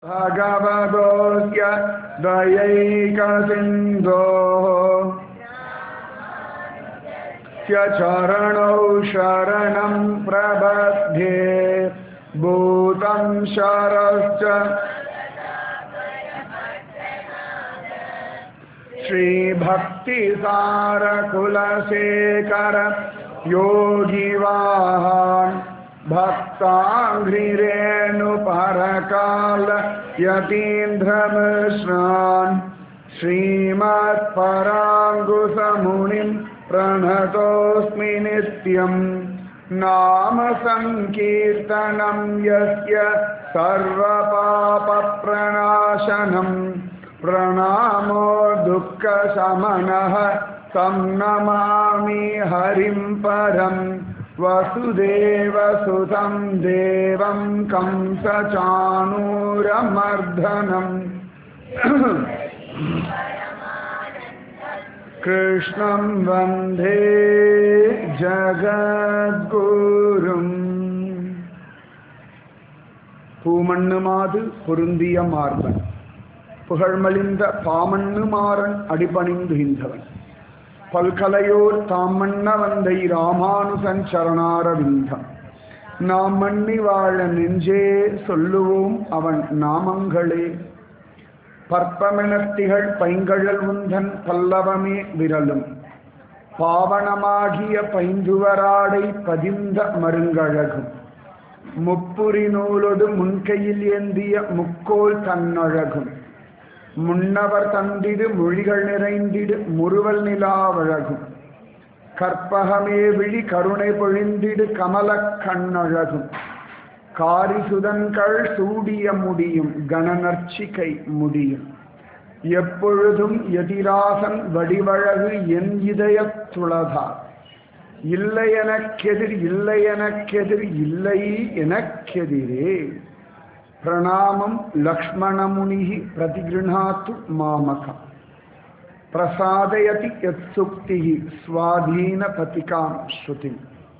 भगवतोऽस्य दयैकसिन्धोः स्य चरणौ शरणं प्रबध्ये भूतं शरश्च श्रीभक्तिसारकुलशेखर योगिवाहान् भक्ताङ्घ्रिरेणुपरकाल यतीन्द्रमिश्रान् श्रीमत्पराङ्गुसमुनिं प्रणतोऽस्मि नित्यम् नाम सङ्कीर्तनं यस्य सर्वपापप्रणाशनम् प्रणामो दुःखशमनः तं नमामि हरिं परम् वसुदेवसुतं देवं कंसचाणूरमर्दनम् कृष्णं वन्दे ஜகத்குரும் பூமண்ணுமாது பொருந்திய மார்பன் புகழ்மலிந்த பாமண்ணு மாறன் அடிபணிந்துகின்றவன் பல்கலையோர் தாம் மன்ன வந்தை ராமானுசன் சரணாரவிந்தம் நாம் மண்ணி வாழ நெஞ்சே சொல்லுவோம் அவன் நாமங்களே பற்பமெனத்திகள் பைங்கழல் உந்தன் பல்லவமே விரலும் பாவனமாகிய பைந்துவராடை பதிந்த மருங்கழகும் முப்புரி நூலொடு முன்கையில் ஏந்திய முக்கோல் தன்னழகும் முன்னவர் தந்திடு மொழிகள் நிறைந்திடு முறுவல் நிலாவழகும் கற்பகமே விழி கருணை பொழிந்திடு கமல கண்ணழகும் காரிசுதன்கள் சூடிய முடியும் கணநர்ச்சிகை முடியும் எப்பொழுதும் எதிராசன் வடிவழகு என் இதயத்துளதார் இல்லை எனக்கெதிர் இல்லை எனக்கெதிர் இல்லை எனக்கெதிரே பிரணாமம் லக்ஷ்மணமுனி பிரதிகிருணாத்து மாமகம் பிரசாதயதி யத் சுக்தி ஸ்வாதீனபதிகாம் ஸ்ருதி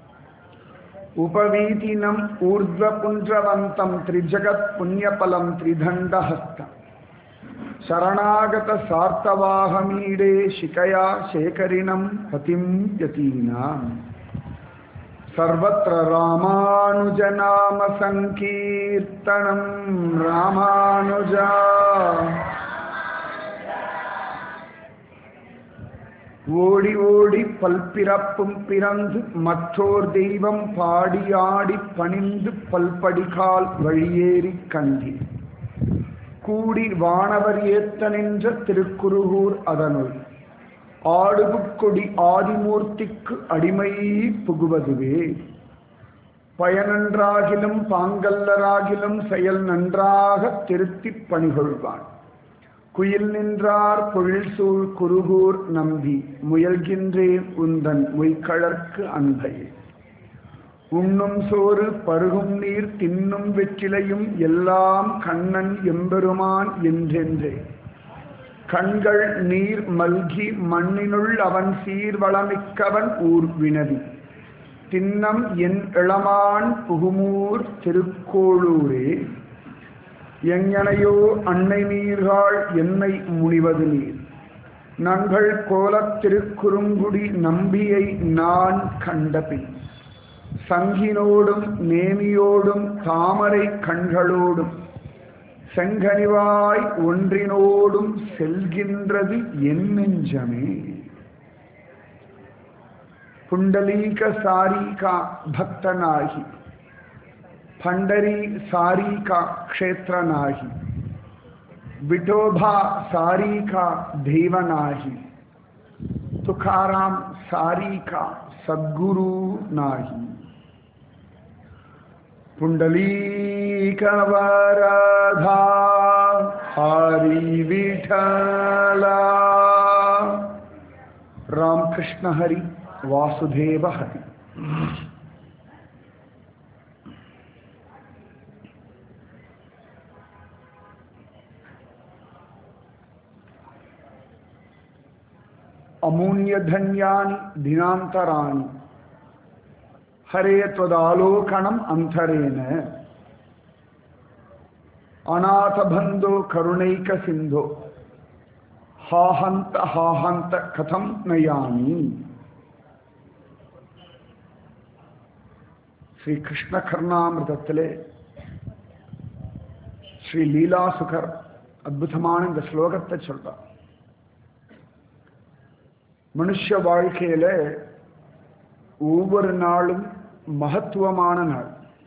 உபவீதினம் ஊர்ಧ್ವபுன்றவந்தம் த்ரிஜகத் புண்ணியபலம் த்ரிதண்டஹஸ்தம் சரணாகத சார்த்தவாகமீடே சிகையா சேகரிணம் பதிம் யதீனாம் सर्वत्र रामानुजनामसङ्कीर्तनं रामानुजा ஓடி ஓடி பல்பிறப்பும் பிறந்து மற்றோர் தெய்வம் பாடியாடி பணிந்து பல்படிகால் வழியேறி கண்டி கூடி வானவர் ஏத்த நின்ற திருக்குருகூர் அதனுள் ஆடுபுட்கொடி ஆதிமூர்த்திக்கு அடிமை புகுவதுவே பயனன்றாகிலும் பாங்கல்லராகிலும் செயல் நன்றாக திருத்திப் பணிகொள்வான் குயில் நின்றார் பொழில் சூழ் குருகூர் நம்பி முயல்கின்றேன் உந்தன் மொய்கழற்கு அன்பையே உண்ணும் சோறு பருகும் நீர் தின்னும் வெற்றிலையும் எல்லாம் கண்ணன் எம்பெருமான் என்றென்றே கண்கள் நீர் மல்கி மண்ணினுள் அவன் சீர்வளமிக்கவன் ஊர் வினதி தின்னம் என் இளமான் புகுமூர் திருக்கோளூரே எங்கனையோ அன்னை நீர்காள் என்னை முனிவது நீர் நங்கள் கோலத் திருக்குறுங்குடி நம்பியை நான் கண்டபின் சங்கினோடும் நேமியோடும் தாமரை கண்களோடும் செங்கனிவாய் ஒன்றினோடும் செல்கின்றது என் நெஞ்சமே புண்டலீக சாரிகா பக்தனாகி பண்டரி சாரிகா க்ஷேத்திரனாகி விட்டோபா சாரிகா தேவனாகி துகாராம் சாரிகா சத்குரு நாகி पुण्डलीकवरधा हरि विठला रामकृष्ण हरि वासुदेव हरि अमूल्यधन्यानि दिनान्तराणि हरे त्वदालोकनम् अन्तरेण அநாதபந்தோ கருணைக்க சிந்தோ ஹாஹந்த ஹாஹந்த கதம் நயாமி ஸ்ரீ கிருஷ்ண கர்ணாமிரதத்திலே ஸ்ரீ லீலாசுகர் அற்புதமான இந்த ஸ்லோகத்தை சொல்றார் மனுஷ வாழ்க்கையில ஒவ்வொரு நாளும் மகத்துவமான நாள்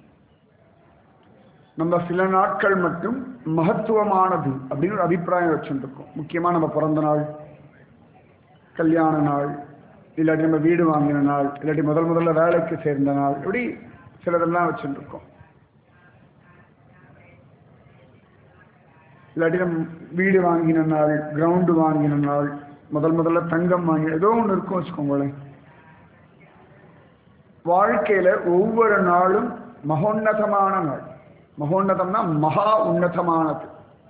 நம்ம சில நாட்கள் மட்டும் மகத்துவமானது அப்படின்னு ஒரு அபிப்பிராயம் வச்சுருக்கோம் முக்கியமா நம்ம பிறந்த நாள் கல்யாண நாள் இல்லாட்டி நம்ம வீடு வாங்கின நாள் இல்லாட்டி முதல் முதல்ல வேலைக்கு சேர்ந்த நாள் இப்படி சிலதெல்லாம் வச்சுருக்கோம் இல்லாட்டி நம்ம வீடு வாங்கின நாள் கிரவுண்டு வாங்கின நாள் முதல் முதல்ல தங்கம் வாங்கி ஏதோ ஒன்று இருக்கும் வச்சுக்கோங்களேன் வாழ்க்கையில ஒவ்வொரு நாளும் மகோன்னதமான நாள் மகோன்னதம்னா மகா உன்னதமானது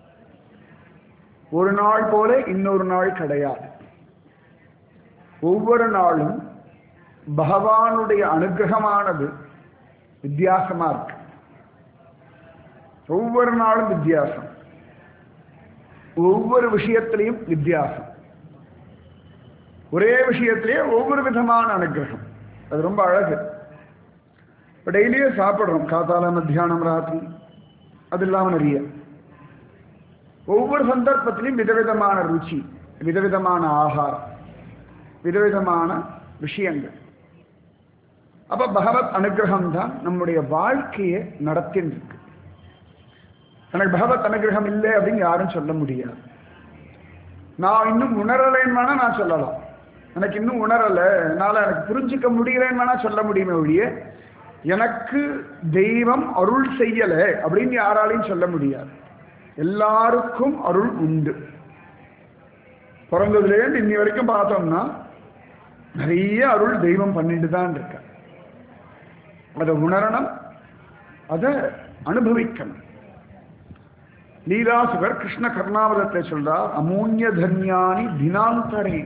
ஒரு நாள் போல இன்னொரு நாள் கிடையாது ஒவ்வொரு நாளும் பகவானுடைய அனுகிரகமானது வித்தியாசமா இருக்கு ஒவ்வொரு நாளும் வித்தியாசம் ஒவ்வொரு விஷயத்திலையும் வித்தியாசம் ஒரே விஷயத்திலேயே ஒவ்வொரு விதமான அனுகிரகம் அது ரொம்ப அழகு இப்போ டெய்லியும் சாப்பிட்றோம் காத்தால மத்தியானம் ராத்திரி அது இல்லாமல் நிறைய ஒவ்வொரு சந்தர்ப்பத்திலையும் விதவிதமான ருச்சி விதவிதமான ஆகாரம் விதவிதமான விஷயங்கள் அப்ப பகவத் அனுகிரகம் தான் நம்முடைய வாழ்க்கையை நடத்தின்னு இருக்கு எனக்கு பகவத் அனுகிரகம் இல்லை அப்படின்னு யாரும் சொல்ல முடியாது நான் இன்னும் உணரலைன்னு வேணா நான் சொல்லலாம் எனக்கு இன்னும் உணரலை என்னால் எனக்கு புரிஞ்சுக்க முடியலன்னு வேணா சொல்ல முடியுமே ஒழிய எனக்கு தெய்வம் அருள் செய்யலை அப்படின்னு யாராலையும் சொல்ல முடியாது எல்லாருக்கும் அருள் உண்டு பிறந்ததுலேருந்து இன்னி வரைக்கும் பார்த்தோம்னா நிறைய அருள் தெய்வம் பண்ணிட்டு தான் இருக்க அதை உணரணும் அதை அனுபவிக்கணும் லீலாசுகர் கிருஷ்ண கர்ணாவதத்தை சொல்றார் அமூன்ய தன்யானி தினாந்தரே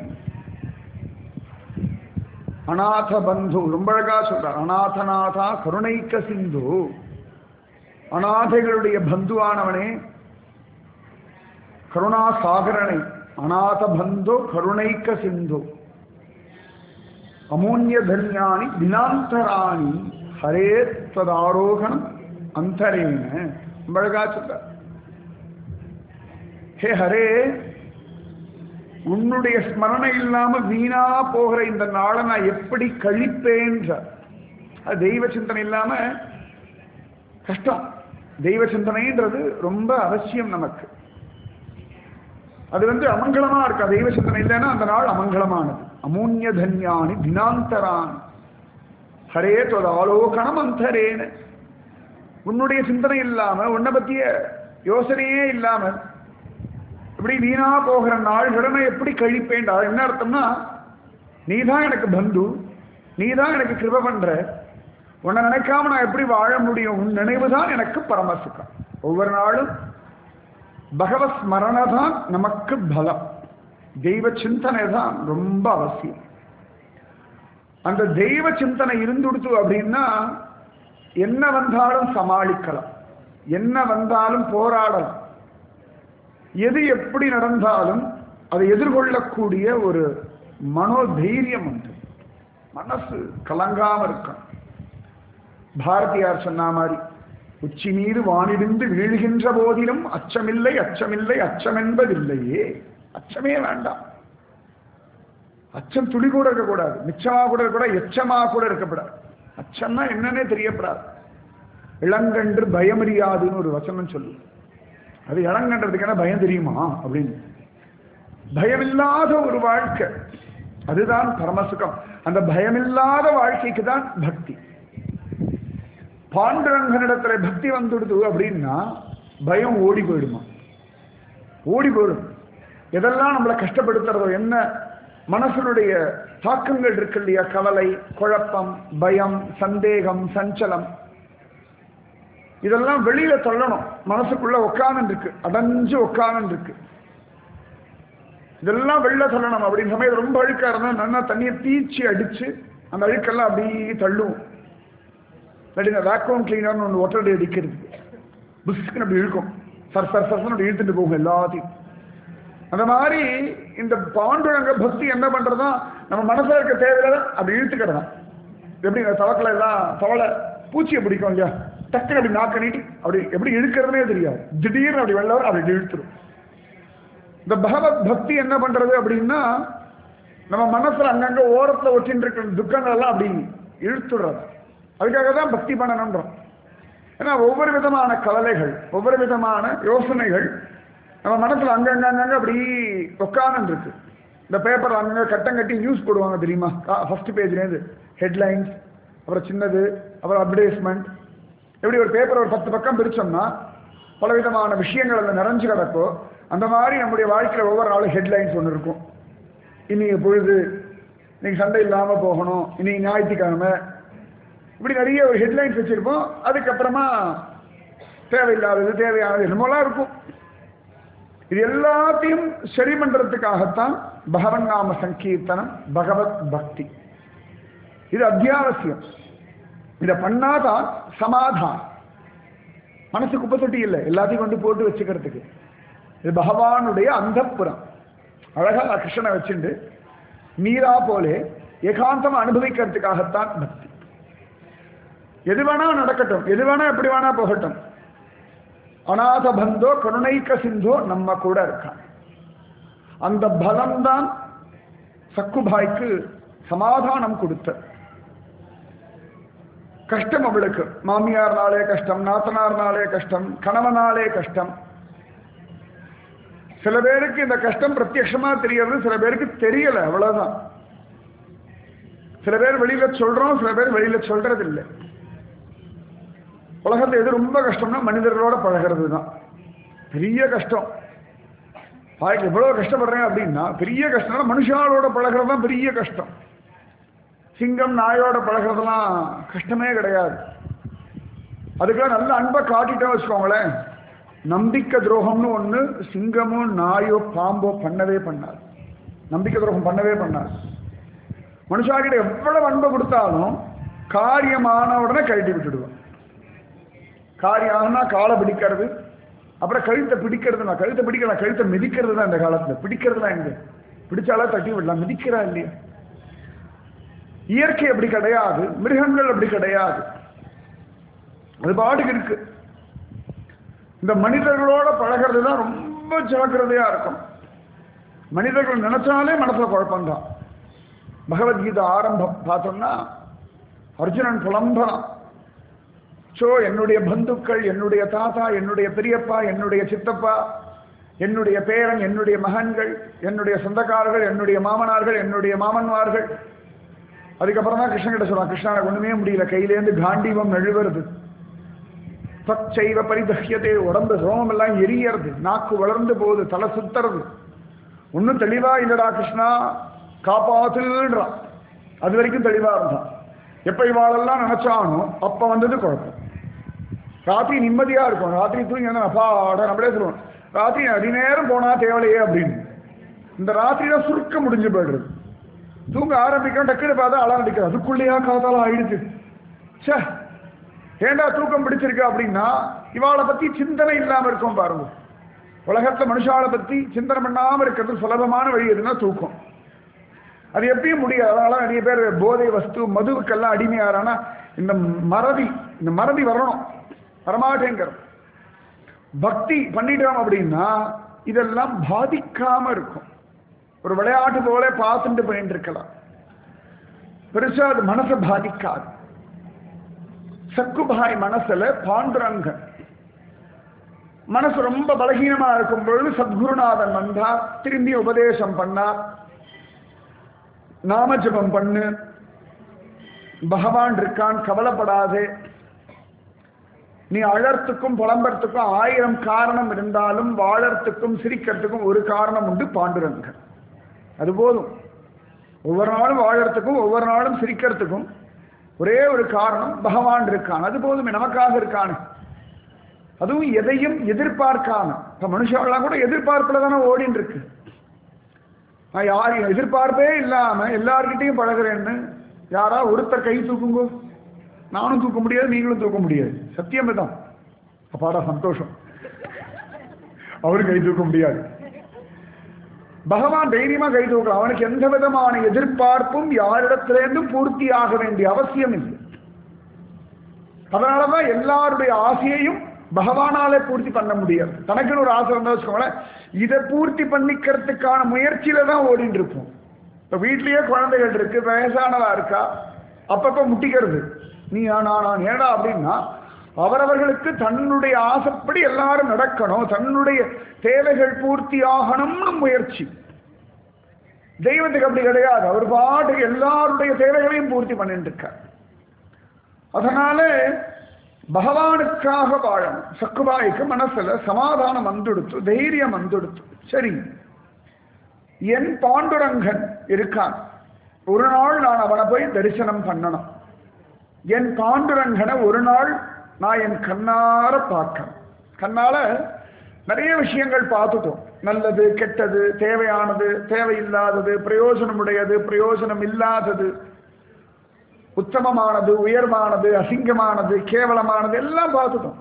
அநாத பந்து ரொம்ப அழகா சொல்றார் அநாதநாதா கருணைக்க சிந்து அநாதைகளுடைய பந்துவானவனே கருணா சாகரனை அநாத பந்தோ கருணைக்க சிந்து அமூன்ய தன்யானி தினாந்தராணி ஹரே ததாரோகணம் அந்தரேன ரொம்ப அழகா சொல்றார் ஹே ஹரே உன்னுடைய ஸ்மரணை இல்லாம வீணா போகிற இந்த நாளை நான் எப்படி கழிப்பேன்ற அது தெய்வ சிந்தனை இல்லாம கஷ்டம் தெய்வ சிந்தனைன்றது ரொம்ப அவசியம் நமக்கு அது வந்து அமங்கலமா இருக்கு தெய்வ சிந்தனை இல்லைன்னா அந்த நாள் அமங்கலமானது அமூன்ய தன்யானி தினாந்தரான் ஹரே தொத ஆலோகணம் அந்தரேன உன்னுடைய சிந்தனை இல்லாம உன்னை பத்திய யோசனையே இல்லாம இப்படி வீணா போகிற நாள்களை நான் எப்படி கழிப்பேன்டா என்ன அர்த்தம்னா நீ தான் எனக்கு பந்து நீ தான் எனக்கு கிருப பண்ற உன்னை நினைக்காம நான் எப்படி வாழ முடியும் உன் நினைவு தான் எனக்கு பரமசுக்கம் ஒவ்வொரு நாளும் பகவத் ஸ்மரண தான் நமக்கு பலம் தெய்வ சிந்தனை தான் ரொம்ப அவசியம் அந்த தெய்வ சிந்தனை இருந்துடுத்து அப்படின்னா என்ன வந்தாலும் சமாளிக்கலாம் என்ன வந்தாலும் போராடலாம் எது எப்படி நடந்தாலும் அதை எதிர்கொள்ளக்கூடிய ஒரு மனோதைரியம் உண்டு மனசு கலங்காம இருக்கும் பாரதியார் சொன்ன மாதிரி உச்சி மீது வானிடிந்து வீழ்கின்ற போதிலும் அச்சமில்லை அச்சமில்லை அச்சம் என்பதில்லையே அச்சமே வேண்டாம் அச்சம் துளி கூட இருக்கக்கூடாது மிச்சமா கூட இருக்கக்கூடாது எச்சமா கூட இருக்கக்கூடாது அச்சம்னா என்னன்னே தெரியப்படாது இளங்கன்று பயமறியாதுன்னு ஒரு வசனம் சொல்லு அது இளங்கன்றதுக்கான பயம் தெரியுமா அப்படின்னு பயமில்லாத ஒரு வாழ்க்கை அதுதான் பரமசுகம் அந்த பயமில்லாத வாழ்க்கைக்கு தான் பக்தி பாண்டுரங்கனிடத்துல பக்தி வந்துடுது அப்படின்னா பயம் ஓடி போயிடுமா ஓடி போயிடும் எதெல்லாம் நம்மளை கஷ்டப்படுத்துறதோ என்ன மனசனுடைய தாக்கங்கள் இருக்கு இல்லையா கவலை குழப்பம் பயம் சந்தேகம் சஞ்சலம் இதெல்லாம் வெளியில தள்ளணும் மனசுக்குள்ள உட்கார்ந்து இருக்கு அடைஞ்சு உட்கார்ந்து இருக்கு இதெல்லாம் வெளில தள்ளணும் அப்படின்னு சமயம் ரொம்ப அழுக்கா இருந்தா நல்லா தண்ணியை தீச்சி அடிச்சு அந்த அழுக்கெல்லாம் அப்படியே தள்ளுவோம் இல்லாட்டி இந்த வேக்யூம் கிளீனர்னு ஒன்று ஒட்டடி அடிக்கிறது புஷ்க்குன்னு அப்படி இழுக்கும் சர் சர் சர்சன் அப்படி இழுத்துட்டு போகும் எல்லாத்தையும் அந்த மாதிரி இந்த பாண்டுரங்க பக்தி என்ன பண்றதா நம்ம மனசுல இருக்க தேவையில்ல அப்படி இழுத்துக்கிறதா எப்படி இந்த தவக்கல எல்லாம் தவளை பூச்சியை பிடிக்கும் இல்லையா டக்குனு அப்படி நாக்க நீட்டி அப்படி எப்படி இழுக்கிறதுனே தெரியாது திடீர்னு அப்படி வெள்ளவர் அப்படி இழுத்துரும் இந்த பகவத் பக்தி என்ன பண்றது அப்படின்னா நம்ம மனசுல அங்கங்க ஓரத்துல ஒட்டின்னு இருக்கிற துக்கங்கள் எல்லாம் அப்படி இழுத்துடுறது அதுக்காக தான் பக்தி பண்ணணுன்றோம் ஏன்னா ஒவ்வொரு விதமான கவலைகள் ஒவ்வொரு விதமான யோசனைகள் நம்ம மனசுல அங்கங்க அங்கங்க அப்படி உட்கார்ந்து இருக்கு இந்த பேப்பர் அங்கங்க கட்டம் கட்டி நியூஸ் போடுவாங்க தெரியுமா ஃபர்ஸ்ட் பேஜ்லேருந்து ஹெட்லைன்ஸ் அப்புறம் சின்னது அப்புறம் அட்வர்டைஸ்மெண்ட் எப்படி ஒரு பேப்பர் ஒரு பத்து பக்கம் பிரிச்சோம்னா பல விதமான விஷயங்கள் அதில் நிறைஞ்சு கிடக்கோ அந்த மாதிரி நம்முடைய வாழ்க்கையில் ஒவ்வொரு நாளும் ஹெட்லைன்ஸ் ஒன்று இருக்கும் இன்னைக்கு பொழுது இன்னைக்கு சண்டை இல்லாமல் போகணும் இன்னைக்கு ஞாயிற்றுக்கிழமை இப்படி நிறைய ஒரு ஹெட்லைன்ஸ் வச்சிருப்போம் அதுக்கப்புறமா தேவையில்லாதது தேவையானது என்னமோலாம் இருக்கும் இது எல்லாத்தையும் சரி பண்றதுக்காகத்தான் பகவன் நாம சங்கீர்த்தனம் பகவத் பக்தி இது அத்தியாவசியம் இதை பண்ணாதான் சமாதானம் மனசு குப்பை தொட்டி இல்லை எல்லாத்தையும் கொண்டு போட்டு வச்சுக்கிறதுக்கு இது பகவானுடைய அந்தப்புறம் அழகா கிருஷ்ணனை வச்சுண்டு மீரா போலே ஏகாந்தம் அனுபவிக்கிறதுக்காகத்தான் பக்தி எது வேணா நடக்கட்டும் எது வேணா எப்படி வேணா போகட்டும் அநாத பந்தோ கருணைக்க சிந்தோ நம்ம கூட இருக்கான் அந்த பலம்தான் சக்குபாய்க்கு சமாதானம் கொடுத்த கஷ்டம் அவளுக்கு மாமியார்னாலே கஷ்டம் நாத்தனார்னாலே கஷ்டம் கணவனாலே கஷ்டம் சில பேருக்கு இந்த கஷ்டம் பிரத்யட்சமா தெரியறது சில பேருக்கு தெரியல அவ்வளவுதான் சில பேர் வெளியில சொல்றோம் சில பேர் வெளியில சொல்றது இல்லை உலகத்துல எது ரொம்ப கஷ்டம்னா மனிதர்களோட பழகிறது தான் பெரிய கஷ்டம் வாழ்க்கை எவ்வளவு கஷ்டப்படுறேன் அப்படின்னா பெரிய கஷ்டம்னா மனுஷாலோட பழகிறது தான் பெரிய கஷ்டம் சிங்கம் நாயோட பழகிறதுலாம் கஷ்டமே கிடையாது அதுக்கெல்லாம் நல்ல அன்பை காட்டிட்டோம் வச்சுக்கோங்களேன் நம்பிக்கை துரோகம்னு ஒண்ணு சிங்கமோ நாயோ பாம்போ பண்ணவே பண்ணாது நம்பிக்கை துரோகம் பண்ணவே பண்ணாது மனுஷாக்கிட்ட எவ்வளவு அன்பை கொடுத்தாலும் காரியமான உடனே கழட்டி விட்டுடுவோம் காரியம் ஆகுனா காலை பிடிக்கிறது அப்புறம் கழுத்தை பிடிக்கிறது நான் கழுத்தை பிடிக்கலாம் கழுத்தை மிதிக்கிறது தான் இந்த காலத்துல பிடிக்கிறதுலாம் எங்க பிடிச்சாலா தட்டி விடலாம் மிதிக்கிறா இல்லையா இயற்கை அப்படி கிடையாது மிருகங்கள் அப்படி கிடையாது அது பாட்டுக்கு இருக்கு இந்த மனிதர்களோட பழகிறது தான் ரொம்ப ஜாக்கிரதையா இருக்கும் மனிதர்கள் நினைச்சாலே மனசுல குழப்பம்தான் பகவத்கீதை ஆரம்பம் பார்த்தோம்னா அர்ஜுனன் புலம்பலாம் சோ என்னுடைய பந்துக்கள் என்னுடைய தாத்தா என்னுடைய பெரியப்பா என்னுடைய சித்தப்பா என்னுடைய பேரன் என்னுடைய மகன்கள் என்னுடைய சொந்தக்காரர்கள் என்னுடைய மாமனார்கள் என்னுடைய மாமன்மார்கள் அதுக்கப்புறம் தான் கிருஷ்ணன் கிட்ட சொல்றான் கிருஷ்ணா எனக்கு ஒண்ணுமே முடியல கையிலேருந்து காண்டீவம் நழுவுறது தற்செய்வ பரிதஹ்யத்தை உடம்பு ரோமம் எல்லாம் எரியறது நாக்கு வளர்ந்து போகுது தலை சுத்துறது ஒன்றும் தெளிவா இல்லடா கிருஷ்ணா காப்பாத்துன்றான் அது வரைக்கும் தெளிவா இருந்தான் எப்ப இவாளெல்லாம் நினைச்சானோ அப்ப வந்தது குழப்பம் ராத்திரி நிம்மதியா இருக்கும் ராத்திரி தூங்கி வந்தா அப்பாட நம்மளே சொல்லுவோம் ராத்திரி அதிநேரம் போனா தேவலையே அப்படின்னு இந்த ராத்திரியில சுருக்க முடிஞ்சு போயிடுறது தூங்க ஆரம்பிக்கும் டக்குனு பார்த்தா அலாம் அடிக்கிறது அதுக்குள்ளேயா காத்தாலும் ஆயிடுச்சு சே ஏண்டா தூக்கம் பிடிச்சிருக்கு அப்படின்னா இவாளை பத்தி சிந்தனை இல்லாம இருக்கும் பாருங்க உலகத்துல மனுஷாவை பத்தி சிந்தனை பண்ணாம இருக்கிறது சுலபமான வழி எதுனா தூக்கம் அது எப்பயும் முடியாது அதனால நிறைய பேர் போதை வஸ்து மதுவுக்கெல்லாம் அடிமையாரானா இந்த மறதி இந்த மறதி வரணும் வரமாட்டேங்கிற பக்தி பண்ணிட்டோம் அப்படின்னா இதெல்லாம் பாதிக்காம இருக்கும் ஒரு விளையாட்டு போல பார்த்துட்டு போயிட்டு இருக்கலாம் பெருசா அது மனசை பாதிக்காது சக்குபாய் மனசுல பாண்டுரங்கன் மனசு ரொம்ப பலகீனமா இருக்கும் பொழுது சத்குருநாதன் வந்தார் திரும்பி உபதேசம் பண்ணார் நாம ஜபம் பண்ணு பகவான் இருக்கான் கவலைப்படாதே நீ அழறத்துக்கும் புலம்பறத்துக்கும் ஆயிரம் காரணம் இருந்தாலும் வாழறதுக்கும் சிரிக்கிறதுக்கும் ஒரு காரணம் உண்டு பாண்டுரங்கன் அது போதும் ஒவ்வொரு நாளும் வாழறதுக்கும் ஒவ்வொரு நாளும் சிரிக்கிறதுக்கும் ஒரே ஒரு காரணம் பகவான் இருக்கான் அது போதும் நமக்காக இருக்கானு அதுவும் எதையும் எதிர்பார்க்காம இப்ப மனுஷாவெல்லாம் கூட எதிர்பார்ப்புல தானே ஓடின்னு இருக்கு நான் யாரையும் எதிர்பார்ப்பே இல்லாம எல்லார்கிட்டையும் பழகிறேன்னு யாரா ஒருத்தர் கை தூக்குங்கோ நானும் தூக்க முடியாது நீங்களும் தூக்க முடியாது சத்தியம் தான் அப்பாடா சந்தோஷம் அவரு கை தூக்க முடியாது பகவான் தைரியமா கை தூக்கலாம் அவனுக்கு எந்த விதமான எதிர்பார்ப்பும் யாரிடத்திலிருந்தும் பூர்த்தி ஆக வேண்டிய அவசியம் இல்லை அதனாலதான் எல்லாருடைய ஆசையையும் பகவானாலே பூர்த்தி பண்ண முடியாது தனக்குன்னு ஒரு ஆசை இருந்தா வச்சுக்கோங்களேன் இதை பூர்த்தி பண்ணிக்கிறதுக்கான முயற்சியில தான் ஓடிட்டு இருப்போம் இப்ப வீட்லயே குழந்தைகள் இருக்கு வயசானதா இருக்கா அப்பப்ப முட்டிக்கிறது நீ நானா ஏடா அப்படின்னா அவரவர்களுக்கு தன்னுடைய ஆசைப்படி எல்லாரும் நடக்கணும் தன்னுடைய தேவைகள் பூர்த்தி ஆகணும்னு முயற்சி தெய்வத்துக்கு அப்படி கிடையாது அவர் பாட்டுக்கு எல்லாருடைய தேவைகளையும் பூர்த்தி பண்ணிட்டு இருக்கார் அதனால பகவானுக்காக வாழணும் சக்குபாய்க்கு மனசுல சமாதானம் வந்துடுத்து தைரியம் வந்துடுத்து சரி என் பாண்டுரங்கன் இருக்கான் ஒரு நாள் நான் அவனை போய் தரிசனம் பண்ணணும் என் பாண்டுரங்கனை ஒரு நாள் நான் என் கண்ணார பார்க்கணும் கண்ணால நிறைய விஷயங்கள் பார்த்துட்டோம் நல்லது கெட்டது தேவையானது தேவையில்லாதது பிரயோஜனமுடையது பிரயோஜனம் இல்லாதது உத்தமமானது உயர்வானது அசிங்கமானது கேவலமானது எல்லாம் பார்த்துட்டோம்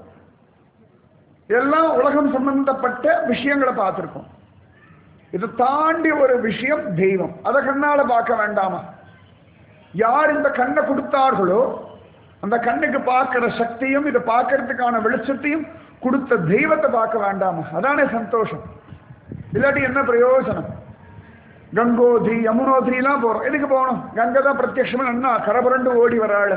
எல்லாம் உலகம் சம்பந்தப்பட்ட விஷயங்களை பார்த்துருக்கோம் இதை தாண்டி ஒரு விஷயம் தெய்வம் அதை கண்ணால பார்க்க வேண்டாமா யார் இந்த கண்ணை கொடுத்தார்களோ அந்த கண்ணுக்கு பார்க்கிற சக்தியும் இதை பார்க்கறதுக்கான வெளிச்சத்தையும் கொடுத்த தெய்வத்தை பார்க்க வேண்டாமா அதானே சந்தோஷம் இல்லாட்டி என்ன பிரயோஜனம் கங்கோத்ரி யமுனோத்ரிலாம் போறோம் எதுக்கு போகணும் கங்கை தான் பிரத்யட்சமா நன்னா கரபுரண்டு ஓடி வராள்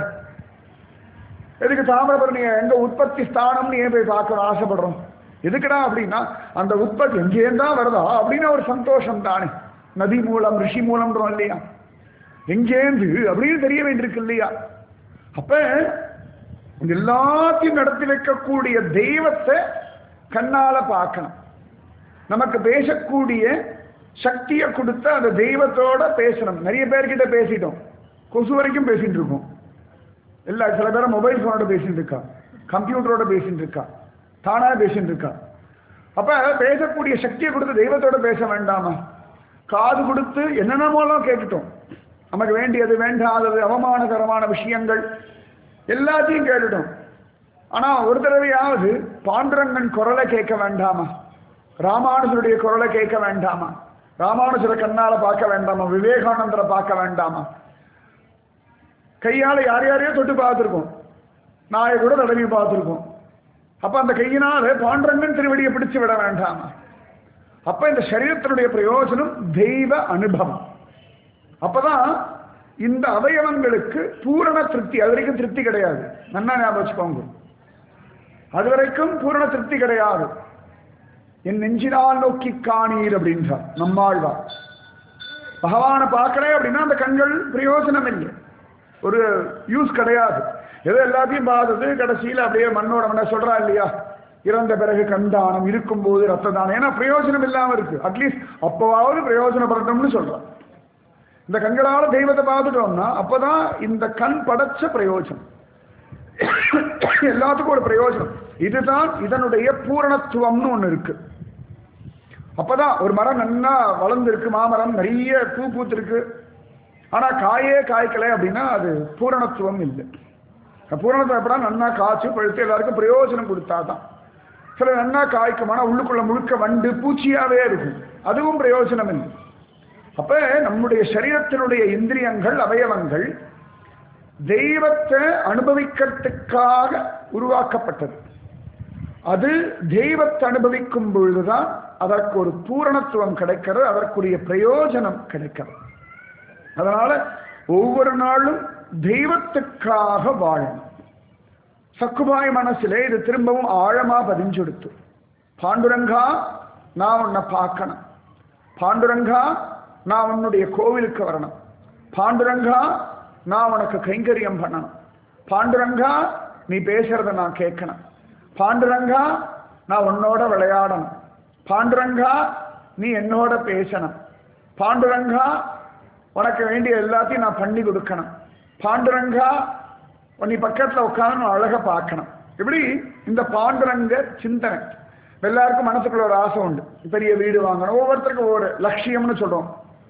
எதுக்கு தாமிரபரணி எங்க உற்பத்தி ஸ்தானம்னு ஏன் போய் பார்க்கணும் ஆசைப்படுறோம் எதுக்குடா அப்படின்னா அந்த உற்பத்தி எங்கேயும் தான் வருதா அப்படின்னு ஒரு சந்தோஷம் தானே நதி மூலம் ரிஷி மூலம்ன்றோம் இல்லையா எங்கேந்து அப்படின்னு தெரிய வேண்டியிருக்கு இல்லையா அப்ப எல்லாத்தையும் நடத்தி வைக்கக்கூடிய தெய்வத்தை கண்ணால பார்க்கணும் நமக்கு பேசக்கூடிய சக்தியை கொடுத்த அந்த தெய்வத்தோட பேசணும் நிறைய பேர்கிட்ட பேசிட்டோம் கொசு வரைக்கும் பேசிட்டு இருக்கோம் இல்ல சில பேர் மொபைல் போனோட பேசிட்டு இருக்கா கம்ப்யூட்டரோட பேசிட்டு இருக்கா தானா பேசிட்டு இருக்கா அப்ப பேசக்கூடிய சக்தியை கொடுத்து தெய்வத்தோட பேச வேண்டாமா காது கொடுத்து என்னென்னமோலாம் கேட்டுட்டோம் நமக்கு வேண்டியது வேண்டாதது அவமானகரமான விஷயங்கள் எல்லாத்தையும் கேட்டுட்டோம் ஆனா ஒரு தடவையாவது பாண்டுரங்கன் குரலை கேட்க வேண்டாமா ராமானுஜருடைய குரலை கேட்க வேண்டாமா ராமானுஜரை கண்ணால பார்க்க வேண்டாமா விவேகானந்தரை பார்க்க வேண்டாமா கையால யார் யாரையோ தொட்டு பார்த்துருக்கோம் நாயை கூட தடவி பார்த்துருக்கோம் அப்ப அந்த கையினால பாண்டரங்கன் திருவடியை பிடிச்சு விட வேண்டாமா அப்ப இந்த சரீரத்தினுடைய பிரயோஜனம் தெய்வ அனுபவம் அப்பதான் இந்த அவயவங்களுக்கு பூரண திருப்தி அது வரைக்கும் திருப்தி கிடையாது நன்னா ஞாபகம் வச்சுக்கோங்க அது வரைக்கும் பூரண திருப்தி கிடையாது என் நெஞ்சினால் நோக்கி காணீர் அப்படின்றார் நம்மாழ்வார் பகவானை பார்க்கறேன் அப்படின்னா அந்த கண்கள் பிரயோஜனம் இல்லை ஒரு யூஸ் கிடையாது ஏதோ எல்லாத்தையும் பார்த்தது கடைசியில் அப்படியே மண்ணோட மண்ண சொல்றா இல்லையா இறந்த பிறகு கண்தானம் இருக்கும்போது ரத்த தானம் ஏன்னா பிரயோஜனம் இல்லாம இருக்கு அட்லீஸ்ட் அப்பவாவது பிரயோஜனப்படட்டும்னு சொல்றான் இந்த கண்களால தெய்வத்தை பார்த்துட்டோம்னா அப்பதான் இந்த கண் படைச்ச பிரயோஜனம் எல்லாத்துக்கும் ஒரு பிரயோஜனம் இதுதான் இதனுடைய பூரணத்துவம்னு ஒண்ணு இருக்கு அப்பதான் ஒரு மரம் நன்னா வளர்ந்துருக்கு மாமரம் நிறைய பூ பூத்திருக்கு ஆனா காயே காய்க்கலை அப்படின்னா அது பூரணத்துவம் இல்லை பூரணத்துவம் எப்படா நன்னா காய்ச்சி பழுத்து எல்லாருக்கும் பிரயோஜனம் கொடுத்தாதான் சில நன்னா காய்க்கும் ஆனா உள்ளுக்குள்ள முழுக்க வண்டு பூச்சியாவே இருக்கும் அதுவும் பிரயோஜனம் இல்லை அப்ப நம்முடைய சரீரத்தினுடைய இந்திரியங்கள் அவயவங்கள் தெய்வத்தை அனுபவிக்கிறதுக்காக உருவாக்கப்பட்டது அது தெய்வத்தை அனுபவிக்கும் பொழுதுதான் அதற்கு ஒரு பூரணத்துவம் கிடைக்கிறது அதற்குரிய பிரயோஜனம் கிடைக்கிறது அதனால ஒவ்வொரு நாளும் தெய்வத்துக்காக வாழணும் சக்குபாய் மனசிலே இது திரும்பவும் ஆழமா பதிஞ்செடுத்து பாண்டுரங்கா நான் உன்னை பார்க்கணும் பாண்டுரங்கா நான் உன்னுடைய கோவிலுக்கு வரணும் பாண்டுரங்கா நான் உனக்கு கைங்கரியம் பண்ணணும் பாண்டுரங்கா நீ பேசுறத நான் கேட்கணும் பாண்டுரங்கா நான் உன்னோட விளையாடணும் பாண்டுரங்கா நீ என்னோட பேசணும் பாண்டுரங்கா உனக்கு வேண்டிய எல்லாத்தையும் நான் பண்ணி கொடுக்கணும் பாண்டுரங்கா நீ பக்கத்தில் உட்காந்து அழகை பார்க்கணும் இப்படி இந்த பாண்டுரங்க சிந்தனை எல்லாருக்கும் மனசுக்குள்ள ஒரு ஆசை உண்டு பெரிய வீடு வாங்கணும் ஒவ்வொருத்தருக்கும் ஒவ்வொரு லட்சியம்னு சொல்றோம்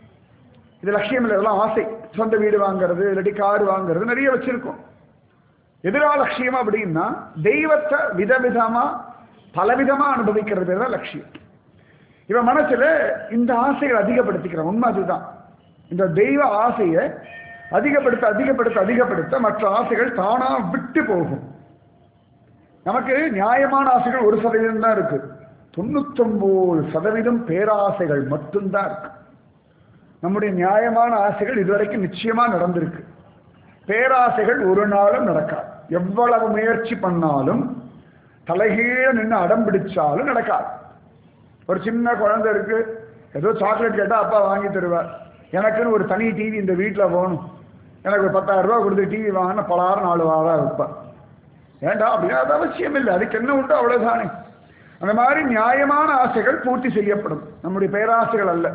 இது லட்சியம் இல்லை இதெல்லாம் ஆசை சொந்த வீடு வாங்குறது இல்லாட்டி கார் வாங்குறது நிறைய வச்சிருக்கோம் எதிரா லட்சியம் அப்படின்னா தெய்வத்தை விதவிதமா பலவிதமா அனுபவிக்கிறது பேர் தான் லட்சியம் இவன் மனசுல இந்த ஆசைகள் அதிகப்படுத்திக்கிறான் உண்மை அதுதான் இந்த தெய்வ ஆசையை அதிகப்படுத்த அதிகப்படுத்த அதிகப்படுத்த மற்ற ஆசைகள் தானா விட்டு போகும் நமக்கு நியாயமான ஆசைகள் ஒரு சதவீதம் தான் இருக்கு தொண்ணூத்தொன்பது சதவீதம் பேராசைகள் மட்டும்தான் இருக்கு நம்முடைய நியாயமான ஆசைகள் இதுவரைக்கும் நிச்சயமா நடந்திருக்கு பேராசைகள் ஒரு நாளும் நடக்காது எவ்வளவு முயற்சி பண்ணாலும் தலைகீழ நின்று அடம் பிடிச்சாலும் நடக்காது ஒரு சின்ன குழந்தை இருக்கு ஏதோ சாக்லேட் கேட்டா அப்பா வாங்கி தருவார் எனக்குன்னு ஒரு தனி டிவி இந்த வீட்டில் போகணும் எனக்கு ஒரு பத்தாயிரம் ரூபாய் கொடுத்து டிவி வாங்கினா பலாறு நாலு வாரா வைப்பேன் வேண்டாம் அப்படின்னா அது அவசியம் இல்லை அதுக்கு என்ன உண்டோ அவ்வளவுதானே அந்த மாதிரி நியாயமான ஆசைகள் பூர்த்தி செய்யப்படும் நம்முடைய பேராசைகள் அல்ல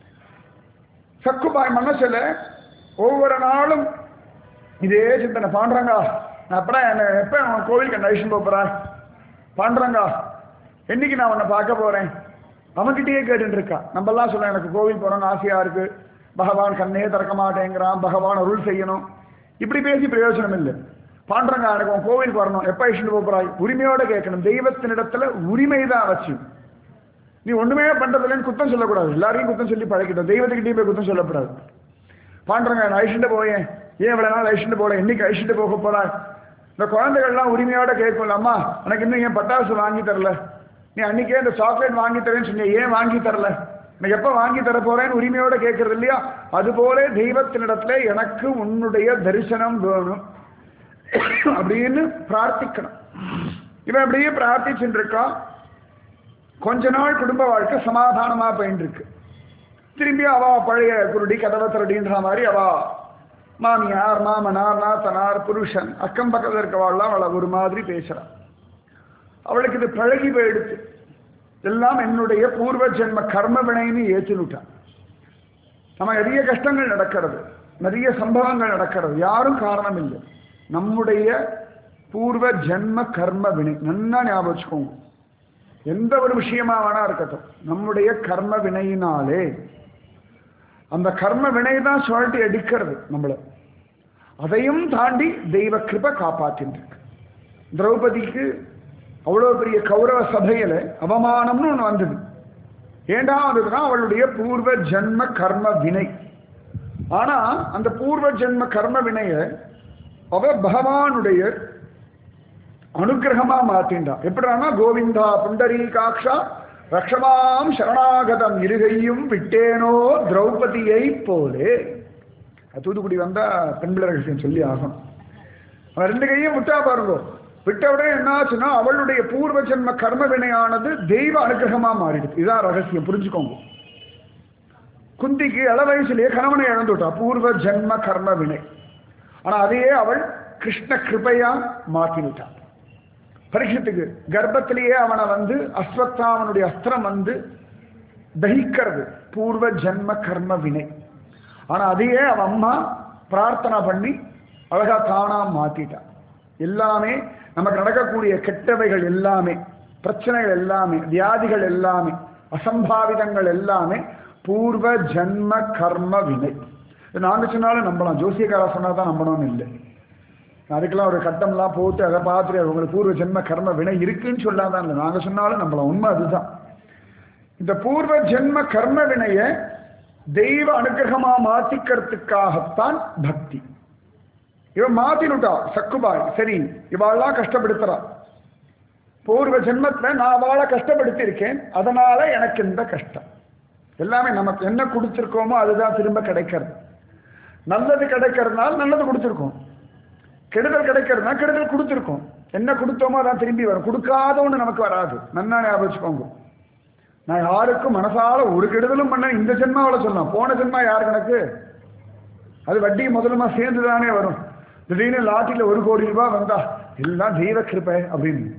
சக்குபாய் மனசுல ஒவ்வொரு நாளும் இதே சிந்தனை பாண்டுறாங்கா நான் எப்படா என்ன எப்ப அவன் கோவிலுக்கு என்ன அழிச்சுட்டு போறா பாண்டுறாங்கா என்னைக்கு நான் உன்னை பார்க்க போறேன் அவன்கிட்டயே கேட்டுட்டு இருக்கா நம்ம எல்லாம் சொல்ல எனக்கு கோவில் போறோம்னு ஆசையா இருக்கு பகவான் கண்ணே திறக்க மாட்டேங்கிறான் பகவான் அருள் செய்யணும் இப்படி பேசி பிரயோஜனம் இல்லை பாண்டுறங்க எனக்கு உன் கோவிலுக்கு வரணும் எப்ப அழிச்சுட்டு போறாய் உரிமையோட கேட்கணும் தெய்வத்தினிடத்துல உரிமை தான் அவசியம் நீ ஒண்ணுமே பண்றதுலன்னு குத்தம் சொல்லக்கூடாது எல்லாரையும் குத்தம் சொல்லி பழக்கிட்டோம் தெய்வத்துக்கிட்டையும் போய் குத்தம் சொல்லக்கூடாது பாண்டுறங்க நான் அழிச்சுட்டு போயேன் ஏன் இவ்வளவு நாள் அழிச்சுட்டு போல என்னைக்கு அழிச்சுட்டு போக போறா இந்த குழந்தைகள்லாம் உரிமையோட கேட்கும்ல அம்மா எனக்கு இன்னும் ஏன் பட்டாசு வாங்கி தரல நீ அன்னைக்கே இந்த சாக்லேட் வாங்கி தரேன்னு சொன்னிய ஏன் வாங்கி தரல நான் எப்ப வாங்கி தர போறேன்னு உரிமையோட கேட்கறது இல்லையா அதுபோல தெய்வத்தினிடத்துல எனக்கு உன்னுடைய தரிசனம் வேணும் அப்படின்னு பிரார்த்திக்கணும் இவன் அப்படியே பிரார்த்திச்சுட்டு இருக்கான் கொஞ்ச நாள் குடும்ப வாழ்க்கை சமாதானமா போயிட்டு இருக்கு திரும்பி அவ பழைய குருடி கதவை திரடின்ற மாதிரி அவ மாமியார் மாமனார் நாத்தனார் புருஷன் அக்கம் பக்கத்தில் இருக்கவாள்லாம் அவளை ஒரு மாதிரி பேசுறான் அவளுக்கு இது பழகி போயிடுச்சு எல்லாம் என்னுடைய பூர்வ ஜென்ம கர்ம வினைன்னு ஏற்றினுட்டான் நம்ம நிறைய கஷ்டங்கள் நடக்கிறது நிறைய சம்பவங்கள் நடக்கிறது யாரும் காரணம் இல்லை நம்முடைய பூர்வ ஜென்ம கர்ம வினை நல்லா ஞாபகம் வச்சுக்கோங்க எந்த ஒரு விஷயமா வேணா இருக்கட்டும் நம்முடைய கர்ம வினையினாலே அந்த கர்ம வினை தான் சுழட்டி அடிக்கிறது நம்மள அதையும் தாண்டி தெய்வ கிருப காப்பாத்தின்றிருக்கு திரௌபதிக்கு அவ்வளோ பெரிய கௌரவ சபையில அவமானம்னு ஒன்று வந்தது ஏண்டா அதுதான் அவளுடைய பூர்வ ஜென்ம கர்ம வினை ஆனா அந்த பூர்வ ஜென்ம கர்ம வினைய அவ பகவானுடைய அனுகிரகமா மாத்தின்றா எப்படின்னா கோவிந்தா புண்டரீகாட்சா ரக்ஷமாம் சரணாகதம் இருகையும் விட்டேனோ திரௌபதியை போலே தூத்துக்குடி வந்தா பெண் பிள்ளை விஷயம் சொல்லி ஆகணும் அவன் ரெண்டு கையும் விட்டா பாருங்க விட்ட உடனே என்ன ஆச்சுன்னா அவளுடைய பூர்வ ஜென்ம கர்ம வினையானது தெய்வ அனுகிரகமா மாறிடுது இதான் ரகசியம் புரிஞ்சுக்கோங்க குந்திக்கு இள வயசுலயே கணவனை இழந்துட்டா பூர்வ ஜென்ம கர்ம வினை ஆனா அதையே அவள் கிருஷ்ண கிருபையா மாத்தினுட்டான் பரீட்சத்துக்கு கர்ப்பத்திலேயே அவனை வந்து அஸ்வத்தாமனுடைய அஸ்திரம் வந்து தகிக்கிறது பூர்வ ஜென்ம கர்ம வினை ஆனா அதையே அவன் அம்மா பிரார்த்தனை பண்ணி அழகா தானா மாத்திட்டான் எல்லாமே நமக்கு நடக்கக்கூடிய கெட்டவைகள் எல்லாமே பிரச்சனைகள் எல்லாமே வியாதிகள் எல்லாமே அசம்பாவிதங்கள் எல்லாமே பூர்வ ஜென்ம கர்ம வினை இது நாங்க சொன்னாலும் நம்பலாம் ஜோசியக்காரா சொன்னா தான் நம்பணும்னு இல்லை அதுக்கெல்லாம் ஒரு கட்டம்லாம் போட்டு அதை பார்த்துட்டு உங்களுக்கு பூர்வ ஜென்ம கர்ம வினை இருக்குன்னு சொல்லாதான் இல்லை நாங்க சொன்னாலும் நம்பலாம் உண்மை அதுதான் இந்த பூர்வ ஜென்ம கர்ம வினைய தெய்வ அனுகிரகமா மாத்திக்கிறதுக்காகத்தான் பக்தி இவன் மாத்தினுட்டா சக்குபாய் சரி இவாள்லாம் கஷ்டப்படுத்துறா பூர்வ ஜென்மத்துல நான் அவளை கஷ்டப்படுத்தி இருக்கேன் அதனால எனக்கு இந்த கஷ்டம் எல்லாமே நமக்கு என்ன கொடுத்துருக்கோமோ அதுதான் திரும்ப கிடைக்கிறது நல்லது கிடைக்கிறதுனால நல்லது கொடுத்துருக்கோம் கெடுதல் கிடைக்கிறதுனா கெடுதல் கொடுத்துருக்கோம் என்ன கொடுத்தோமோ அதான் திரும்பி வரும் கொடுக்காத ஒன்று நமக்கு வராது நன்னா ஞாபகம் வச்சுக்கோங்க நான் யாருக்கும் மனசால ஒரு கெடுதலும் பண்ண இந்த ஜென்மாவில் சொல்லலாம் போன ஜென்மா யார் கணக்கு அது வட்டி முதலுமா சேர்ந்து தானே வரும் திடீர்னு லாட்டியில் ஒரு கோடி ரூபாய் வந்தா எல்லாம் தெய்வ கிருப்பை அப்படின்னு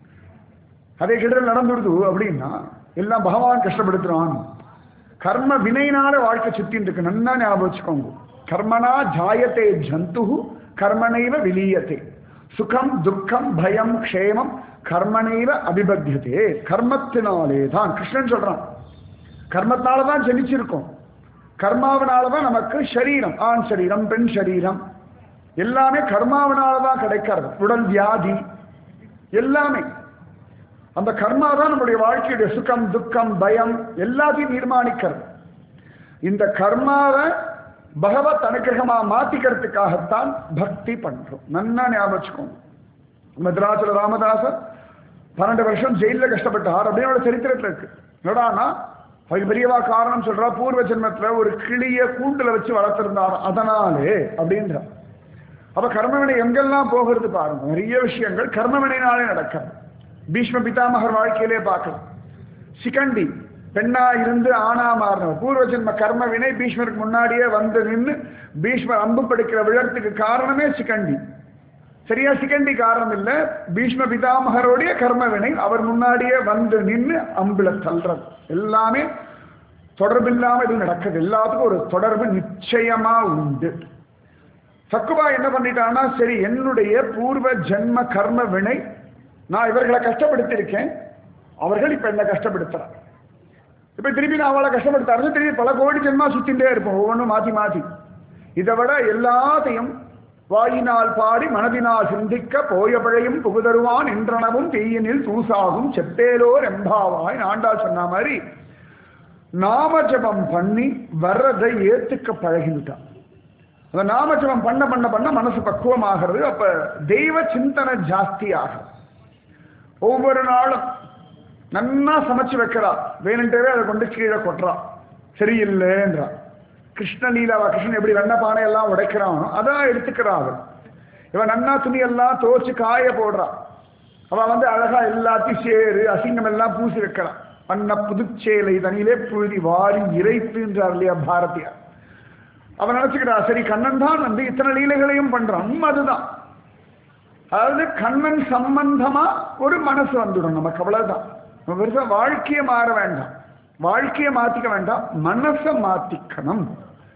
அதே கெடுதல் நடந்துடுது அப்படின்னா எல்லாம் பகவான் கஷ்டப்படுத்துறான் கர்ம வினைனால வாழ்க்கை சுத்தின்னு இருக்கு நன்னா ஞாபகம் வச்சுக்கோங்க கர்மனா ஜாயத்தே ஜந்து கர்மனைவ விலீயத்தே சுகம் துக்கம் பயம் க்ஷேமம் கர்மனைவ அபிபத்தியதே கர்மத்தினாலே தான் கிருஷ்ணன் சொல்றான் கர்மத்தினால தான் ஜனிச்சிருக்கோம் கர்மாவனால தான் நமக்கு சரீரம் ஆண் சரீரம் பெண் சரீரம் எல்லாமே கர்மாவனால தான் கிடைக்கிறது உடல் வியாதி எல்லாமே அந்த கர்மா தான் நம்முடைய வாழ்க்கையுடைய சுகம் துக்கம் பயம் எல்லாத்தையும் தீர்மானிக்கிறது இந்த கர்மாவை பகவத் அனுகிரகமா மாத்திக்கிறதுக்காகத்தான் பக்தி பண்றோம் நன்னா ஞாபகம் வச்சுக்கோங்க மദ്രാസിல ராமதாசர் பன்னெண்டு வருஷம் ஜெயில கஷ்டப்பட்டார் அப்படின்னு அவரோட சரித்திரத்துல இருக்கு என்னடானா அதுக்கு பெரியவா காரணம் சொல்றா பூர்வ ஜென்மத்துல ஒரு கிளிய கூண்டுல வச்சு வளர்த்திருந்தார் அதனாலே அப்படின்றார் அப்ப கர்மவினை எங்கெல்லாம் போகிறது பாருங்க நிறைய விஷயங்கள் கர்மவினைனாலே நடக்கிறது பீஷ்ம பிதாமகர் வாழ்க்கையிலே பார்க்கலாம் சிகண்டி பெண்ணா இருந்து ஆணா மாறினவர் பூர்வ ஜென்ம கர்ம வினை பீஷ்மருக்கு முன்னாடியே வந்து நின்று பீஷ்மர் அம்பு படுக்கிற விழத்துக்கு காரணமே சிகண்டி சரியா சிகண்டி காரணம் இல்ல பீஷ்ம பிதாமகருடைய கர்ம வினை அவர் முன்னாடியே வந்து நின்று அம்புல தள்ளுறது எல்லாமே தொடர்பில்லாம இது நடக்குது எல்லாத்துக்கும் ஒரு தொடர்பு நிச்சயமா உண்டு சக்குபா என்ன பண்ணிட்டான்னா சரி என்னுடைய பூர்வ ஜென்ம கர்ம வினை நான் இவர்களை கஷ்டப்படுத்தியிருக்கேன் அவர்கள் இப்ப என்ன கஷ்டப்படுத்துறாங்க இப்ப திருப்பி நான் அவளை கஷ்டப்படுத்தாரு திருப்பி பல கோடி ஜென்மா சுத்தின்றே இருப்போம் ஒவ்வொன்றும் மாத்தி மாத்தி இதை விட எல்லாத்தையும் வாயினால் பாடி மனதினால் சிந்திக்க போய பழையும் புகுதருவான் என்றனவும் தீயினில் தூசாகும் செப்பேலோர் எம்பாவாய் ஆண்டாள் சொன்ன மாதிரி நாம ஜபம் பண்ணி வர்றதை ஏத்துக்க பழகிவிட்டான் அந்த நாம ஜபம் பண்ண பண்ண பண்ண மனசு பக்குவமாகிறது அப்ப தெய்வ சிந்தனை ஜாஸ்தி ஆகும் ஒவ்வொரு நாளும் நன்னா சமைச்சு வைக்கிறா வேணுன்ட்டே அதை கொண்டு கீழே கொட்டுறா சரியில்லைன்றா கிருஷ்ண லீலாவா கிருஷ்ணன் எப்படி வெண்ண பானை எல்லாம் உடைக்கிறானோ அதான் எடுத்துக்கிறாள் இவன் நன்னா துணி எல்லாம் துவச்சு காய போடுறா அவ வந்து அழகா எல்லாத்தையும் சேரு அசிங்கம் எல்லாம் பூசி வைக்கிறான் பண்ண புதுச்சேலை தனியிலே புழுதி வாரி இறைத்துன்றார் இல்லையா பாரதியார் அவன் நினைச்சுக்கிறா சரி கண்ணன் தான் வந்து இத்தனை லீலைகளையும் பண்றான் உண்மை அதுதான் அதாவது கண்ணன் சம்பந்தமா ஒரு மனசு வந்துடும் நமக்கு அவ்வளவுதான் நம்ம பெருசா வாழ்க்கையை மாற வேண்டாம் வாழ்க்கையை மாத்திக்க வேண்டாம் மனசை மாத்திக்கணும்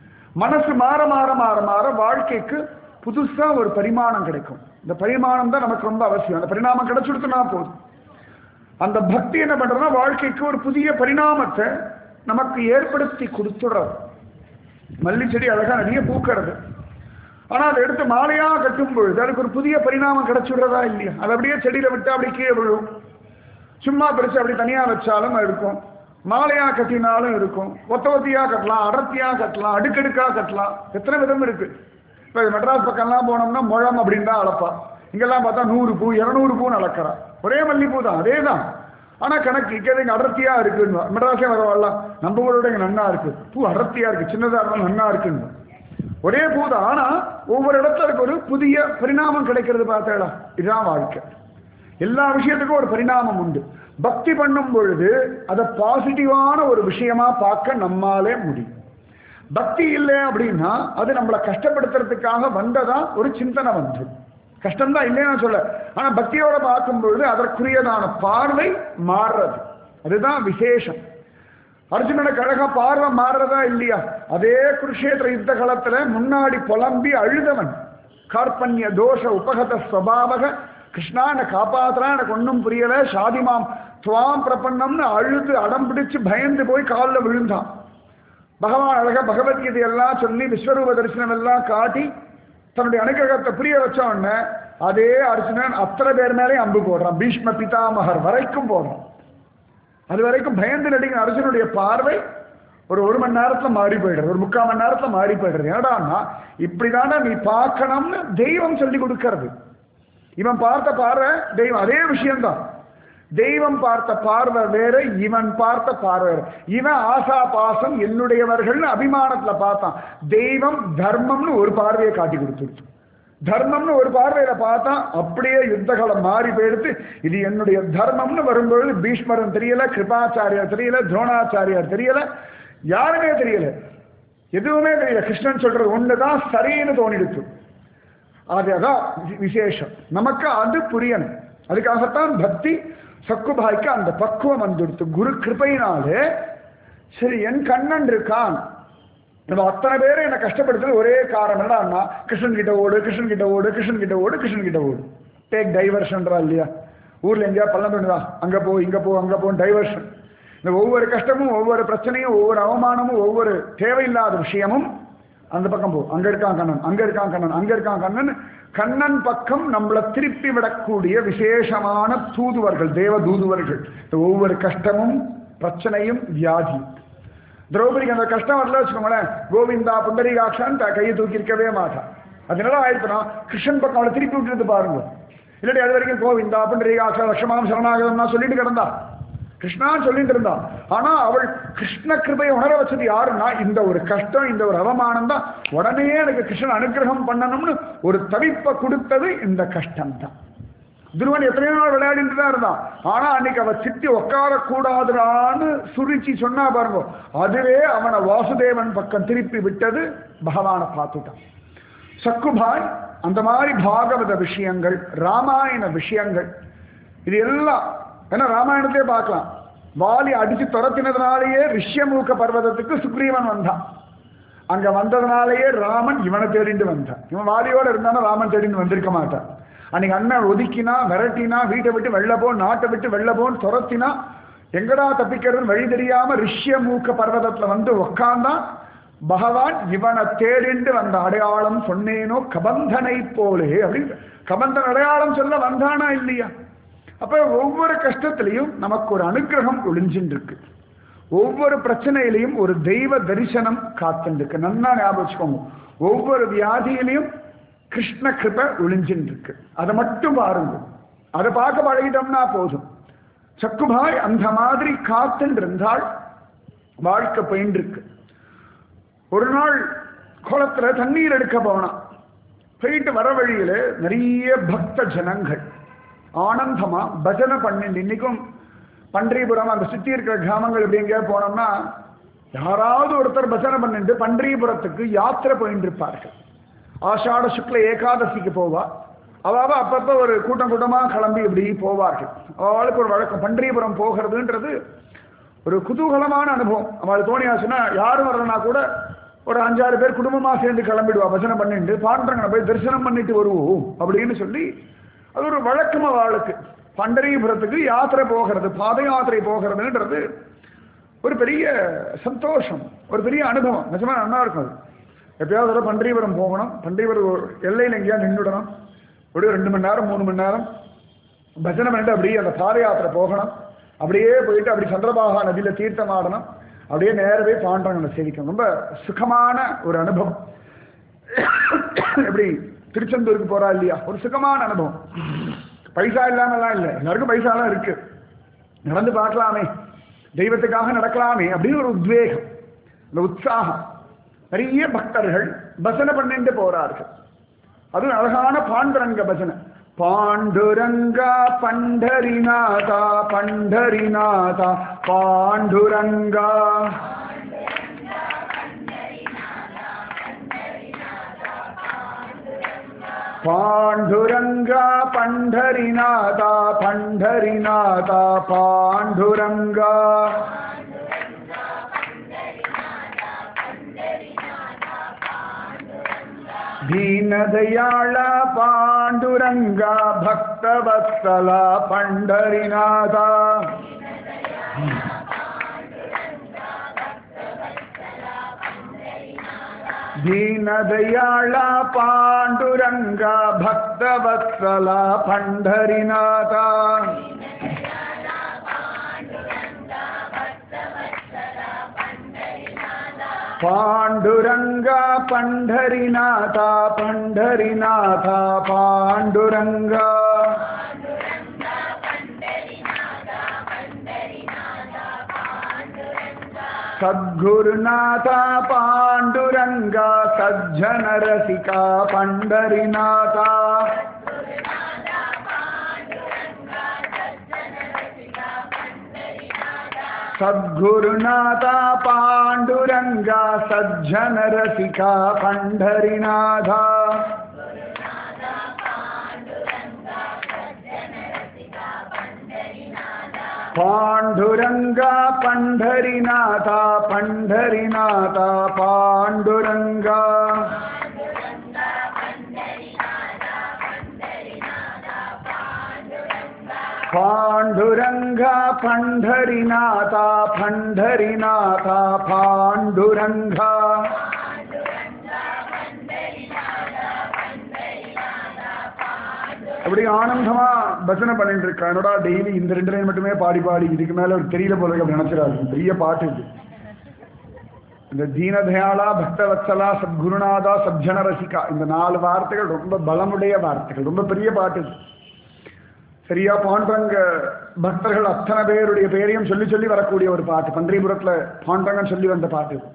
மனசு மாற மாற மாற மாற வாழ்க்கைக்கு புதுசா ஒரு பரிமாணம் கிடைக்கும் இந்த பரிமாணம் தான் நமக்கு ரொம்ப அவசியம் அந்த பரிணாமம் கிடைச்சுடுத்துனா போதும் அந்த பக்தி என்ன பண்றதுன்னா வாழ்க்கைக்கு ஒரு புதிய பரிணாமத்தை நமக்கு ஏற்படுத்தி கொடுத்துடுறது மல்லி செடி அழகா நிறைய பூக்கிறது ஆனா அதை எடுத்து மாலையா கட்டும் பொழுது அதுக்கு ஒரு புதிய பரிணாமம் கிடைச்சுடுறதா இல்லையா அது அப்படியே செடியில விட்டு அப்படி கீழே விழும் சும்மா பிரிச்சு அப்படி தனியா வச்சாலும் இருக்கும் மாலையா கட்டினாலும் இருக்கும் ஒத்த ஒத்தியா கட்டலாம் அடர்த்தியா கட்டலாம் அடுக்கடுக்கா கட்டலாம் எத்தனை விதம் இருக்கு இப்ப மெட்ராஸ் பக்கம்லாம் போனோம்னா முழம் அப்படின்னு தான் அளப்பா இங்கெல்லாம் பார்த்தா நூறு பூ இருநூறு பூன்னு அளக்கிறா ஒரே மல்லிப்பூ தான் அதே தான் ஆனா கணக்கு இங்க இங்க அடர்த்தியா இருக்குன்னு மெட்ராஸே வரவாள்ல நம்ம ஊரோட இங்க நன்னா இருக்கு பூ அடர்த்தியா இருக்கு சின்னதா இருந்தாலும் நன்னா இருக்குன்னு ஒரே பூ தான் ஆனா ஒவ்வொரு இடத்துல இருக்க ஒரு புதிய பரிணாமம் கிடைக்கிறது பார்த்தேடா இதுதான் வாழ்க்கை எல்லா விஷயத்துக்கும் ஒரு பரிணாமம் உண்டு பக்தி பண்ணும் பொழுது அதை பாசிட்டிவான ஒரு விஷயமா பார்க்க நம்மாலே முடியும் பக்தி இல்லை அப்படின்னா அது நம்மளை கஷ்டப்படுத்துறதுக்காக வந்ததா ஒரு சிந்தனை வந்து கஷ்டம்தான் இல்லைன்னு சொல்ல ஆனா பக்தியோட பார்க்கும் பொழுது அதற்குரியதான பார்வை மாறுறது அதுதான் விசேஷம் அர்ஜுனனுக்கு அழகா பார்வை மாறுறதா இல்லையா அதே குருஷேத்திர யுத்த காலத்துல முன்னாடி புலம்பி அழுதவன் கார்பண்ய தோஷ உபகத ஸ்வபாவக கிருஷ்ணா என்னை காப்பாத்துறா எனக்கு ஒன்றும் புரியல சாதிமாம் துவாம் பிரபன்னம்னு அழுது அடம் பிடிச்சு பயந்து போய் காலில் விழுந்தான் பகவான் அழகா பகவத்கீதை எல்லாம் சொல்லி விஸ்வரூப தரிசனம் எல்லாம் காட்டி தன்னுடைய அனுகிரகத்தை புரிய வச்ச உடனே அதே அர்ஜுனன் அத்தனை பேர் மேலே அம்பு போடுறான் பீஷ்ம பிதாமகர் வரைக்கும் போடுறான் அது வரைக்கும் பயந்து நடிக்கிற அர்ஜுனுடைய பார்வை ஒரு ஒரு மணி நேரத்துல மாறி போயிடுறது ஒரு முக்கால் மணி நேரத்துல மாறி போயிடுறது என்னடான்னா இப்படிதானே நீ பார்க்கணும்னு தெய்வம் சொல்லி கொடுக்கறது இவன் பார்த்த பார்வை தெய்வம் அதே விஷயம்தான் தெய்வம் பார்த்த பார்வை வேற இவன் பார்த்த பார்வை வேற இவன் ஆசா பாசம் என்னுடையவர்கள்னு அபிமானத்துல பார்த்தான் தெய்வம் தர்மம்னு ஒரு பார்வையை காட்டி கொடுத்துருச்சு தர்மம்னு ஒரு பார்வையில பார்த்தா அப்படியே யுத்த காலம் மாறி போயிடுத்து இது என்னுடைய தர்மம்னு வரும்பொழுது பீஷ்மரன் தெரியல கிருபாச்சாரியார் தெரியல துரோணாச்சாரியார் தெரியல யாருமே தெரியல எதுவுமே தெரியல கிருஷ்ணன் சொல்றது ஒண்ணுதான் சரின்னு தோணிடுச்சு அதுதான் விசேஷம் நமக்கு அது புரியணும் அதுக்காகத்தான் பக்தி சக்குபாய்க்கு அந்த பக்குவம் வந்துடுத்து குரு கிருபையினாலே சரி என் கண்ணன் இருக்கான் நம்ம அத்தனை பேரும் என்னை கஷ்டப்படுத்துறது ஒரே காரணம் என்னன்னா கிருஷ்ணன் கிட்ட ஓடு கிருஷ்ணன் கிட்ட ஓடு கிருஷ்ணன் கிட்ட ஓடு கிருஷ்ணன் கிட்ட ஓடு டேக் டைவர்ஷன்றா இல்லையா ஊர்ல எங்கேயா பள்ளம் தோணுதா அங்க போ இங்க போ அங்க போ டைவர்ஷன் இந்த ஒவ்வொரு கஷ்டமும் ஒவ்வொரு பிரச்சனையும் ஒவ்வொரு அவமானமும் ஒவ்வொரு தேவையில்லாத விஷயமும் அந்த பக்கம் போ அங்க இருக்கான் கண்ணன் அங்க இருக்கான் கண்ணன் அங்க இருக்கான் கண்ணன் கண்ணன் பக்கம் நம்மளை திருப்பி விடக்கூடிய விசேஷமான தூதுவர்கள் தேவ தூதுவர்கள் இந்த ஒவ்வொரு கஷ்டமும் பிரச்சனையும் வியாதி திரௌபதிக்கு அந்த கஷ்டம் வரல வச்சுக்கோங்களேன் கோவிந்தா புண்டரீகாட்சான் த- கையை தூக்கி இருக்கவே மாட்டான் அதனால ஆயிடுச்சுனா கிருஷ்ணன் பக்கம் அவளை திருப்பி விட்டுட்டு பாருங்க இல்லாட்டி அது வரைக்கும் கோவிந்தா புண்டரீகாட்சா லட்சமாம் சரணாகதம்னா சொல்லிட்டு கிடந்தா கிருஷ்ணான்னு சொல்லிட்டு இருந்தா ஆனா அவள் கிருஷ்ண கிருபையை உணர வச்சது யாருன்னா இந்த ஒரு கஷ்டம் இந்த ஒரு அவமானம் தான் உடனே எனக்கு கிருஷ்ணன் அனுகிரகம் பண்ணணும்னு ஒரு தவிப்பை கொடுத்தது இந்த கஷ்டம் தான் துருவன் எத்தனையோ நாள் விளையாடிட்டு தான் இருந்தான் ஆனா அன்னைக்கு அவ சித்தி உட்காரக்கூடாதுடான்னு சுருச்சி சொன்னா பாருங்க அதுவே அவனை வாசுதேவன் பக்கம் திருப்பி விட்டது பகவானை பார்த்துட்டான் சக்குபாய் அந்த மாதிரி பாகவத விஷயங்கள் ராமாயண விஷயங்கள் இது எல்லாம் ஏன்னா ராமாயணத்தையே பார்க்கலாம் வாலி அடிச்சு துரத்தினதுனாலேயே ரிஷ்யமூக்க பர்வதத்துக்கு சுக்ரீவன் வந்தான் அங்க வந்ததுனாலேயே ராமன் இவனை தேடிண்டு வந்தான் இவன் வாலியோட இருந்தானா ராமன் தேடிண்டு வந்திருக்க மாட்டான் அன்னைக்கு அண்ணன் ஒதுக்கினா மிரட்டினா வீட்டை விட்டு வெளில போ நாட்டை விட்டு வெளில போன்னு துரத்தினா எங்கடா தப்பிக்கிறதுன்னு வழி தெரியாம ரிஷ்யமூக்க பர்வதத்துல வந்து உக்காந்தான் பகவான் இவனை தேடிண்டு வந்த அடையாளம் சொன்னேனோ கபந்தனை போலே அப்படின்னு கபந்தன் அடையாளம் சொல்ல வந்தானா இல்லையா அப்ப ஒவ்வொரு கஷ்டத்திலையும் நமக்கு ஒரு அனுகிரகம் ஒளிஞ்சின்னு இருக்கு ஒவ்வொரு பிரச்சனையிலையும் ஒரு தெய்வ தரிசனம் காத்துன்னு இருக்கு நன்னா ஞாபகம் வச்சுக்கோங்க ஒவ்வொரு வியாதியிலையும் கிருஷ்ண கிருபை ஒளிஞ்சின்னு இருக்கு அதை மட்டும் பாருங்க அதை பார்க்க பழகிட்டோம்னா போதும் சக்குபாய் அந்த மாதிரி காத்துன்னு இருந்தால் வாழ்க்கை போயின்னு இருக்கு ஒரு நாள் குளத்துல தண்ணீர் எடுக்க போனான் போயிட்டு வர வழியில நிறைய பக்த ஜனங்கள் ஆனந்தமா பஜனை பண்ணிட்டு இன்னைக்கும் பன்றிபுரம் அந்த சுத்தி இருக்கிற கிராமங்கள் இப்படி எங்கேயாவது போனோம்னா யாராவது ஒருத்தர் பஜனை பண்ணிட்டு பன்றிபுரத்துக்கு யாத்திரை போயிட்டு இருப்பார்கள் ஆஷாட சுக்ல ஏகாதசிக்கு போவா அவாவ அப்பப்ப ஒரு கூட்டம் கூட்டமா கிளம்பி இப்படி போவார்கள் அவளுக்கு ஒரு வழக்கம் பன்றிபுரம் போகிறதுன்றது ஒரு குதூகலமான அனுபவம் அவளுக்கு தோணியாச்சுன்னா யாரும் வரலனா கூட ஒரு அஞ்சாறு பேர் குடும்பமா சேர்ந்து கிளம்பிடுவா பஜனை பண்ணிட்டு பாண்டரங்கனை போய் தரிசனம் பண்ணிட்டு வருவோம் அப்படின்னு சொல்லி அது ஒரு வழக்கம் அவளுக்கு பண்டரிபுரத்துக்கு யாத்திரை போகிறது பாத யாத்திரை போகிறதுன்றது ஒரு பெரிய சந்தோஷம் ஒரு பெரிய அனுபவம் நிஜமா நல்லா இருக்கும் அது எப்பயாவது ஒரு பன்றிபுரம் போகணும் பன்றிபுரம் ஒரு எல்லையில் எங்கேயா நின்றுடணும் ஒரு ரெண்டு மணி நேரம் மூணு மணி நேரம் பஜனை பண்ணிட்டு அப்படியே அந்த பாத யாத்திரை போகணும் அப்படியே போயிட்டு அப்படி சந்திரபாகா நதியில தீர்த்தம் ஆடணும் அப்படியே நேரவே பாண்டவங்களை சேவிக்கணும் ரொம்ப சுகமான ஒரு அனுபவம் எப்படி திருச்செந்தூருக்கு போறா இல்லையா ஒரு சுகமான அனுபவம் பைசா இல்லாமலாம் இல்லை எல்லாருக்கும் பைசாலாம் இருக்கு நடந்து பார்க்கலாமே தெய்வத்துக்காக நடக்கலாமே அப்படின்னு ஒரு உத்வேகம் இந்த உற்சாகம் நிறைய பக்தர்கள் பஜனை பண்ணிட்டு போறார்கள் அதுவும் அழகான பாண்டுரங்க பஜனை பாண்டுரங்கா பண்டரிநாதா பண்டரிநாதா பாண்டுரங்கா பாண்டுரங்கா பண்டரிநாதா பண்டரிநாதா பாண்டுரங்கா ದೀನದಯಾಳ ಪಾಂಡುರಂಗ ಭಕ್ತವತ್ಸಲ ಪಂಡರಿನಾಥ ದೀನದಯಾಳ ಪಾಂಡುರಂಗ ಭಕ್ತವತ್ಸಲ ಪಂಡರಿನಾಥ ಪಾಂಡುರಂಗ ಪಂಡರಿನಾಥ ಪಂಡರಿನಾಥ ಪಾಂಡುರಂಗ ಸದ್ಗುರುನಾಥ ಪಾಂಡುರಂಗ ಸಜ್ಜನ ರಸಿಕ ಪಂಡರಿನಾಥ ಸದ್ಗುರುನಾಥ ಪಾಂಡುರಂಗ ಸಜ್ಜನ ರಸಿಕ ಪಂಡರಿನಾಥ ಪಾಂಡುರಂಗ ಪಂಡರಿನಾಥ ಪಂಡರಿನಾಥ ಪಾಂಡುರಂಗ ಪಾಂಡುರಂಗ ಪಂಡರಿನಾಥ ಪಂಡರಿನಾಥ ಪಾಂಡುರಂಗ அப்படி ஆனந்தமா பஜனை பண்ணிட்டு இருக்கா என்னடா டெய்லி இந்த ரெண்டு லைன் மட்டுமே பாடி பாடி இதுக்கு மேல ஒரு தெரியல போல இருக்கு அப்படி நினைச்சிடாது பெரிய பாட்டு இது இந்த தீனதயாளா பக்தவத்சலா சத்குருநாதா சத்ஜன ரசிகா இந்த நாலு வார்த்தைகள் ரொம்ப பலமுடைய வார்த்தைகள் ரொம்ப பெரிய பாட்டு இது சரியா பாண்டரங்க பக்தர்கள் அத்தனை பேருடைய பேரையும் சொல்லி சொல்லி வரக்கூடிய ஒரு பாட்டு பன்றிபுரத்துல பாண்டரங்கன் சொல்லி வந்த பாட்டு இது.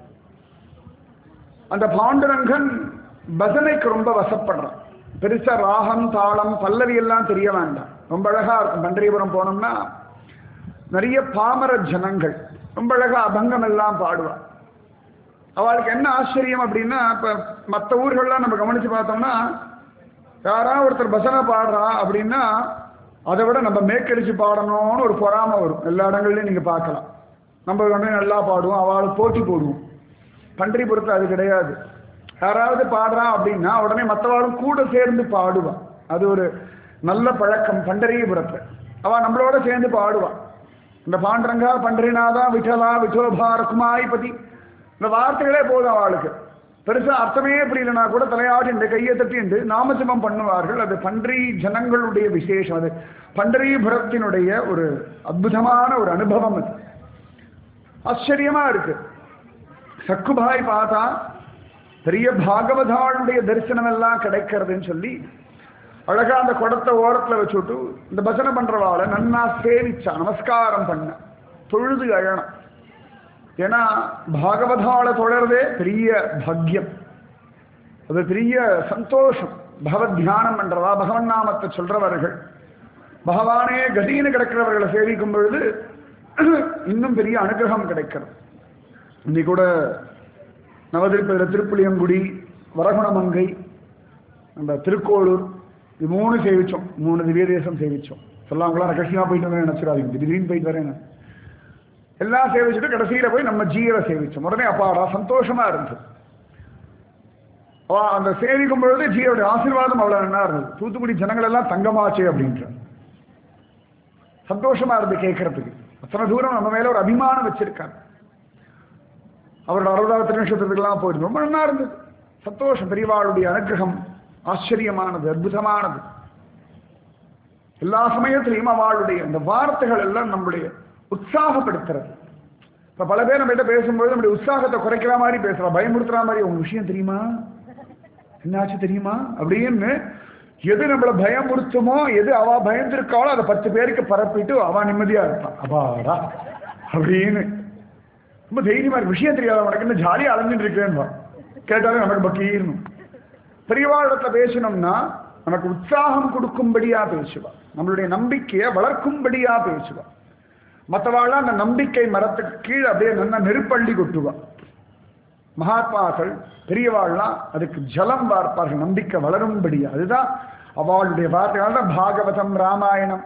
அந்த பாண்டுரங்கன் பஜனைக்கு ரொம்ப வசப்படுறான் பெருசா ராகம் தாளம் பல்லவி எல்லாம் தெரிய வேண்டாம் ரொம்ப அழகா இருக்கும் பன்றிபுரம் போனோம்னா நிறைய பாமர ஜனங்கள் ரொம்ப அழகா அபங்கம் எல்லாம் பாடுவா அவளுக்கு என்ன ஆச்சரியம் அப்படின்னா இப்ப மற்ற ஊர்கள்லாம் நம்ம கவனிச்சு பார்த்தோம்னா யாராவது ஒருத்தர் பஜனை பாடுறா அப்படின்னா அதை விட நம்ம மேக்கடிச்சு பாடணும்னு ஒரு பொறாமை வரும் எல்லா இடங்கள்லையும் நீங்க பார்க்கலாம் நம்ம உடனே நல்லா பாடுவோம் அவளுக்கு போட்டி போடுவோம் பன்றிபுரத்தில் அது கிடையாது யாராவது பாடுறான் அப்படின்னா உடனே மற்றவாளும் கூட சேர்ந்து பாடுவான் அது ஒரு நல்ல பழக்கம் பண்டரிபுரத்தில் அவ நம்மளோட சேர்ந்து பாடுவான் இந்த பாண்டரங்கா பண்டரிநாதா விட்டலா விட்டோபா ருக்குமாய்பதி இந்த வார்த்தைகளே போதும் அவளுக்கு பெருசா அர்த்தமே புரியலனா கூட தலையாடிண்டு கையை தட்டிண்டு நாமஜபம் பண்ணுவார்கள் அது பன்றி ஜனங்களுடைய விசேஷம் அது பண்டரிபுரத்தினுடைய ஒரு அற்புதமான ஒரு அனுபவம் அது ஆச்சரியமா இருக்கு சக்குபாய் பார்த்தா பெரிய பாகவதாளுடைய தரிசனம் எல்லாம் கிடைக்கிறதுன்னு சொல்லி அழகா அந்த குடத்தை ஓரத்துல வச்சுட்டு இந்த பஜனை பண்றவாளை நன்னா சேவிச்சா நமஸ்காரம் பண்ண தொழுது அழணும் ஏன்னா பாகவதாளை தொடர்றதே பெரிய பாக்கியம் அது பெரிய சந்தோஷம் பகவத் தியானம் பண்றவா பகவன் நாமத்தை சொல்றவர்கள் பகவானே கதின்னு கிடக்கிறவர்களை சேவிக்கும் பொழுது இன்னும் பெரிய அனுகிரகம் கிடைக்கிறது இன்னைக்கு கூட நவதிருப்பதில் திருப்புளியங்குடி வரகுணமங்கை நம்ம திருக்கோளூர் இது மூணு சேவிச்சோம் மூணு திவ்ய தேசம் சேவிச்சோம் சொல்லாமலாம் ரகசியமாக போயிட்டு வரேன் நினச்சிடாதீங்க திடீர்னு போயிட்டு வரேன் நான். எல்லாம் சேவிச்சுட்டு கடைசியில் போய் நம்ம ஜீரை சேவிச்சோம் உடனே அப்பாடா சந்தோஷமா இருந்தது அவ அந்த சேவிக்கும் பொழுது ஜீரோடைய ஆசீர்வாதம் அவ்வளவு நல்லா இருந்தது தூத்துக்குடி ஜனங்கள் எல்லாம் தங்கமாச்சு அப்படின்ற சந்தோஷமா இருந்து கேட்கறதுக்கு அத்தனை தூரம் நம்ம மேல ஒரு அபிமானம் வச்சிருக்காங்க அவரோட அறுபதாவது திருநட்சத்திரத்துக்கெல்லாம் போயிருந்து ரொம்ப நல்லா இருந்தது சந்தோஷம் பெரியவாளுடைய அனுகிரகம் ஆச்சரியமானது அற்புதமானது எல்லா சமயத்திலையும் அவளுடைய அந்த வார்த்தைகள் எல்லாம் நம்முடைய உற்சாகப்படுத்துறது இப்ப பல பேர் நம்ம கிட்ட பேசும்போது நம்முடைய உற்சாகத்தை குறைக்கிற மாதிரி பேசுறா பயமுறுத்துற மாதிரி உங்க விஷயம் தெரியுமா என்னாச்சு தெரியுமா அப்படின்னு எது நம்மள பயமுறுத்துமோ எது அவ பயந்திருக்காளோ அதை பத்து பேருக்கு பரப்பிட்டு அவ நிம்மதியா இருப்பான் அப்பாடா அப்படின்னு ரொம்ப தைரியமா இருக்கு விஷயம் தெரியாத உனக்கு என்ன ஜாலியா அலைஞ்சிட்டு இருக்கேன்னு கேட்டாலும் நமக்கு பக்கீரணும் பெரியவாழத்துல பேசணும்னா நமக்கு உற்சாகம் கொடுக்கும்படியா பேசுவா நம்மளுடைய நம்பிக்கையை வளர்க்கும்படியா பேசுவா மற்றவாழ்லாம் அந்த நம்பிக்கை மரத்துக்கு கீழே அப்படியே நல்லா நெருப்பள்ளி கொட்டுவா மகாத்மாக்கள் பெரியவாள்லாம் அதுக்கு ஜலம் வார்ப்பார்கள் நம்பிக்கை வளரும்படியா அதுதான் அவளுடைய வார்த்தைகள் தான் பாகவதம் ராமாயணம்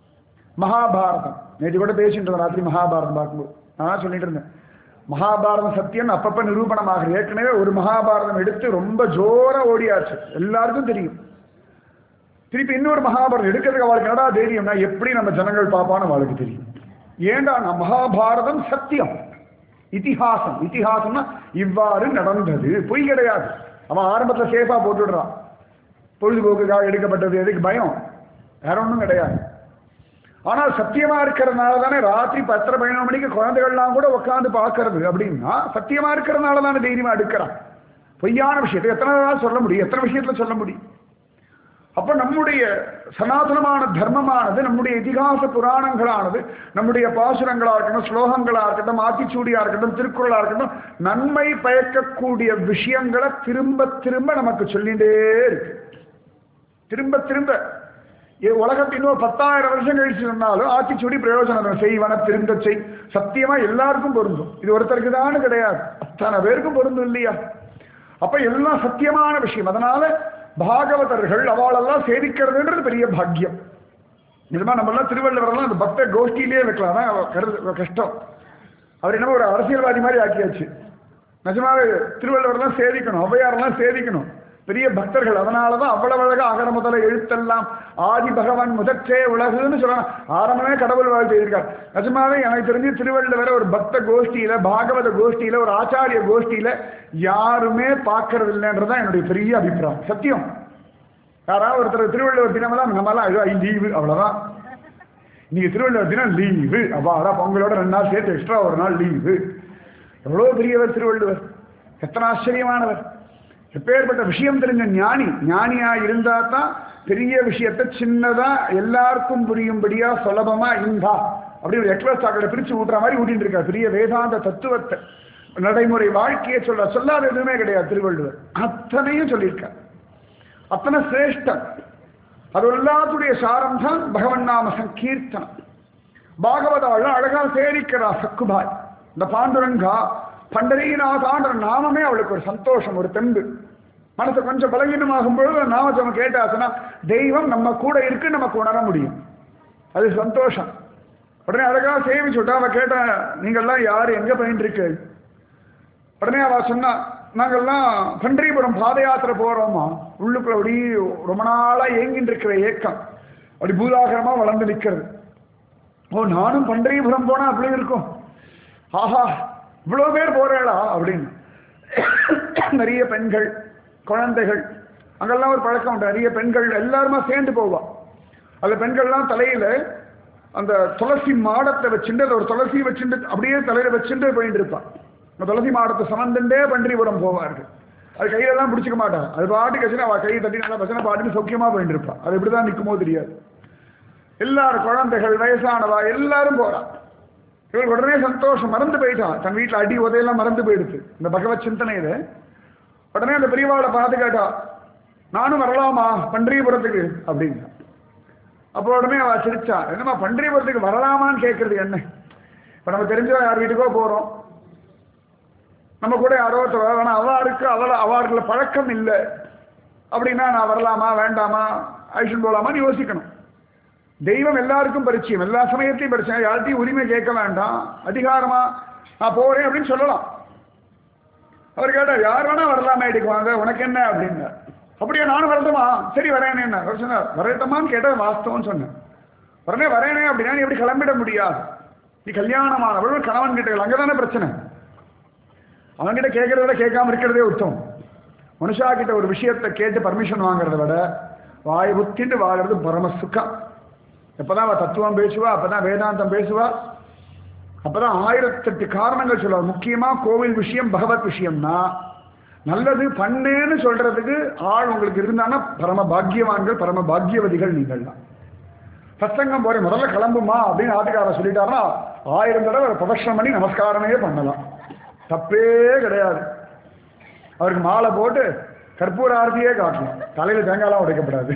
மகாபாரதம் நேற்று கூட பேசிட்டு இருந்தோம் ராத்திரி மகாபாரதம் பார்க்கும்போது நான் சொல்லிட்டு இருந்தேன் மகாபாரதம் சத்தியம் அப்பப்ப நிரூபணமாகுது ஏற்கனவே ஒரு மகாபாரதம் எடுத்து ரொம்ப ஜோரா ஓடியாச்சு எல்லாருக்கும் தெரியும் திருப்பி இன்னொரு மகாபாரதம் எடுக்கிறதுக்கு அவளுக்கு என்னடா தைரியம்னா எப்படி நம்ம ஜனங்கள் பார்ப்பான்னு அவளுக்கு தெரியும் ஏண்டா நான் மகாபாரதம் சத்தியம் இதிகாசம் இதிகாசம்னா இவ்வாறு நடந்தது பொய் கிடையாது அவன் ஆரம்பத்துல சேஃபா போட்டுடுறான் பொழுதுபோக்குக்காக எடுக்கப்பட்டது எதுக்கு பயம் வேற ஒன்றும் கிடையாது ஆனால் சத்தியமா இருக்கிறதுனால தானே ராத்திரி பத்தரை பதினொன்று மணிக்கு குழந்தைகள்லாம் கூட உட்காந்து பார்க்கறது அப்படின்னா சத்தியமா இருக்கிறதுனால தானே தைரியமா எடுக்கிறான் பொய்யான விஷயத்தை எத்தனை நாள் சொல்ல முடியும் எத்தனை விஷயத்துல சொல்ல முடியும் அப்ப நம்முடைய சனாதனமான தர்மமானது நம்முடைய இதிகாச புராணங்களானது நம்முடைய பாசுரங்களா இருக்கட்டும் ஸ்லோகங்களா இருக்கட்டும் ஆத்திச்சூடியா இருக்கட்டும் திருக்குறளா இருக்கட்டும் நன்மை பயக்கக்கூடிய விஷயங்களை திரும்ப திரும்ப நமக்கு சொல்லிட்டே இருக்கு திரும்ப திரும்ப இது உலகத்து இன்னொரு பத்தாயிரம் வருஷம் கழிச்சு சொன்னாலும் ஆத்திச்சூடி பிரயோஜனம் செய்வன திரும்ப செய் சத்தியமா எல்லாருக்கும் பொருந்தும் இது ஒருத்தருக்கு தான் கிடையாது அத்தனை பேருக்கும் பொருந்தும் இல்லையா அப்ப எல்லாம் சத்தியமான விஷயம் அதனால பாகவதர்கள் அவளெல்லாம் சேவிக்கிறதுன்றது பெரிய பாக்கியம் நிஜமா நம்ம எல்லாம் திருவள்ளுவரெல்லாம் அந்த பக்த கோஷ்டியிலேயே வைக்கலாம் அதான் அவ கருது கஷ்டம் அவர் என்னமோ ஒரு அரசியல்வாதி மாதிரி ஆக்கியாச்சு நிஜமாவே திருவள்ளுவர்லாம் சேவிக்கணும் ஔவையாரெல்லாம் சேவிக்கணும் பெரிய பக்தர்கள் அதனாலதான் அவ்வளவு அழகா அகர முதல எழுத்தெல்லாம் ஆதி பகவான் முதற்றே உலகுன்னு சொல்லலாம் ஆரம்பமே கடவுள் வாழ்த்து எழுதியிருக்கார் நிஜமாவே எனக்கு தெரிஞ்சு திருவள்ளுவரை ஒரு பக்த கோஷ்டியில பாகவத கோஷ்டியில ஒரு ஆச்சாரிய கோஷ்டியில யாருமே பார்க்கறது இல்லைன்றதுதான் என்னுடைய பெரிய அபிப்பிராயம் சத்தியம் யாராவது ஒருத்தர் திருவள்ளுவர் தினமெல்லாம் நம்மளாம் ஐயோ லீவு அவ்வளோதான் இன்னைக்கு திருவள்ளுவர் தினம் லீவு அப்பாடா பொங்கலோட ரெண்டு நாள் சேர்த்து எக்ஸ்ட்ரா ஒரு நாள் லீவு எவ்வளோ பெரியவர் திருவள்ளுவர் எத்தனை ஆச்சரியமானவர் எப்பேற்பட்ட விஷயம் தெரிஞ்ச ஞானி ஞானியா இருந்தா தான் பெரிய விஷயத்தை சின்னதா எல்லாருக்கும் புரியும்படியா சுலபமா இந்தா அப்படி ஒரு எக்ஸ்பிரஸ் சாக்கடை பிரிச்சு ஊட்டுற மாதிரி ஊட்டிட்டு இருக்கார் பெரிய வேதாந்த தத்துவத்தை நடைமுறை வாழ்க்கையை சொல்ற சொல்லாத எதுவுமே கிடையாது திருவள்ளுவர் அத்தனையும் சொல்லியிருக்கார் அத்தனை சிரேஷ்டம் அது எல்லாத்துடைய சாரம் தான் பகவன் நாம சங்கீர்த்தனம் பாகவதாள் அழகா சேரிக்கிறா சக்குபாய் இந்த பாண்டுரங்கா பண்டரீநாதான்ற நாமமே அவளுக்கு ஒரு சந்தோஷம் ஒரு தெம்பு மனசு கொஞ்சம் பலகீனமாகும் பொழுது நாம கேட்டாச்சுன்னா தெய்வம் நம்ம கூட இருக்கு நமக்கு உணர முடியும் அது சந்தோஷம் உடனே அழகா சேமிச்சு விட்டா அவ கேட்டா நீங்கெல்லாம் யாரு எங்க பயின்று இருக்கு உடனே அவ சொன்னா நாங்கெல்லாம் பண்டரிபுரம் பாத யாத்திரை போறோமா உள்ளுக்குள்ள அப்படி ரொம்ப நாளா ஏங்கிட்டு இருக்கிற ஏக்கம் அப்படி பூதாகரமா வளர்ந்து நிக்கிறது ஓ நானும் பண்டரிபுரம் போனா அப்படி இருக்கும் ஆஹா இவ்வளவு பேர் போறேளா அப்படின்னு நிறைய பெண்கள் குழந்தைகள் அங்கெல்லாம் ஒரு பழக்கம் உண்டு நிறைய பெண்கள் எல்லாருமா சேர்ந்து போவா அந்த பெண்கள்லாம் தலையில அந்த துளசி மாடத்தை வச்சுட்டு அது ஒரு துளசி வச்சுட்டு அப்படியே தலையில வச்சுட்டு போயிட்டு இருப்பான் அந்த துளசி மாடத்தை சமந்துட்டே பன்றிபுரம் போவார்கள் அது கையிலெல்லாம் பிடிச்சிக்க மாட்டான் அது பாட்டுக்கு வச்சுன்னா அவள் கையை தட்டி நல்லா பசங்க பாட்டுன்னு சௌக்கியமா போயிட்டு இருப்பான் அது இப்படிதான் நிற்குமோ தெரியாது எல்லாரும் குழந்தைகள் வயசானவா எல்லாரும் போறா இவள் உடனே சந்தோஷம் மறந்து போயிட்டான் தன் வீட்டில் அடி உதையெல்லாம் மறந்து போயிடுச்சு இந்த பகவத் சிந்தனையில உடனே அந்த பெரியவாளை பார்த்து கேட்டா நானும் வரலாமா பன்றியபுரத்துக்கு அப்படின்னு அப்போ உடனே அவ சிரிச்சா என்னம்மா பன்றியபுரத்துக்கு வரலாமான்னு கேட்கறது என்ன இப்போ நம்ம தெரிஞ்சவா யார் வீட்டுக்கோ போறோம் நம்ம கூட யாரோ ஒருத்தர் வர வேணாம் அவளுக்கு அவள அவர்கள பழக்கம் இல்லை அப்படின்னா நான் வரலாமா வேண்டாமா ஐஷன் போகலாமான்னு யோசிக்கணும் தெய்வம் எல்லாருக்கும் பரிச்சயம் எல்லா சமயத்தையும் பரிச்சயம் யார்ட்டையும் உரிமை கேட்க வேண்டாம் அதிகாரமா நான் போறேன் அப்படின்னு சொல்லலாம் அவர் கேட்டார் யார் வேணா வரலாமே இடிக்கு வாங்க உனக்கு என்ன அப்படின்னா அப்படியே நானும் வரட்டுமா சரி வரேனே என்ன அவர் சொன்னார் வரட்டுமான்னு கேட்டது வாஸ்தவம்னு சொன்னேன் உடனே வரேனே அப்படின்னா நீ எப்படி கிளம்பிட முடியாது நீ கல்யாணமானவள் கணவன் கிட்ட அங்கதானே பிரச்சனை அவன்கிட்ட கேட்கறத விட கேட்காம இருக்கிறதே உத்தம் மனுஷா கிட்ட ஒரு விஷயத்தை கேட்டு பர்மிஷன் வாங்குறத விட வாய் புத்திட்டு வாழறது பரம சுக்கம் எப்பதான் அவ தத்துவம் பேசுவா அப்பதான் வேதாந்தம் பேசுவா அப்பதான் ஆயிரத்தெட்டு காரணங்கள் சொல்லுவார் முக்கியமா கோவில் விஷயம் பகவத் விஷயம்னா நல்லது பண்ணேன்னு சொல்றதுக்கு ஆள் உங்களுக்கு இருந்தான்னா பரம பாக்கியவான்கள் பரம பாக்கியவதிகள் நீங்கள்லாம் சத்சங்கம் போற முதல்ல கிளம்புமா அப்படின்னு ஆட்டுக்காரர் சொல்லிட்டாருன்னா ஆயிரம் தடவை பிரதட்சணம் பண்ணி நமஸ்காரமே பண்ணலாம் தப்பே கிடையாது அவருக்கு மாலை போட்டு கற்பூர ஆரத்தியே காட்டணும் தலையில தேங்காய்லாம் உடைக்கப்படாது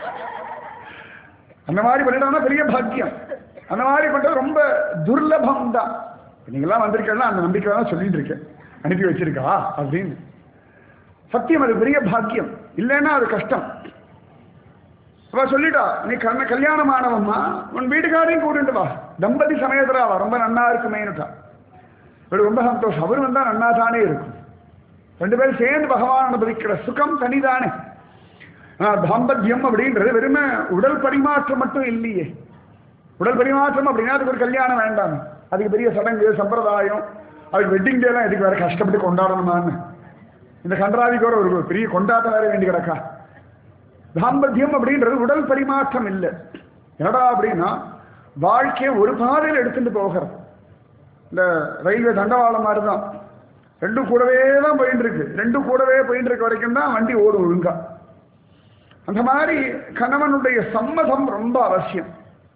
அந்த மாதிரி பண்ணிட்டோம்னா பெரிய பாக்கியம் அந்த மாதிரி பண்றது ரொம்ப துர்லபம் தான் நீங்களாம் வந்திருக்கேன்னா அந்த நம்பிக்கை தான் சொல்லிட்டு இருக்கேன் அனுப்பி வச்சிருக்கா அப்படின்னு சத்தியம் அது பெரிய பாக்கியம் இல்லைன்னா அது கஷ்டம் அவ சொல்லிட்டா நீ கண்ண கல்யாணம் ஆனவம்மா உன் வீட்டுக்காரையும் கூட்டிட்டு வா தம்பதி சமயத்துல வா ரொம்ப நன்னா இருக்குமேனுட்டா இவளுக்கு ரொம்ப சந்தோஷம் அவர் வந்தா நன்னா தானே இருக்கும் ரெண்டு பேரும் சேர்ந்து பகவான் அனுபவிக்கிற சுகம் தனிதானே ஆனா தாம்பத்தியம் அப்படின்றது வெறுமை உடல் பரிமாற்றம் மட்டும் இல்லையே உடல் பரிமாற்றம் அப்படின்னா அதுக்கு ஒரு கல்யாணம் வேண்டாம் அதுக்கு பெரிய சடங்கு சம்பிரதாயம் அதுக்கு வெட்டிங் டேலாம் எதுக்கு வேற கஷ்டப்பட்டு கொண்டாடணுமான்னு இந்த கன்றாவிக்கு ஒரு ஒரு பெரிய கொண்டாட்டம் வேற வேண்டி கிடக்கா தாம்பத்தியம் அப்படின்றது உடல் பரிமாற்றம் இல்லை என்னடா அப்படின்னா வாழ்க்கையை ஒரு பாதையில் எடுத்துட்டு போகிறது இந்த ரயில்வே தண்டவாளம் மாதிரி தான் ரெண்டும் கூடவே தான் போயிட்டு இருக்கு ரெண்டும் கூடவே போயிட்டு இருக்க வரைக்கும் தான் வண்டி ஓடும் ஒழுங்கா அந்த மாதிரி கணவனுடைய சம்மதம் ரொம்ப அவசியம்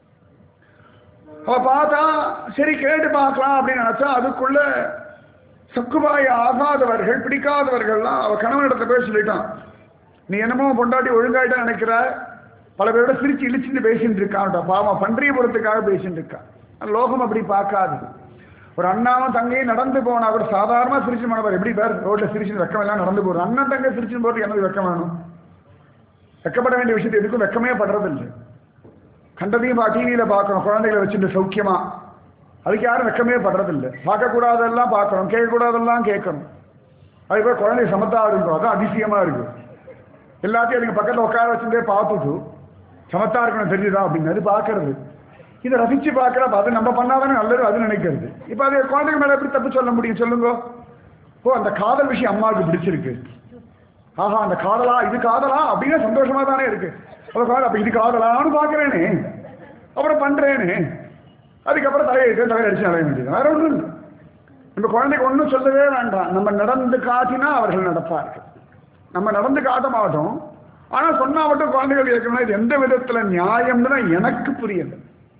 அவ பார்த்தா சரி கேட்டு பார்க்கலாம் அப்படின்னு நினைச்சா அதுக்குள்ள சக்குபாய் ஆகாதவர்கள் பிடிக்காதவர்கள்லாம் அவ கணவனிடத்தை போய் சொல்லிட்டான் நீ என்னமோ பொண்டாட்டி ஒழுங்காயிட்ட நினைக்கிற பல பேரோட சிரிச்சு இழிச்சுட்டு பேசிட்டு இருக்கான் பாவம் பன்றியபுரத்துக்காக பேசிட்டு இருக்கான் லோகம் அப்படி பார்க்காது ஒரு அண்ணாவும் தங்கையும் நடந்து போனா கூட சாதாரணமா சிரிச்சு மனவர் எப்படி பேர் ரோட்ல சிரிச்சு வெக்கம் எல்லாம் நடந்து போறது அண்ணன் தங்கை சிரிச்சு போறதுக்கு எனக்கு வெக்கம் வேணும் வெக்கப்பட வேண்டிய விஷயத்தை எதுக்கும் வெக்கமே படுறதில்லை கண்டதையும் பா டிவியில பார்க்கணும் குழந்தைகளை வச்சுட்டு சௌக்கியமா அதுக்கு யாரும் வெக்கமே படுறதில்லை பார்க்கக்கூடாதெல்லாம் பார்க்கணும் கேட்கக்கூடாதெல்லாம் கேட்கணும் அது போய் குழந்தை சமத்தா இருக்கும் அதான் அதிசயமா இருக்கு எல்லாத்தையும் அதுக்கு பக்கத்தில் உட்கார வச்சுட்டே பார்த்துட்டு சமத்தா இருக்கணும் தெரியுதா அப்படின்னு அது பார்க்கறது இதை ரசிச்சு பார்க்கறப்ப அது நம்ம பண்ணாதானே நல்லது அது நினைக்கிறது இப்போ அது குழந்தைங்க மேல எப்படி தப்பு சொல்ல முடியும் சொல்லுங்க ஓ அந்த காதல் விஷயம் அம்மாவுக்கு பிடிச்சிருக்கு ஆஹா அந்த காதலா இது காதலா அப்படின்னு சந்தோஷமா தானே இருக்கு அப்ப காதல் அப்ப இது காதலான்னு பாக்குறேனே அப்புறம் பண்றேனே அதுக்கப்புறம் தலையை எடுத்து தலையை அடிச்சு அலைய வேண்டியது வேற ஒண்ணும் இல்லை நம்ம குழந்தைக்கு ஒன்றும் சொல்லவே வேண்டாம் நம்ம நடந்து காட்டினா அவர்கள் நடப்பார்கள் நம்ம நடந்து காட்ட மாட்டோம் ஆனா சொன்னா மட்டும் குழந்தைகள் கேட்கணும் இது எந்த விதத்துல நியாயம்னு தான் எனக்கு புரியல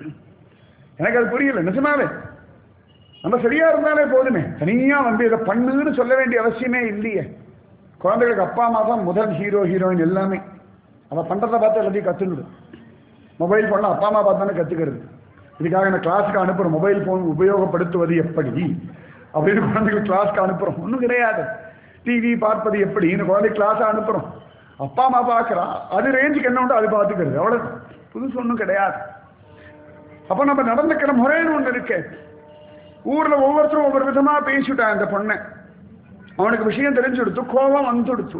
எனக்கு அது புரியல நிஜமாவே நம்ம சரியா இருந்தாலே போதுமே தனியா வந்து இதை பண்ணுன்னு சொல்ல வேண்டிய அவசியமே இல்லையே குழந்தைகளுக்கு அப்பா அம்மா தான் முதல் ஹீரோ ஹீரோயின் எல்லாமே அவ பண்றதை பார்த்து எல்லாத்தையும் கத்துக்கிடும் மொபைல் ஃபோன்லாம் அப்பா அம்மா பார்த்து தானே கத்துக்கிறது இதுக்காக நான் கிளாஸுக்கு அனுப்புறோம் மொபைல் ஃபோன் உபயோகப்படுத்துவது எப்படி அப்படின்னு குழந்தைகள் கிளாஸ்க்கு அனுப்புறோம் ஒன்றும் கிடையாது டிவி பார்ப்பது எப்படி இந்த குழந்தை கிளாஸை அனுப்புறோம் அப்பா அம்மா பார்க்குறா அது ரேஞ்சுக்கு என்ன உண்டோ அது பார்த்துக்கிறது அவ்வளோ புதுசு ஒன்றும் கிடையாது அப்போ நம்ம நடந்துக்கிற முறைன்னு ஒன்று இருக்கு ஊர்ல ஒவ்வொருத்தரும் ஒவ்வொரு விதமா பேசிட்டான் அந்த பொண்ணை அவனுக்கு விஷயம் தெரிஞ்சு கொடுத்து கோபம் வந்துடுத்து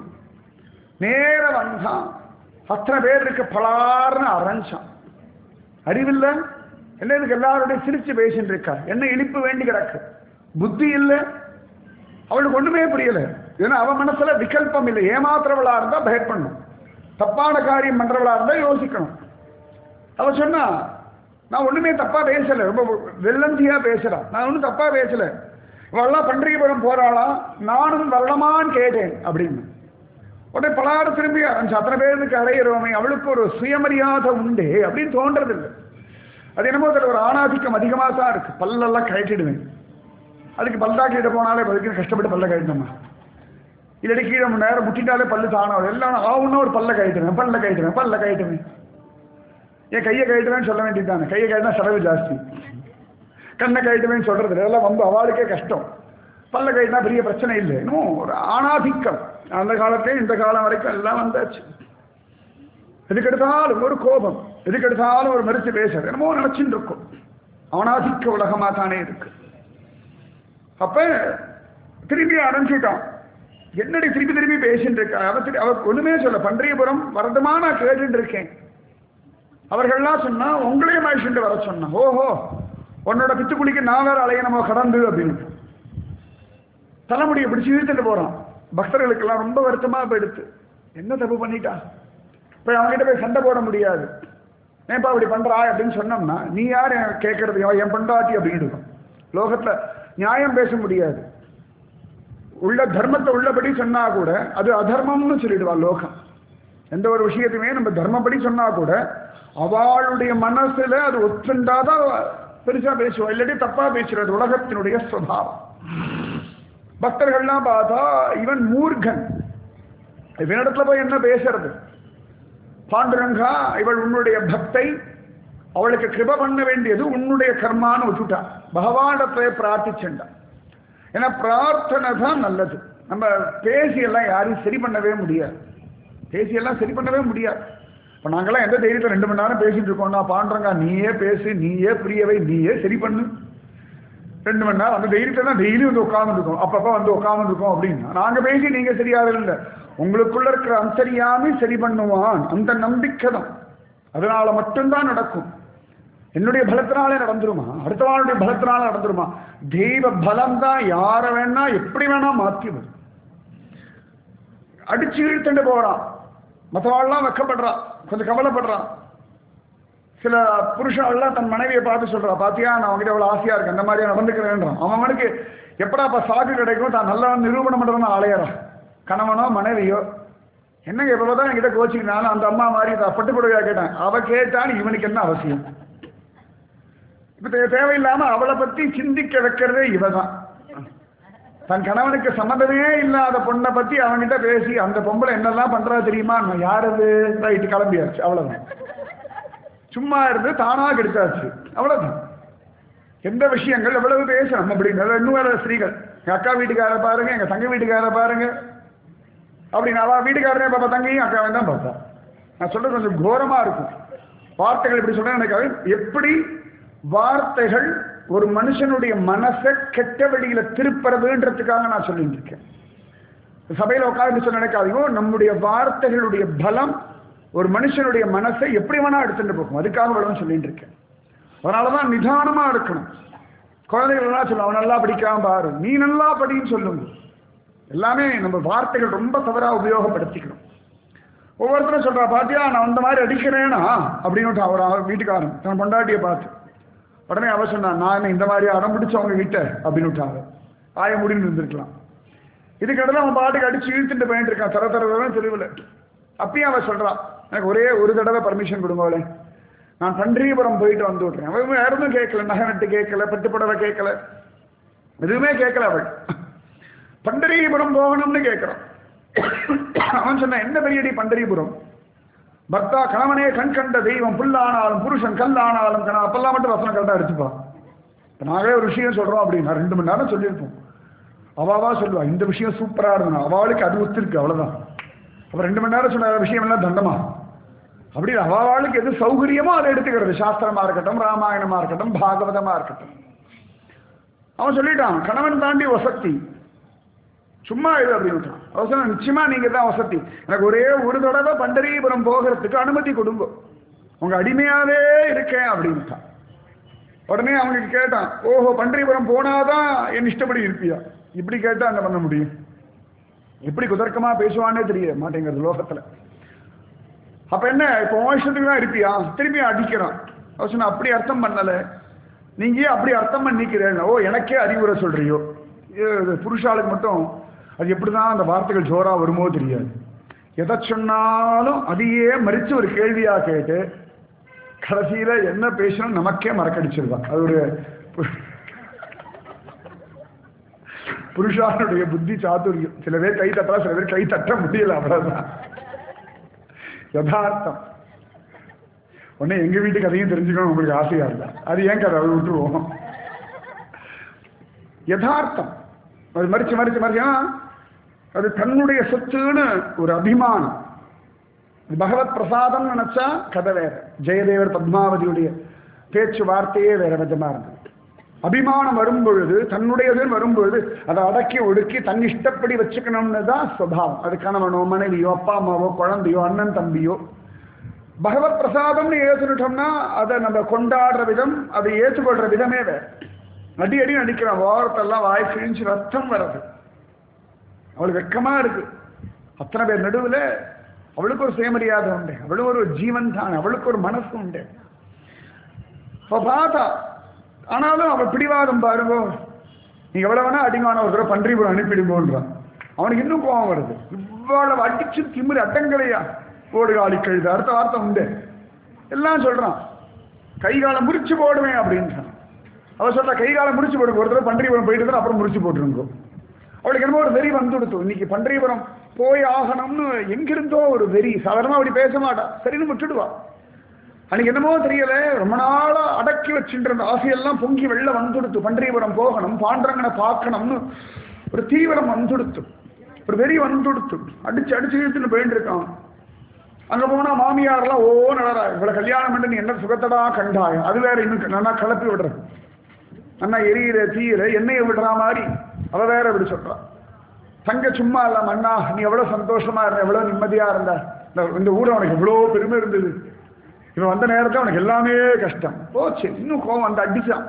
நேர வந்தான் அத்தனை பேர் இருக்க பலார்னு அரைஞ்சான் அறிவில்ல என்ன இதுக்கு எல்லாரோடய சிரிச்சு பேசிட்டு இருக்கா என்ன இழிப்பு வேண்டி கிடக்கு புத்தி இல்லை அவளுக்கு ஒண்ணுமே புரியல ஏன்னா அவன் மனசுல விகல்பம் இல்லை ஏமாத்துறவளா இருந்தா பயப்படணும் தப்பான காரியம் பண்றவளா இருந்தா யோசிக்கணும் அவ சொன்னா நான் ஒண்ணுமே தப்பா பேசல ரொம்ப வெள்ளந்தியா பேசுறா நான் ஒன்றும் தப்பா பேசல இவெல்லாம் பன்றியபுரம் போறாளா நானும் வரலமான்னு கேட்டேன் அப்படின்னு உடனே பலாறு திரும்பி ஆரம்பிச்சு அத்தனை பேருக்கு அறையிறோமே அவளுக்கு ஒரு சுயமரியாதை உண்டு அப்படின்னு தோன்றதில்லை அது என்னமோ அதில் ஒரு ஆணாதிக்கம் அதிகமாக தான் இருக்கு பல்லெல்லாம் கழட்டிடுவேன் அதுக்கு பல்லாக்கிட்ட போனாலே அதுக்கு கஷ்டப்பட்டு பல்ல கழட்டணுமா இல்லாட்டி கீழே மணி நேரம் முட்டிட்டாலே பல்லு தானம் எல்லாம் ஆகுன்னா ஒரு பல்ல கழட்டுவேன் பல்ல கழட்டுவேன் பல்ல கழட்டுவேன் என் கையை கழட்டுவேன்னு சொல்ல வேண்டியதுதானே கையை கழட்டினா செலவு ஜாஸ்தி கண்ணை கழட்டுவேன்னு சொல்றது இதெல்லாம் வந்து அவளுக்கே கஷ்டம் பல்ல கழட்டினா பெரிய பிரச்சனை இல்லை இன்னும் ஒரு ஆணாதிக்கம் அந்த காலத்திலே இந்த காலம் வரைக்கும் எல்லாம் வந்தாச்சு எதுக்கெடுத்தாலும் ஒரு கோபம் எதுக்கெடுத்தாலும் ஒரு மறுத்து பேசுறது என்னமோ நினைச்சுட்டு இருக்கும் ஆணாதிக்க உலகமா தானே இருக்கு அப்ப திரும்பி அடைஞ்சிட்டான் என்னடி திருப்பி திருப்பி பேசிட்டு இருக்கா அவ திரு- அவ ஒண்ணுமே சொல்ல பன்றியபுரம் வரதுமா நான் கேட்டுட்டு இருக்கேன் அவர்கள்லாம் சொன்னா உங்களையும் அழிச்சுட்டு வர சொன்னா ஓஹோ உன்னோட பித்துக்குழிக்கு நான் வேற அலையணுமோ கடந்து அப்படின்னு தலைமுடியை பிடிச்சு இழுத்துட்டு போறான் பக்தர்களுக்கெல்லாம் ரொம்ப வருத்தமா போயிடுத்து என்ன தப்பு பண்ணிட்டா போய் அவங்ககிட்ட போய் சண்டை போட முடியாது ஏன்பா இப்படி பண்றா அப்படின்னு சொன்னோம்னா நீ யார் எனக்கு கேட்கறது அவன் என் பண்டாட்டி அப்படின்னு இருக்கும் லோகத்துல நியாயம் பேச முடியாது உள்ள தர்மத்தை உள்ளபடி சொன்னா கூட அது அதர்மம்னு சொல்லிடுவா லோகம் எந்த ஒரு விஷயத்தையுமே நம்ம தர்மப்படி சொன்னா கூட அவளுடைய மனசுல அது ஒத்துண்டாதான் அவ பெருசா பேசுவா இல்லாட்டி தப்பா பேசுறது உலகத்தினுடைய சுவாவம் பக்தர்கள்லாம் பார்த்தா இவன் மூர்க்கன் இவனிடத்துல போய் என்ன பேசுறது பாண்டுரங்கா இவள் உன்னுடைய பக்தை அவளுக்கு கிருப பண்ண வேண்டியது உன்னுடைய கர்மான்னு விட்டுட்டா பகவானிடத்துல பிரார்த்திச்சுண்டா ஏன்னா பிரார்த்தனை தான் நல்லது நம்ம பேசியெல்லாம் யாரையும் சரி பண்ணவே முடியாது பேசியெல்லாம் சரி பண்ணவே முடியாது இப்போ நாங்கெல்லாம் எந்த தைரியத்தை ரெண்டு மணி நேரம் பேசிட்டு இருக்கோம்னா பாண்டுறங்க நீயே பேசு நீயே புரியவை நீயே சரி பண்ணு ரெண்டு மணி நேரம் அந்த தைரியத்தை தான் டெய்லி வந்து உட்காந்துருக்கோம் அப்பப்போ வந்து உட்காந்துருக்கோம் அப்படின்னு நாங்க பேசி நீங்க சரியாக இல்லை உங்களுக்குள்ள இருக்கிற அந்தரியாமி சரி பண்ணுவான் அந்த நம்பிக்கை தான் அதனால மட்டும்தான் நடக்கும் என்னுடைய பலத்தினாலே நடந்துருமா அடுத்தவாளுடைய பலத்தினால நடந்துருமா தெய்வ பலம் தான் யாரை வேணா எப்படி வேணா மாற்றி வரும் அடிச்சு இழுத்துட்டு போறான் மற்றவாள்லாம் வெக்கப்படுறான் கொஞ்சம் கவலைப்படுறான் சில புருஷன்லாம் தன் மனைவியை பார்த்து சொல்றா பாத்தியா நான் அவங்ககிட்ட அவ்வளவு ஆசையா இருக்கு அந்த மாதிரியா நடந்துக்கிறேன்றான் அவன் அவனுக்கு எப்படாப்பா சாக்கு கிடைக்கும் தான் நல்லா நிரூபணம் பண்றவன் அலையறான் கணவனோ மனைவியோ என்னங்க எப்ப தான் என்கிட்ட கோச்சிக்கினாலும் அந்த அம்மா மாதிரி தான் பட்டு கொடுக்கா கேட்டேன் அவ கேட்டான்னு இவனுக்கு என்ன அவசியம் இப்ப தே- தேவையில்லாம அவளை பத்தி சிந்திக்க வைக்கிறதே இவதான் தன் கணவனுக்கு சம்மந்தமே இல்லாத பொண்ணை பத்தி அவன்கிட்ட பேசி அந்த பொம்பளை என்னெல்லாம் பண்றா தெரியுமா நான் யார் அது ரைட்டு கிளம்பியாச்சு அவ்வளவுதான் சும்மா இருந்து தானா கெடுத்தாச்சு அவ்வளவுதான் எந்த விஷயங்கள் எவ்வளவு பேசணும் அப்படிங்கிற இன்னும் வேற ஸ்திரீகள் எங்க அக்கா வீட்டுக்கார பாருங்க எங்க தங்க வீட்டுக்கார பாருங்க அப்படின்னு அவ வீட்டுக்காரனே பாப்பா தங்கையும் அக்காவையும் தான் பார்த்தா நான் சொல்றது கொஞ்சம் கோரமா இருக்கும் வார்த்தைகள் இப்படி சொல்றேன் எனக்கு எப்படி வார்த்தைகள் ஒரு மனுஷனுடைய மனசை கெட்ட வழியில திருப்புறதுன்றதுக்காக நான் சொல்லிட்டு இருக்கேன் சபையில உட்கார்ந்து சொல்ல நினைக்காதீங்க நம்முடைய வார்த்தைகளுடைய பலம் ஒரு மனுஷனுடைய மனசை எப்படி வேணா எடுத்துட்டு போகும் அதுக்காக விடவும் சொல்லிட்டு இருக்கேன் அதனாலதான் நிதானமா இருக்கணும் குழந்தைகள் எல்லாம் சொல்லும் அவன் நல்லா படிக்காம பாரு நீ நல்லா படின்னு சொல்லுங்க எல்லாமே நம்ம வார்த்தைகள் ரொம்ப தவறா உபயோகப்படுத்திக்கணும் ஒவ்வொருத்தரும் சொல்றா பாத்தியா நான் அந்த மாதிரி அடிக்கிறேனா அப்படின்னு அவர் அவர் வீட்டுக்காரன் தன் பொண்டாட்டியை பார்த்து உடனே அவ சொன்னா நான் என்ன இந்த மாதிரி அடம் பிடிச்சவங்க கிட்ட அப்படின்னு விட்டாங்க ஆய முடின்னு இருந்திருக்கலாம் இதுக்கிட்ட அவன் பாட்டுக்கு அடிச்சு இழுத்துட்டு போயிட்டு இருக்கான் தர தர தெரியல அப்பயும் அவ சொல்றான் எனக்கு ஒரே ஒரு தடவை பர்மிஷன் கொடுங்கோளே நான் பன்றியபுரம் போயிட்டு வந்து விட்றேன் அவன் வேற எதுவும் கேட்கல நகை நட்டு கேட்கல பட்டு புடவை கேட்கல எதுவுமே கேட்கல அவள் பண்டரிபுரம் போகணும்னு கேட்கிறான் அவன் சொன்ன என்ன பெரியடி பண்டரிபுரம் பக்தா கணவனே கண் கண்ட தெய்வம் புல்லானாலும் புருஷன் கல்லானாலும் கணா அப்பெல்லாம் மட்டும் வசனம் கரெக்டாக அடிச்சுப்பா இப்போ நாங்களே ஒரு விஷயம் சொல்றோம் அப்படின்னா ரெண்டு மணி நேரம் சொல்லியிருப்போம் அவாவா சொல்லுவா இந்த விஷயம் சூப்பரா இருந்தா அவளுக்கு அது ஒத்துருக்கு அவ்வளவுதான் அப்ப ரெண்டு மணி நேரம் சொன்ன விஷயம் எல்லாம் தண்டமா அப்படி அவளுக்கு எது சௌகரியமோ அதை எடுத்துக்கிறது சாஸ்திரமா இருக்கட்டும் ராமாயணமா இருக்கட்டும் பாகவதமா இருக்கட்டும் அவன் சொல்லிட்டான் கணவன் தாண்டி வசதி சும்மா இது அப்படின்னு அவன் சொன்ன நிச்சயமா நீங்க தான் வசதி எனக்கு ஒரே ஒரு தடவை பண்டரிபுரம் போகிறதுக்கு அனுமதி கொடுங்க உங்க அடிமையாவே இருக்கேன் அப்படின்ட்டான் உடனே அவனுக்கு கேட்டான் ஓஹோ பண்டரிபுரம் போனாதான் என் இஷ்டப்படி இருப்பியா இப்படி கேட்டா என்ன பண்ண முடியும் எப்படி குதர்க்கமா பேசுவானே தெரிய மாட்டேங்கிறது லோகத்துல அப்ப என்ன இப்போ உன் இஷ்டத்துக்கு தான் இருப்பியா திருப்பி அடிக்கிறான் அவன் சொன்ன அப்படி அர்த்தம் பண்ணல நீங்க ஏன் அப்படி அர்த்தம் பண்ணிக்கிறேன் ஓ எனக்கே அறிவுரை சொல்றியோ இது புருஷாளுக்கு மட்டும் அது எப்படிதான் அந்த வார்த்தைகள் ஜோரா வருமோ தெரியாது எதை சொன்னாலும் அதையே மறிச்சு ஒரு கேள்வியா கேட்டு கடைசியில என்ன பேசணும் நமக்கே மறக்கடிச்சிருவா அது ஒரு புருஷானுடைய புத்தி சாதுரியம் சில பேர் கை தட்டலாம் சில பேர் கை தட்ட முடியல அவ்வளவுதான் யதார்த்தம் உடனே எங்க வீட்டு கதையும் தெரிஞ்சுக்கணும் உங்களுக்கு ஆசையா இல்லை அது ஏன் கதை அதை விட்டுருவோம் யதார்த்தம் அது மறிச்சு மறிச்சு மறிச்சா அது தன்னுடைய சொத்துன்னு ஒரு அபிமானம் இது பகவத் பிரசாதம் நினைச்சா கதை வேற ஜெயதேவர் பத்மாவதியுடைய பேச்சு வார்த்தையே வேற விதமா இருந்தது அபிமானம் வரும்பொழுது தன்னுடையதுன்னு வரும்பொழுது அதை அடக்கி ஒடுக்கி தன் இஷ்டப்படி வச்சுக்கணும்னு தான் சுவாவம் அது கணவனோ மனைவியோ அப்பா அம்மாவோ குழந்தையோ அண்ணன் தம்பியோ பகவத் பிரசாதம்னு ஏற்றுட்டோம்னா அதை நம்ம கொண்டாடுற விதம் அதை ஏற்றுக்கொள்ற விதமே வேற அடி அடி நடிக்கிறான் வாரத்தெல்லாம் வாய் கிழிஞ்சு ரத்தம் வர்றது அவளுக்கு வெக்கமா இருக்கு அத்தனை பேர் நடுவில் அவளுக்கு ஒரு சுயமரியாதை உண்டு அவளுக்கு ஒரு ஜீவன் தான் அவளுக்கு ஒரு மனசு உண்டு அவ பார்த்தா ஆனாலும் அவள் பிடிவாதம் பாருங்க நீங்க எவ்வளவு வேணா அடிங்கான ஒரு தடவை பன்றிபுரம் அனுப்பிடுங்கோன்றான் அவனுக்கு இன்னும் கோபம் வருது இவ்வளவு அடிச்சு திமிரு அட்டங்களையா ஓடுகாலி கழுது அடுத்த வார்த்தை உண்டு எல்லாம் சொல்றான் கை காலை முறிச்சு போடுவேன் அப்படின்றான் அவ சொல்றா கை காலை முறிச்சு போடுங்க ஒரு தடவை பன்றிபுரம் போயிட்டு தான் அப்புறம் முறிச்சு போட்டுருங்கோ அவளுக்கு என்னமோ ஒரு வெறி வந்துடுத்து இன்னைக்கு பன்றிபுரம் போய் ஆகணும்னு எங்கிருந்தோ ஒரு வெறி சாதாரணமா அப்படி பேச மாட்டா சரின்னு விட்டுடுவா அன்னைக்கு என்னமோ தெரியல ரொம்ப நாளா அடக்கி வச்சுட்டு இருந்த ஆசையெல்லாம் பொங்கி வெளில வந்துடுத்து பன்றிபுரம் போகணும் பாண்டரங்கனை பார்க்கணும்னு ஒரு தீவிரம் வந்துடுத்து ஒரு வெறி வந்துடுத்து அடிச்சு அடிச்சு இழுத்துன்னு போயிட்டு இருக்கான் அங்க போனா மாமியாரெல்லாம் ஓ நடரா இவ்வளவு கல்யாணம் பண்ணி நீ என்ன சுகத்தடா கண்டாய் அது வேற இன்னும் நல்லா கலப்பி விடுறது அண்ணா எரியிற தீயிற எண்ணெயை விடுற மாதிரி அவ வேற இப்படி சொல்றா தங்க சும்மா இல்லாம அண்ணா நீ எவ்வளவு சந்தோஷமா இருந்த எவ்வளவு நிம்மதியா இருந்த இந்த- இந்த ஊர்ல உனக்கு இவ்வளவு பெருமை இருந்தது இவன் வந்த நேரத்துல உனக்கு எல்லாமே கஷ்டம் போச்சு இன்னும் கோவம் வந்து அடிச்சான்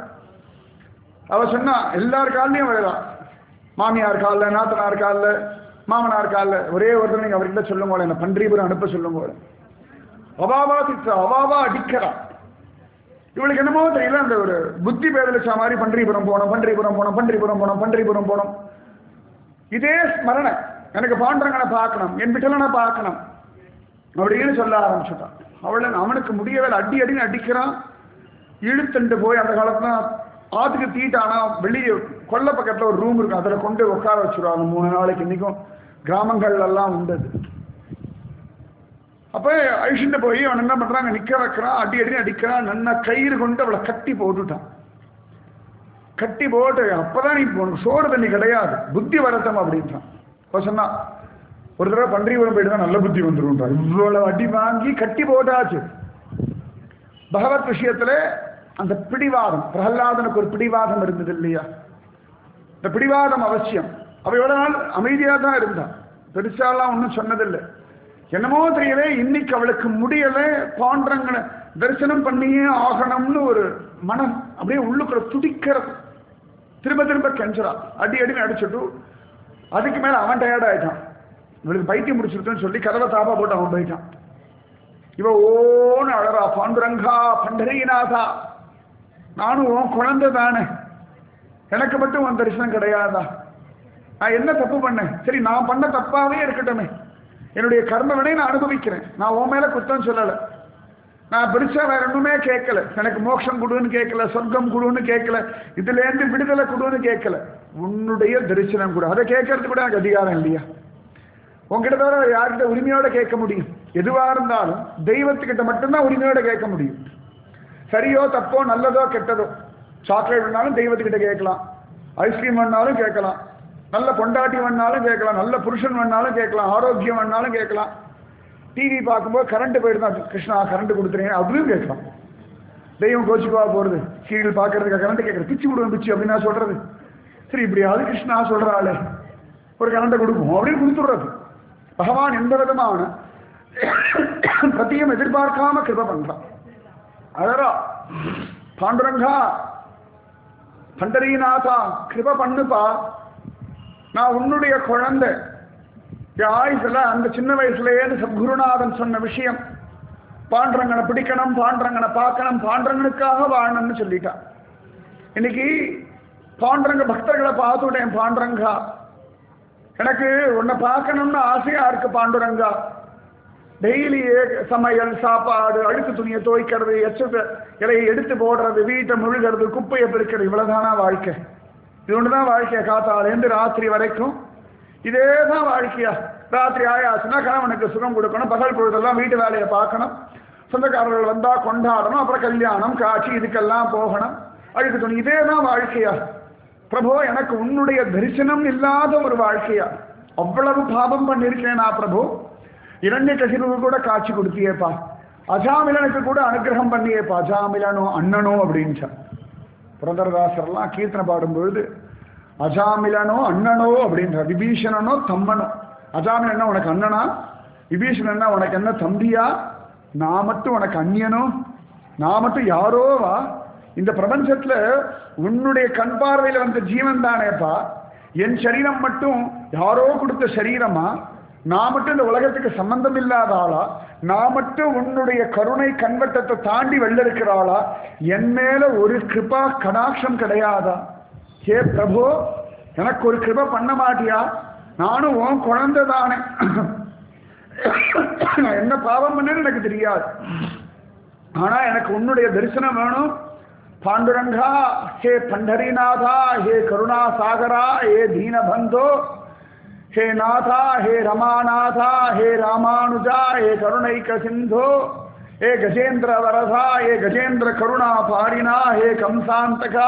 அவ சொன்னா எல்லார் காலையும் வரலாம் மாமியார் காலில் நாத்தனார் காலில் மாமனார் காலில் ஒரே ஒருத்தர் நீங்க அவர்கிட்ட சொல்லுங்க என்ன பன்றிபுரம் அனுப்ப சொல்லுங்க அவாவா திட்டா அவாவா அடிக்கிறா இவளுக்கு என்னமோ தெரியல அந்த ஒரு புத்தி பேதலிச்சா மாதிரி பன்றிபுரம் போனோம் பன்றிபுரம் போனோம் பன்றிபுரம் போனோம் பன்றிபுரம் போனோம் இதே ஸ்மரணை எனக்கு பாண்டரங்கனை பார்க்கணும் என் விட்டலனை பார்க்கணும் அப்படின்னு சொல்ல ஆரம்பிச்சுட்டான் அவளை அவனுக்கு முடியவே இல்லை. அடி அடின்னு அடிக்கிறான் இழுத்துட்டு போய் அந்த காலத்துல ஆத்துக்கு தீட்டானா வெளியே கொல்லை பக்கத்துல ஒரு ரூம் இருக்கும் அதில் கொண்டு உட்கார வச்சிருவாங்க மூணு நாளைக்கு இன்னைக்கும் கிராமங்கள்ல எல்லாம் உண்டு அது. அப்ப அழிச்சுட்டு போய் அவன் என்ன பண்றாங்க நிக்க வைக்கிறான் அடி அடி அடிக்கிறான் நன்னா கயிறு கொண்டு அவளை கட்டி போட்டுட்டான் கட்டி போட்டு அப்பதான் நீ உனக்கு சோறு தண்ணி கிடையாது புத்தி வரட்டும் அப்படின்றான் அப்ப சொன்னா ஒரு தடவை பன்றிபுரம் போயிட்டு தான் நல்ல புத்தி வந்துரும்ன்றா இவ்வளவு அடி வாங்கி கட்டி போட்டாச்சு பகவத் விஷயத்துல அந்த பிடிவாதம் பிரகலாதனுக்கு ஒரு பிடிவாதம் இருந்தது இல்லையா இந்த பிடிவாதம் அவசியம் அவ எவ்வளவு நாள் அமைதியா தான் இருந்தா பெருசாலாம் ஒன்றும் சொன்னதில்லை என்னமோ தெரியவே இன்னைக்கு அவளுக்கு முடியல பாண்டரங்களை தரிசனம் பண்ணியே ஆகணும்னு ஒரு மனம் அப்படியே உள்ளுக்குள்ள துடிக்கிறது திரும்ப திரும்ப கெஞ்சரா அடி அடின்னு அடிச்சுட்டு அதுக்கு மேல அவன் டயர்ட் ஆயிட்டான் இவளுக்கு பைத்தியம் முடிச்சிருக்குன்னு சொல்லி கதவை தாப்பா போட்டு அவன் போயிட்டான் இவ ஓன்னு அழறா பாண்டுரங்கா பண்டரீநாதா நானும் உன் குழந்தை தானே எனக்கு மட்டும் உன் தரிசனம் கிடையாதா நான் என்ன தப்பு பண்ணேன் சரி நான் பண்ண தப்பாவே இருக்கட்டுமே என்னுடைய கர்ம வினை நான் அனுபவிக்கிறேன் நான் உன் மேல குத்தம் சொல்லலை நான் பெருசா வேற ஒண்ணுமே கேட்கல எனக்கு மோட்சம் கொடுன்னு கேட்கல சொர்க்கம் கொடுன்னு கேட்கல இதுல இருந்து விடுதலை கொடுன்னு கேட்கல உன்னுடைய தரிசனம் கொடு அதை கேட்கறது கூட எனக்கு அதிகாரம் இல்லையா உங்ககிட்ட தவிர யார்கிட்ட உரிமையோட கேட்க முடியும் எதுவா இருந்தாலும் தெய்வத்துக்கிட்ட மட்டும்தான் உரிமையோட கேட்க முடியும் சரியோ தப்போ நல்லதோ கெட்டதோ சாக்லேட் வேணாலும் தெய்வத்துக்கிட்ட கேட்கலாம் ஐஸ்கிரீம் வேணாலும் கேட்கலாம் நல்ல பொண்டாட்டி வேணாலும் கேட்கலாம் நல்ல புருஷன் வேணாலும் கேட்கலாம் ஆரோக்கியம் வேணாலும் கேட்கலாம் டிவி பார்க்கும்போது கரண்ட் போயிடுதா கிருஷ்ணா கரண்ட் கொடுத்துறேன் அதுவும் கேட்கலாம் தெய்வம் கோச்சிக்குவா போறது சீரியல் பார்க்கறதுக்கு கரண்ட் கேட்கறது பிச்சு விடுவேன் பிச்சு அப்படின்னு நான் சொல்றது சரி இப்படியாவது கிருஷ்ணா சொல்றாளே ஒரு கரண்ட்டை கொடுக்கும் அப்படின்னு கொடுத்துடுறது பகவான் எந்த விதமான பிரத்தியம் எதிர்பார்க்காம கிருப பண்றான் அழறா பாண்டுரங்கா பண்டரீநாதா கிருப பண்ணுப்பா நான் உன்னுடைய குழந்தை என் ஆயுசுல அந்த சின்ன வயசுலயே சத்குருநாதன் சொன்ன விஷயம் பாண்டரங்கனை பிடிக்கணும் பாண்டரங்கனை பார்க்கணும் பாண்டரங்கனுக்காக வாழணும்னு சொல்லிட்டான் இன்னைக்கு பாண்டரங்க பக்தர்களை பார்த்துட்டேன் பாண்டரங்கா எனக்கு உன்னை பார்க்கணும்னு ஆசையா இருக்கு பாண்டுரங்கா டெய்லி சமையல் சாப்பாடு அழுக்கு துணியை துவைக்கிறது எச்சத்தை இலையை எடுத்து போடுறது வீட்டை முழுகிறது குப்பையை பெருக்கிறது இவ்வளவுதானா வாழ்க்கை இது ஒண்ணுதான் வாழ்க்கைய காத்தாலேருந்து ராத்திரி வரைக்கும் இதே தான் வாழ்க்கையா ராத்திரி ஆயாச்சுன்னா கணவனுக்கு சுகம் கொடுக்கணும் பகல் பொழுதெல்லாம் வீட்டு வேலையை பார்க்கணும் சொந்தக்காரர்கள் வந்தா கொண்டாடணும் அப்புறம் கல்யாணம் காட்சி இதுக்கெல்லாம் போகணும் அழுக்கு துணி இதே தான் வாழ்க்கையா பிரபு எனக்கு உன்னுடைய தரிசனம் இல்லாத ஒரு வாழ்க்கையா அவ்வளவு பாபம் பண்ணிருக்கேனா பிரபு இரண்டு கசிவுக்கு கூட காட்சி கொடுத்தியேப்பா அஜாமிலனுக்கு கூட அனுகிரகம் பண்ணியேப்பா அஜாமிலனோ அண்ணனோ அப்படின்ச்சா புரந்தரதாசர்லாம் கீர்த்தனை பாடும்பொழுது அஜாமிலனோ அண்ணனோ அப்படின்ற விபீஷணனோ தம்மனோ அஜாமிலன்னா உனக்கு அண்ணனா விபீஷணன்னா உனக்கு என்ன தம்பியா நான் மட்டும் உனக்கு அந்நியனோ நான் மட்டும் யாரோவா இந்த பிரபஞ்சத்துல உன்னுடைய கண் பார்வையில வந்த ஜீவன் தானேப்பா என் சரீரம் மட்டும் யாரோ கொடுத்த சரீரமா நான் மட்டும் இந்த உலகத்துக்கு சம்பந்தம் இல்லாத ஆளா நான் மட்டும் உன்னுடைய கருணை கண்வட்டத்தை தாண்டி வெளில இருக்கிறாளா என் மேல ஒரு கிருபா கடாட்சம் கிடையாதா ஹே பிரபு எனக்கு ஒரு கிருப பண்ண மாட்டியா நானும் உன் குழந்தை தானே நான் என்ன பாவம் பண்ணேன்னு எனக்கு தெரியாது ஆனா எனக்கு உன்னுடைய தரிசனம் வேணும் பாண்டுரங்கா ஹே பண்டரிநாதா ஹே கருணா சாகரா ஹே தீனபந்தோ ஹே நாதா ஹே ரமாநாதா ஹே ராமானுஜா ஹே கருணைக்க சிந்தோ ஹே கஜேந்திர வரதா ஹே கஜேந்திர கருணா பாரினா ஹே கம்சாந்தகா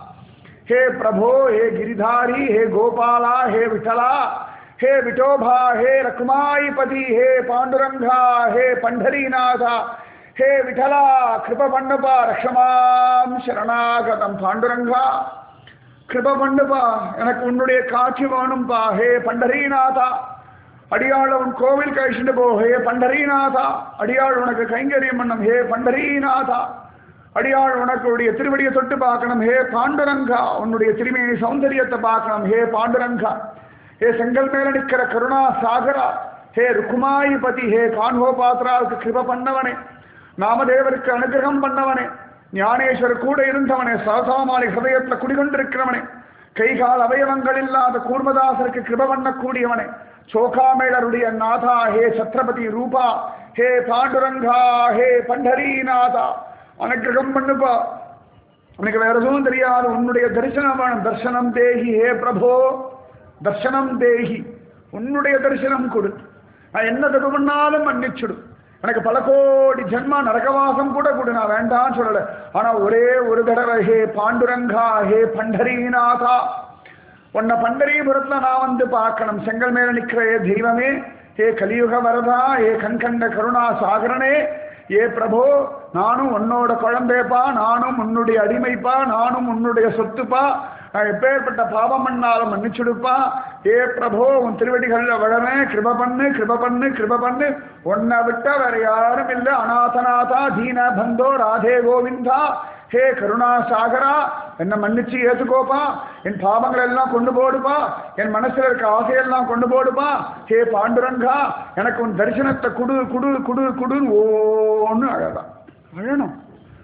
हे प्रभो हे गिरिधारी हे गोपाला हे विठला हे विठोबा हे रकुमाईपति हे पांडुरंगा हे पंढरीनाथ हे विठला कृप पण्डपा ரக்ஷமாம் சரணாகதம் பாண்டுரங்கா கிருப பண்ணுப்பா எனக்கு உன்னுடைய காட்சி வேணும்பா ஹே பண்டரீநாதா அடியாள் உன் கோவில் கழிச்சுட்டு போ ஹே பண்டரீநாதா அடியாள் உனக்கு கைங்கரியம் பண்ணும் ஹே பண்டரீநாதா அடியாள் உனக்குடைய திருவடியை தொட்டு பார்க்கணும் ஹே பாண்டுரங்கா உன்னுடைய திருமேனி சௌந்தரியத்தை பார்க்கணும் ஹே பாண்டுரங்கா ஹே செங்கல் மேல நிற்கிற கருணா சாகரா ஹே ருக்குமாயிபதி ஹே கான்ஹோபாத்ராவுக்கு கிருப பண்ணவனே நாமதேவருக்கு அனுகிரகம் பண்ணவனே ஞானேஸ்வர் கூட இருந்தவனே சரசாமாலை ஹதயத்தில் குடிகொண்டிருக்கிறவனே கை கால் அவயவங்கள் இல்லாத கூர்மதாசருக்கு கிருப பண்ணக்கூடியவனே சோகாமேளருடைய நாதா ஹே சத்ரபதி ரூபா ஹே பாண்டுரங்கா ஹே பண்டரீநாதா அனுகிரகம் பண்ணுப்பா உனக்கு வேற எதுவும் தெரியாது உன்னுடைய தரிசனம் வேணும் தர்சனம் தேகி ஹே பிரபோ தர்சனம் தேகி உன்னுடைய தரிசனம் கொடு நான் என்ன தப்பு பண்ணாலும் மன்னிச்சுடு எனக்கு பல கோடி ஜென்மா நரகவாசம் கூட கொடு நான் வேண்டாம்னு சொல்லல ஆனா ஒரே ஒரு தடவை ஹே பாண்டுரங்கா ஹே பண்டரீநாதா உன்னை பண்டரீபுரத்துல நான் வந்து பார்க்கணும் செங்கல் மேல நிக்கிற ஏ தெய்வமே ஹே கலியுக வரதா ஏ கண்கண்ட கருணா சாகரனே ஏ பிரபோ நானும் உன்னோட குழந்தைப்பா நானும் உன்னுடைய அடிமைப்பா நானும் உன்னுடைய சொத்துப்பா நான் எப்பேற்பட்ட பாவம் பண்ணாலும் மன்னிச்சுடுப்பா ஏ பிரபோ உன் திருவடிகளில் வளரேன் கிருப பண்ணு கிருப பண்ணு கிருப பண்ணு உன்னை விட்டா வேற யாரும் இல்லை அநாதநாதா தீன பந்தோ ராதே கோவிந்தா ஹே கருணாசாகரா என்னை மன்னிச்சு ஏத்துக்கோப்பா என் பாவங்களை எல்லாம் கொண்டு போடுப்பா என் மனசுல இருக்க ஆசையெல்லாம் கொண்டு போடுப்பா ஹே பாண்டுரங்கா எனக்கு உன் தரிசனத்தை குடு குடு குடு குடுன்னு ஓன்னு அழகா அழணும்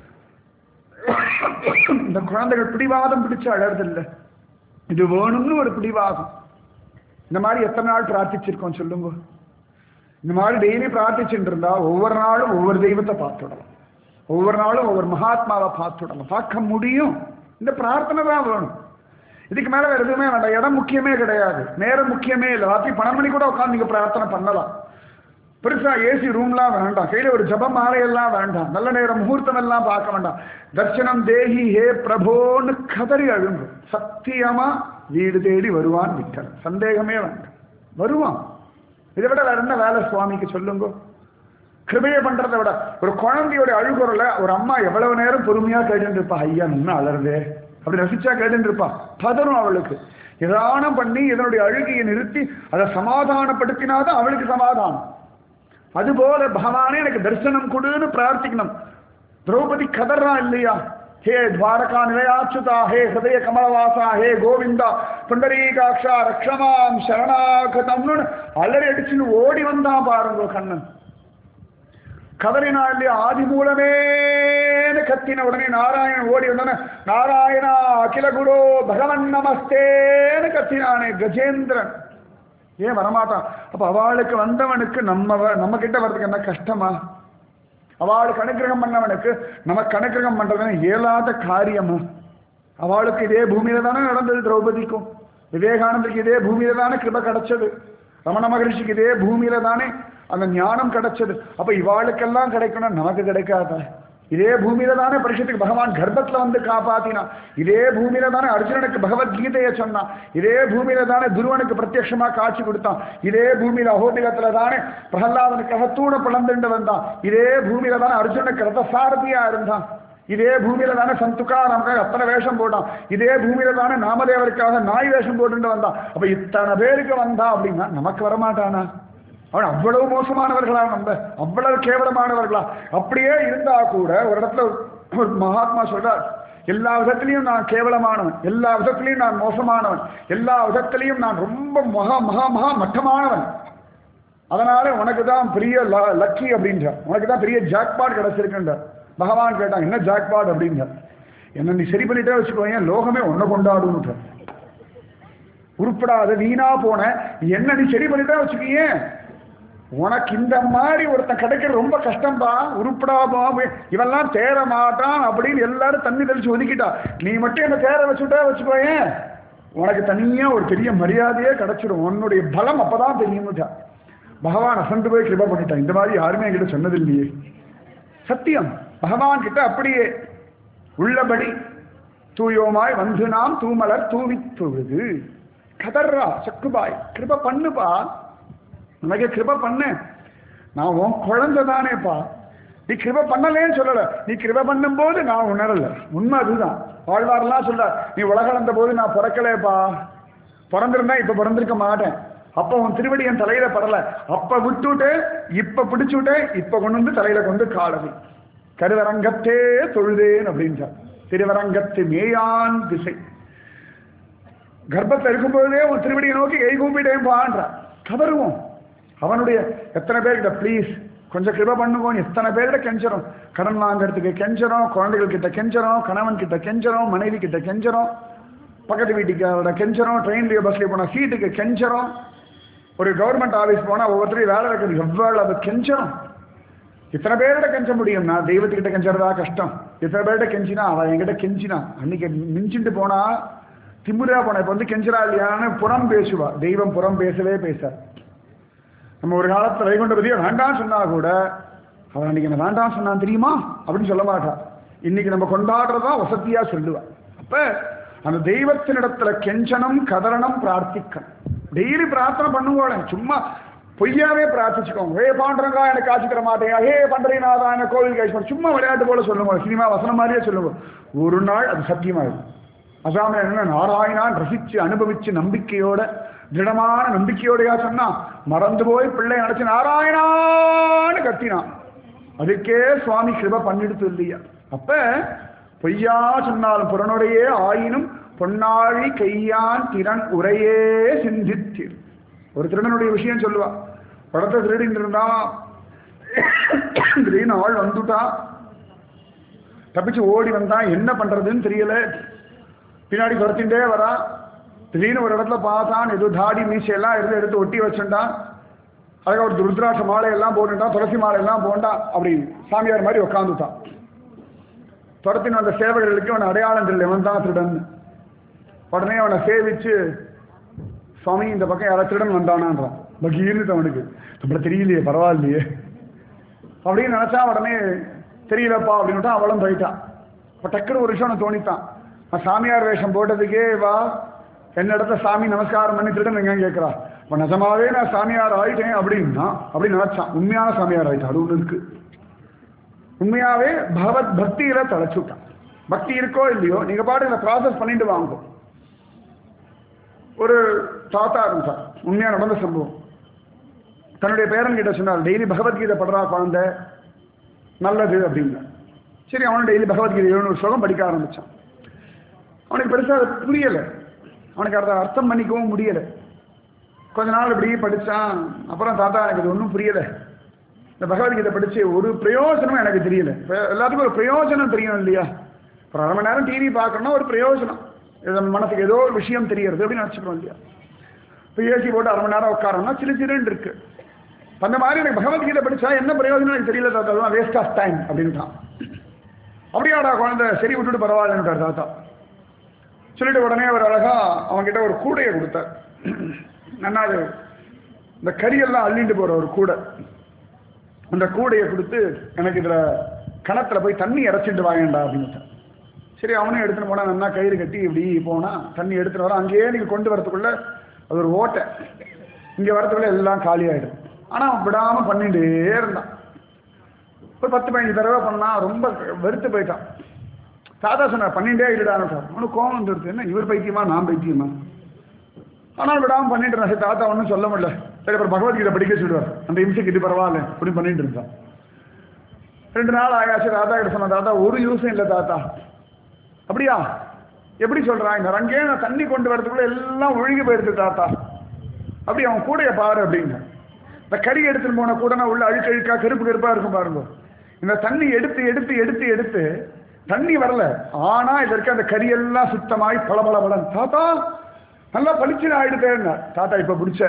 இந்த குழந்தைகள் பிடிவாதம் பிடிச்சு அழறதில்லை இது வேணும்னு ஒரு பிடிவாதம் இந்த மாதிரி எத்தனை நாள் பிரார்த்திச்சிருக்கோம் சொல்லுங்க இந்த மாதிரி டெய்லி பிரார்த்திச்சுட்டு இருந்தா ஒவ்வொரு நாளும் ஒவ்வொரு தெய்வத்தை பார்த்துடலாம் ஒவ்வொரு நாளும் ஒவ்வொரு மகாத்மாவை பார்த்துடலாம் பார்க்க முடியும் இந்த பிரார்த்தனை தான் வேணும் இதுக்கு மேல வேற எதுவுமே வேண்டாம் இடம் முக்கியமே கிடையாது நேரம் முக்கியமே இல்லை ராத்திரி பன்னெண்டு மணி கூட உட்காந்து நீங்க பிரார்த்தனை பண்ணலாம் பெருசா ஏசி ரூம்லாம் வேண்டாம் கையில ஒரு ஜப மாலையெல்லாம் வேண்டாம் நல்ல நேரம் முகூர்த்தம் எல்லாம் பார்க்க வேண்டாம் தர்சனம் தேஹி ஹே பிரபோன்னு கதறி அழுங்கும் சத்தியமா வீடு தேடி வருவான் விட்டல் சந்தேகமே வேண்டாம் வருவான் இதை விட வேற என்ன வேலை சுவாமிக்கு சொல்லுங்க கிருபையை பண்றதை விட ஒரு குழந்தையோட அழுகுறல ஒரு அம்மா எவ்வளவு நேரம் பொறுமையா கேட்டுட்டு இருப்பா ஐயா நின்று அலறுதே அப்படி ரசிச்சா கேட்டுட்டு இருப்பா பதறும் அவளுக்கு நிதானம் பண்ணி இதனுடைய அழுகையை நிறுத்தி அதை சமாதானப்படுத்தினாதான் அவளுக்கு சமாதானம் அதுபோல பகவானே எனக்கு தரிசனம் கொடுன்னு பிரார்த்திக்கணும் திரௌபதி கதறா இல்லையா ஹே துவாரகா நிலையாச்சுதா ஹே ஹிருதய கமலவாசா ஹே கோவிந்தா புண்டரீகாட்சா ரக்ஷமாம் சரணாகதம்னு அலறி அடிச்சுன்னு ஓடி வந்தான் பாருங்க கண்ணன் கதறினா இல்லையா ஆதி மூலமேன்னு கத்தின உடனே நாராயணன் ஓடி வந்தானே நாராயணா அகில குரு பகவன் நமஸ்தேன்னு கத்தினானே கஜேந்திரன் ஏன் வரமாட்டான் அப்ப அவளுக்கு வந்தவனுக்கு நம்ம வ- நம்ம கிட்ட வர்றதுக்கு என்ன கஷ்டமா அவளுக்கு அனுகிரகம் பண்ணவனுக்கு நமக்கு அனுகிரகம் பண்றதுன்னு இயலாத காரியமா அவளுக்கு இதே பூமியில தானே நடந்தது திரௌபதிக்கும் விவேகானந்தருக்கு இதே பூமியில தானே கிருப கிடைச்சது ரமண மகரிஷிக்கு இதே பூமியில தானே அந்த ஞானம் கிடைச்சது அப்ப இவாளுக்கெல்லாம் கிடைக்கணும் நமக்கு கிடைக்காத இதே பூமியில தானே பரிஷத்துக்கு பகவான் கர்ப்பத்துல வந்து காப்பாத்தினான் இதே பூமியில தானே அர்ஜுனனுக்கு பகவத்கீதையை சொன்னான் இதே பூமியில தானே துருவனுக்கு பிரத்யட்சமா காட்சி கொடுத்தான் இதே பூமியில அகோபிகத்துல தானே பிரகலாதனுக்கு அகத்தூட பிளந்துண்டு வந்தான் இதே பூமியில தானே அர்ஜுனுக்கு ரத சாரதியா இருந்தான் இதே பூமியில தானே சந்துக்கா நமக்காக அத்தனை வேஷம் போட்டான் இதே பூமியில தானே நாமதேவருக்காக நாய் வேஷம் போட்டுட்டு வந்தான் அப்ப இத்தனை பேருக்கு வந்தான் அப்படின்னா நமக்கு வரமாட்டானா அவன் அவ்வளவு மோசமானவர்களா நம்ம அவ்வளவு கேவலமானவர்களா அப்படியே இருந்தா கூட ஒரு இடத்துல ஒரு மகாத்மா சொல்றார் எல்லா விதத்திலையும் நான் கேவலமானவன் எல்லா விதத்திலையும் நான் மோசமானவன் எல்லா விதத்திலையும் நான் ரொம்ப மகா மகா மகா மட்டமானவன் அதனால உனக்கு தான் பெரிய ல- லக்கி அப்படின்ற உனக்கு தான் பெரிய ஜாக்பாட் கிடைச்சிருக்குன்ற பகவான் கேட்டான் என்ன ஜாக்பாட் அப்படின்ற என்ன நீ சரி பண்ணிட்டே வச்சுக்கோங்க லோகமே உன்னை கொண்டாடுன்ற உருப்படாத வீணா போன என்ன நீ சரி பண்ணிட்டே வச்சுக்கீங்க உனக்கு இந்த மாதிரி ஒருத்தன் கிடைக்கிறது ரொம்ப கஷ்டம்பா உருப்படாம இவெல்லாம் தேர மாட்டான் அப்படின்னு எல்லாரும் தண்ணி தெளிச்சு ஒதுக்கிட்டா நீ மட்டும் என்ன தேர வச்சுட்டே வச்சுக்கோயேன் உனக்கு தனியா ஒரு பெரிய மரியாதையே கிடைச்சிடும் உன்னுடைய பலம் அப்பதான் தெரியும்னுட்டா பகவான் அசந்து போய் கிருபா பண்ணிட்டான் இந்த மாதிரி யாருமே என்கிட்ட சொன்னதில்லையே சத்தியம் பகவான் கிட்ட அப்படியே உள்ளபடி தூயோமாய் வந்து நாம் தூமலர் தூவி தொழுது கதர்றா சக்குபாய் கிருப பண்ணுப்பா உனக்கு கிருப பண்ணு நான் உன் குழந்தை தானேப்பா நீ கிருப பண்ணலேன்னு சொல்லல நீ கிருப பண்ணும்போது நான் உணரல உண்மை அதுதான் வாழ்வாரெல்லாம் சொல்ற நீ உலகளந்த போது நான் பிறக்கலேப்பா பிறந்திருந்தா இப்ப பிறந்திருக்க மாட்டேன் அப்ப உன் திருவடி என் தலையில படல அப்ப விட்டுட்டு இப்ப பிடிச்சுட்டு இப்ப கொண்டு வந்து தலையில கொண்டு காலவி கருவரங்கத்தே தொழுதேன் அப்படின்றார் திருவரங்கத்து மேயான் திசை கர்ப்பத்தில் இருக்கும்போதே உன் திருவடியை நோக்கி கை கூப்பிட்டேன் பான்றான் கதறுவோம் அவனுடைய எத்தனை பேர்கிட்ட ப்ளீஸ் கொஞ்சம் கிருப பண்ணுவோம் எத்தனை பேர்கிட்ட கெஞ்சறோம் கடன் வாங்குறதுக்கு கெஞ்சறோம் குழந்தைகள் கிட்ட கெஞ்சறோம் கணவன் கிட்ட கெஞ்சறோம் மனைவி கிட்ட கெஞ்சறோம் பக்கத்து வீட்டுக்கு கெஞ்சறோம் ட்ரெயின்லயோ பஸ்லயோ போனா சீட்டுக்கு கெஞ்சறோம் ஒரு கவர்மெண்ட் ஆபீஸ் போனா ஒவ்வொருத்தரையும் வேலை வைக்கிறது எவ்வளவு கெஞ்சறோம் இத்தனை பேர்கிட்ட கெஞ்ச முடியும்னா தெய்வத்துக்கிட்ட கெஞ்சறதா கஷ்டம் இத்தனை பேர்கிட்ட கெஞ்சினா அவ என்கிட்ட கெஞ்சினா அன்னைக்கு மிஞ்சிட்டு போனா திமுறா போன இப்ப வந்து கெஞ்சரா இல்லையான்னு புறம் பேசுவா தெய்வம் புறம் பேசவே பேசாது நம்ம ஒரு காலத்துல வைகுண்டபதியை வேண்டாம் சொன்னா கூட அவன் அன்னைக்கு என்ன வேண்டாம் சொன்னான் தெரியுமா அப்படின்னு சொல்ல மாட்டா இன்னைக்கு நம்ம கொண்டாடுறதா வசதியா சொல்லுவா அப்ப அந்த தெய்வத்தினிடத்துல கெஞ்சனம் கதறனம் பிரார்த்திக்கணும் டெய்லி பிரார்த்தனை பண்ணுவோம் சும்மா பொய்யாவே பிரார்த்திச்சுக்கோங்க ஹே பாண்டரங்கா எனக்கு காட்சி தர மாட்டேங்க ஹே பண்டரிநாதா எனக்கு கோவில் கைஸ்வர் சும்மா விளையாட்டு போல சொல்லுங்க சினிமா வசனம் மாதிரியே சொல்லுங்க ஒரு நாள் அது சத்தியமாயிடும் அசாம என்ன நாராயணான் ரசிச்சு அனுபவிச்சு நம்பிக்கையோட திடமான நம்பிக்கையோடையா சொன்னா மறந்து போய் பிள்ளை நினைச்சு நாராயணான்னு கத்தினான் அதுக்கே சுவாமி கிருப பண்ணிடுத்து இல்லையா அப்ப பொய்யா சொன்னாலும் புறனுரையே ஆயினும் பொன்னாழி கையான் திறன் உரையே சிந்தித்தீர் ஒரு திருடனுடைய விஷயம் சொல்லுவா படத்தை திருடிட்டு இருந்தா திடீர்னு ஆள் வந்துட்டா தப்பிச்சு ஓடி வந்தான் என்ன பண்றதுன்னு தெரியல பின்னாடி துரத்தின்றே வரா திடீர்னு ஒரு இடத்துல பார்த்தான் ஏதோ தாடி மீசையெல்லாம் இருந்து எடுத்து ஒட்டி வச்சுட்டான் அதுக்கு ஒரு ருத்ராட்ச மாலை எல்லாம் போட்டுட்டான் துளசி மாலை எல்லாம் போண்டான் அப்படி சாமியார் மாதிரி உட்காந்துட்டான் துரத்தின் வந்த சேவகர்களுக்கு அவன் அடையாளம் தெரியல இவன் தான் திருடன் உடனே அவனை சேவிச்சு சுவாமி இந்த பக்கம் யாராவது திருடன் வந்தானான்றான் பகீர்னு அவனுக்கு நம்மள தெரியலையே பரவாயில்லையே அப்படின்னு நினைச்சா உடனே தெரியலப்பா அப்படின்னுட்டு அவளும் போயிட்டான் இப்போ டக்குனு ஒரு விஷயம் அவனுக்கு தோணித்தான் நான் சாமியார் வேஷம் போட்டதுக்கே வா என்ன இடத்துல சாமி நமஸ்காரம் பண்ணி திருடன் எங்கன்னு கேட்குறா இப்போ நிஜமாவே நான் சாமியார் ஆயிட்டேன் அப்படின்னா அப்படின்னு நினைச்சான் உண்மையான சாமியார் ஆயிட்டான் அது ஒன்று இருக்கு உண்மையாவே பகவத் பக்தியில தலைச்சுட்டான் பக்தி இருக்கோ இல்லையோ நீங்க பாட்டு இதை ப்ராசஸ் பண்ணிட்டு வாங்க ஒரு தாத்தா இருந்தார் உண்மையா நடந்த சம்பவம் தன்னுடைய பேரன் கிட்ட சொன்னார் டெய்லி பகவத்கீதை படுறா குழந்தை நல்லது அப்படின்னா சரி அவனும் டெய்லி பகவத்கீதை எழுநூறு ஸ்லோகம் படிக்க ஆரம்பிச்சான் அவனுக்கு பெருசா அது புரியல அவனுக்கு அதை அர்த்தம் பண்ணிக்கவும் முடியல கொஞ்ச நாள் இப்படி படிச்சான் அப்புறம் தாத்தா எனக்கு இது ஒன்றும் புரியல இந்த பகவத்கீதை படிச்சு ஒரு பிரயோஜனமும் எனக்கு தெரியல இப்ப எல்லாத்துக்கும் ஒரு பிரயோஜனம் தெரியும் இல்லையா ஒரு அரை மணி நேரம் டிவி பார்க்கணும்னா ஒரு பிரயோஜனம் இது நம்ம மனசுக்கு ஏதோ ஒரு விஷயம் தெரியறது அப்படின்னு நினச்சிக்கிறோம் இல்லையா இப்போ ஏசி போட்டு அரை மணி நேரம் உட்காரோம்னா சிறு சிறுன்னு இருக்கு இப்ப அந்த மாதிரி எனக்கு பகவத்கீதை படிச்சா என்ன பிரயோஜனம் எனக்கு தெரியல தாத்தா அதுதான் வேஸ்ட் ஆஃப் டைம் அப்படின்ட்டான் அப்படியாடா குழந்தை சரி விட்டுட்டு பரவாயில்லன்ட்டார் தாத்தா சொல்லிட்டு உடனே அவர் அழகா அவன்கிட்ட ஒரு கூடையை கொடுத்தார் நல்லா அது இந்த கரியெல்லாம் அள்ளிட்டு போற ஒரு கூடை அந்த கூடையை கொடுத்து எனக்கு இதுல கிணத்துல போய் தண்ணி இறச்சிட்டு வாங்கண்டா அப்படின்ட்டான் சரி அவனும் எடுத்துன்னு போனா நல்லா கயிறு கட்டி இப்படி போனா தண்ணி எடுத்துட்டு வர அங்கேயே நீங்க கொண்டு வரதுக்குள்ள அது ஒரு ஓட்டை இங்க வரதுக்குள்ள எல்லாம் காலி ஆயிடும் ஆனா அவன் விடாம பண்ணிட்டே இருந்தான் ஒரு பத்து பதினஞ்சு தடவை பண்ணா ரொம்ப வெறுத்து போயிட்டான் தாத்தா சொன்னார் பண்ணிட்டே இருடான்னு அவனுக்கு கோவம் வந்துடுது என்ன இவர் பைத்தியமா நான் பைத்தியமா ஆனால் விடாம பண்ணிட்டு இருந்தான் சரி தாத்தா ஒன்றும் சொல்ல முடியல சரி அப்புறம் பகவத்கீதை படிக்க சொல்லுவார் அந்த இம்சைக்கு இது பரவாயில்ல அப்படி பண்ணிட்டு இருந்தான் ரெண்டு நாள் ஆயாச்சு தாத்தா கிட்ட சொன்ன தாத்தா ஒரு யூஸும் இல்லை தாத்தா அப்படியா எப்படி சொல்றான் இந்த அங்கேயே நான் தண்ணி கொண்டு வரதுக்குள்ள எல்லாம் ஒழுகி போயிடுது தாத்தா அப்படி அவன் கூடைய பாரு அப்படிங்க இந்த கறி எடுத்துட்டு போன கூடனா உள்ள அழுக்கு அழுக்கா கருப்பு கருப்பா இருக்கும் பாருங்க இந்த தண்ணி எடுத்து எடுத்து எடுத்து எடுத்து தண்ணி வரல ஆனா இதுல இருக்க அந்த கறி எல்லாம் சுத்தமாய் பளபளபளன் தாத்தா நல்லா பளிச்சுன்னு ஆயிடுதேன்னா தாத்தா இப்ப பிடிச்ச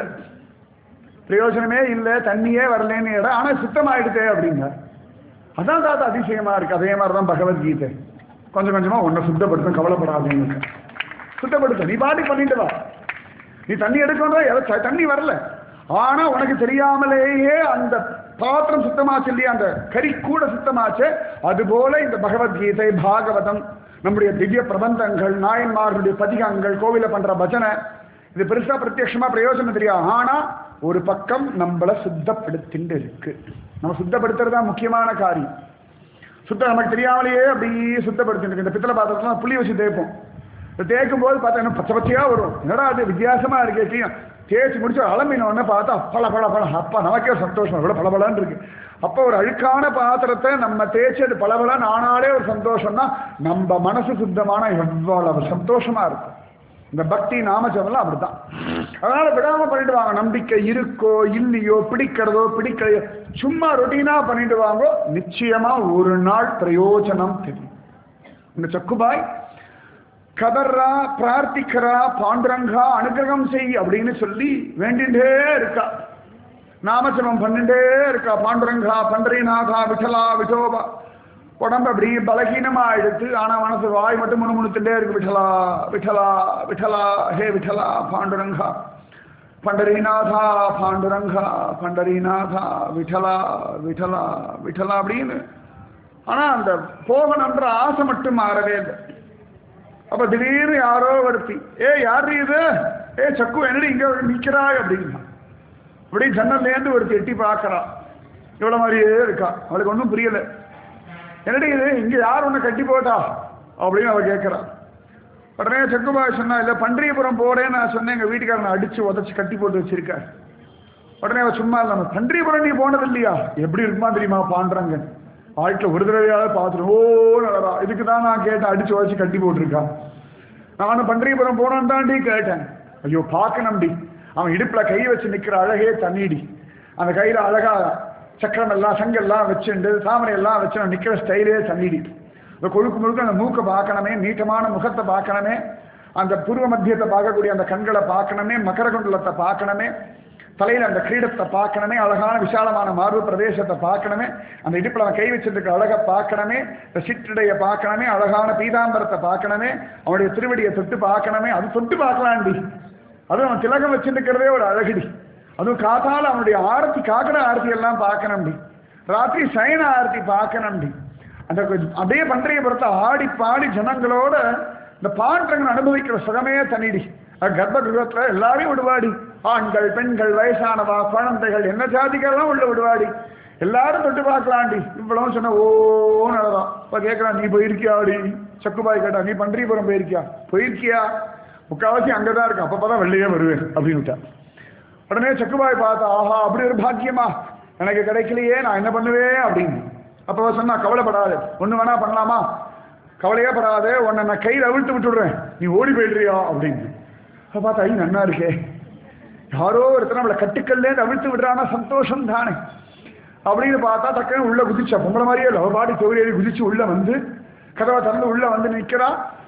பிரயோஜனமே இல்லை தண்ணியே வரலன்னு இடம் ஆனா சுத்தமாயிடுதே அப்படிங்க அதான் தாத்தா அதிசயமா இருக்கு அதே மாதிரிதான் பகவத்கீதை கொஞ்சம் கொஞ்சமா உன்னை சுத்தப்படுத்தும் கவலைப்படாதீங்க சுத்தப்படுத்த நீ பாட்டி பண்ணிட்டு வா நீ தண்ணி எடுக்கணும் எதை தண்ணி வரல ஆனா உனக்கு தெரியாமலேயே அந்த பாத்திரம் சுத்தமாச்சு இல்லையா அந்த கறி கூட சுத்தமாச்சு அதுபோல இந்த பகவத்கீதை பாகவதம் நம்முடைய திவ்ய பிரபந்தங்கள் நாயன்மார்களுடைய பதிகங்கள் கோவில பண்ற பஜனை இது பெருசா பிரத்யட்சமா பிரயோஜனம் தெரியாது ஆனா ஒரு பக்கம் நம்மளை சுத்தப்படுத்திட்டு இருக்கு நம்ம சுத்தப்படுத்துறது தான் முக்கியமான காரியம் சுத்தம் நமக்கு தெரியாமலேயே அப்படியே சுத்தப்படுத்திட்டு இருக்கு இந்த பித்தளை பாத்திரத்துல புளி வச்சு தேய்ப்போம் இந்த தேய்க்கும் போது பார்த்தா என்ன பச்சை பச்சையா வரும் என்னடா அது வித்தியாசமா இருக்கே கிளீன் தேய்ச்சி முடிச்சு அலம்பின உடனே பார்த்தா பல பல பல அப்பா நமக்கே சந்தோஷம் இவ்வளோ பளபளன்னு இருக்கு அப்போ ஒரு அழுக்கான பாத்திரத்தை நம்ம தேய்ச்சி அது பளபளன்னு ஆனாலே ஒரு சந்தோஷம்னா நம்ம மனசு சுத்தமான எவ்வளவு சந்தோஷமா இருக்கும் இந்த பக்தி நாமஜபம்லாம் அப்படித்தான் அதனால விடாம பண்ணிட்டு வாங்க நம்பிக்கை இருக்கோ இல்லையோ பிடிக்கிறதோ பிடிக்கலையோ சும்மா ரொட்டீனா பண்ணிட்டு வாங்கோ நிச்சயமா ஒரு நாள் பிரயோஜனம் தெரியும் இந்த சக்குபாய் கதர்றா பிரார்த்திக்கிறா பாண்டுரங்கா அனுகிரகம் செய் அப்படின்னு சொல்லி வேண்டிண்டே இருக்கா நாமஜபம் பண்ணிட்டே இருக்கா பாண்டுரங்கா பண்டரிநாதா விட்டலா விட்டோபா உடம்பு அப்படி பலகீனமா எடுத்து ஆனா மனசு வாய் மட்டும் முணுமுணுத்துட்டே இருக்கு விட்டலா விட்டலா விட்டலா ஹே விட்டலா பாண்டுரங்கா பண்டரிநாதா பாண்டுரங்கா பண்டரிநாதா விட்டலா விட்டலா விட்டலா அப்படின்னு ஆனா அந்த போகணுன்ற ஆசை மட்டும் மாறவே இல்லை அப்ப திடீர்னு யாரோ ஒருத்தி ஏ யார் இது ஏ சக்கு என்னடி இங்க நிக்கிறாய் அப்படின்னா அப்படி ஜன்னல்ல இருந்து ஒருத்தி எட்டி பார்க்கறா இவ்வளவு மாதிரியே இருக்கா அவளுக்கு ஒன்றும் புரியல என்னடி இது இங்க யார் உன்னை கட்டி போட்டா அப்படின்னு அவ கேட்கறா உடனே சக்குபாய் சொன்னா இல்ல பன்றியபுரம் போறேன்னு நான் சொன்னேன் எங்க வீட்டுக்காரனை அடிச்சு உதச்சு கட்டி போட்டு வச்சிருக்கார் உடனே அவ சும்மா இல்லாம பன்றியபுரம் நீ போனது இல்லையா எப்படி இருக்குமா தெரியுமா பாண்டுறங்க வாழ்க்கையில் ஒரு தடவையாவது பார்த்துட்டு ஓ நடரா இதுக்கு தான் நான் கேட்டேன் அடிச்சு வச்சு கட்டி போட்டிருக்கான் நானும் பன்றியபுரம் போனான் தாண்டி கேட்டேன் ஐயோ பார்க்கணும்டி அவன் இடுப்புல கை வச்சு நிக்கிற அழகே தண்ணிடி அந்த கையில அழகா சக்கரம் எல்லாம் சங்கெல்லாம் வச்சுண்டு தாமரை எல்லாம் வச்சு அவன் நிக்கிற ஸ்டைலே தண்ணிடி இந்த கொழுக்கு முழுக்க அந்த மூக்கை பார்க்கணுமே நீட்டமான முகத்தை பார்க்கணுமே அந்த பூர்வ மத்தியத்தை பார்க்கக்கூடிய அந்த கண்களை பார்க்கணுமே மகரகுண்டலத்தை பார்க்கணுமே தலையில அந்த கிரீடத்தை பார்க்கணுமே அழகான விசாலமான மார்பு பிரதேசத்தை பார்க்கணுமே அந்த இடுப்புல அவன் கை வச்சிருக்க அழகை பார்க்கணுமே இந்த சிற்றடைய பார்க்கணுமே அழகான பீதாம்பரத்தை பார்க்கணுமே அவனுடைய திருவடியை தொட்டு பார்க்கணுமே அது தொட்டு பார்க்கலாண்டி அதுவும் அவன் திலகம் வச்சிருக்கிறதே ஒரு அழகுடி அதுவும் காத்தால அவனுடைய ஆரத்தி காக்கட ஆரத்தி எல்லாம் பார்க்கணும்டி ராத்திரி சயன ஆரத்தி பார்க்கணும்டி அந்த கொஞ்சம் அப்படியே பன்றியபுரத்தை ஆடி பாடி ஜனங்களோட இந்த பாண்டங்கள் அனுபவிக்கிற சுகமே தனிடி அது கர்ப்ப கிரகத்துல எல்லாரையும் விடுவாடி ஆண்கள் பெண்கள் வயசானவா குழந்தைகள் என்ன ஜாதிகள்லாம் உள்ள விடுவாடி எல்லாரும் தொட்டு பார்க்கலாண்டி இவ்வளவு சொன்ன ஓ நடதான் இப்ப கேட்கறான் நீ போயிருக்கியாடி சக்குபாய் கேட்டா நீ பன்றியபுரம் போயிருக்கியா போயிருக்கியா முக்காவாசி அங்கதான் இருக்கு அப்பப்பதான் வெளியே வருவேன் அப்படின்னு விட்டான் உடனே சக்குபாய் பார்த்தா ஆஹா அப்படி ஒரு பாக்கியமா எனக்கு கிடைக்கலையே நான் என்ன பண்ணுவேன் அப்படின்னு அப்போ சொன்னா கவலைப்படாது ஒண்ணு வேணா பண்ணலாமா கவலையே படாது உன்னை நான் கையில் அவிழ்த்து விட்டுடுறேன் நீ ஓடி போயிடுறியா அப்படின்னு அப்ப பார்த்தா ஐ நன்னா இருக்கே யாரோ ஒருத்தர் நம்மளை கட்டுக்கல்லே அவிழ்த்து விடுறானா சந்தோஷம் தானே அப்படின்னு பார்த்தா டக்குன்னு உள்ள குதிச்சா பொம்பளை மாதிரியே லவ பாடி தொகுதி குதிச்சு உள்ள வந்து கதவை திறந்து உள்ள வந்து நிக்கிறா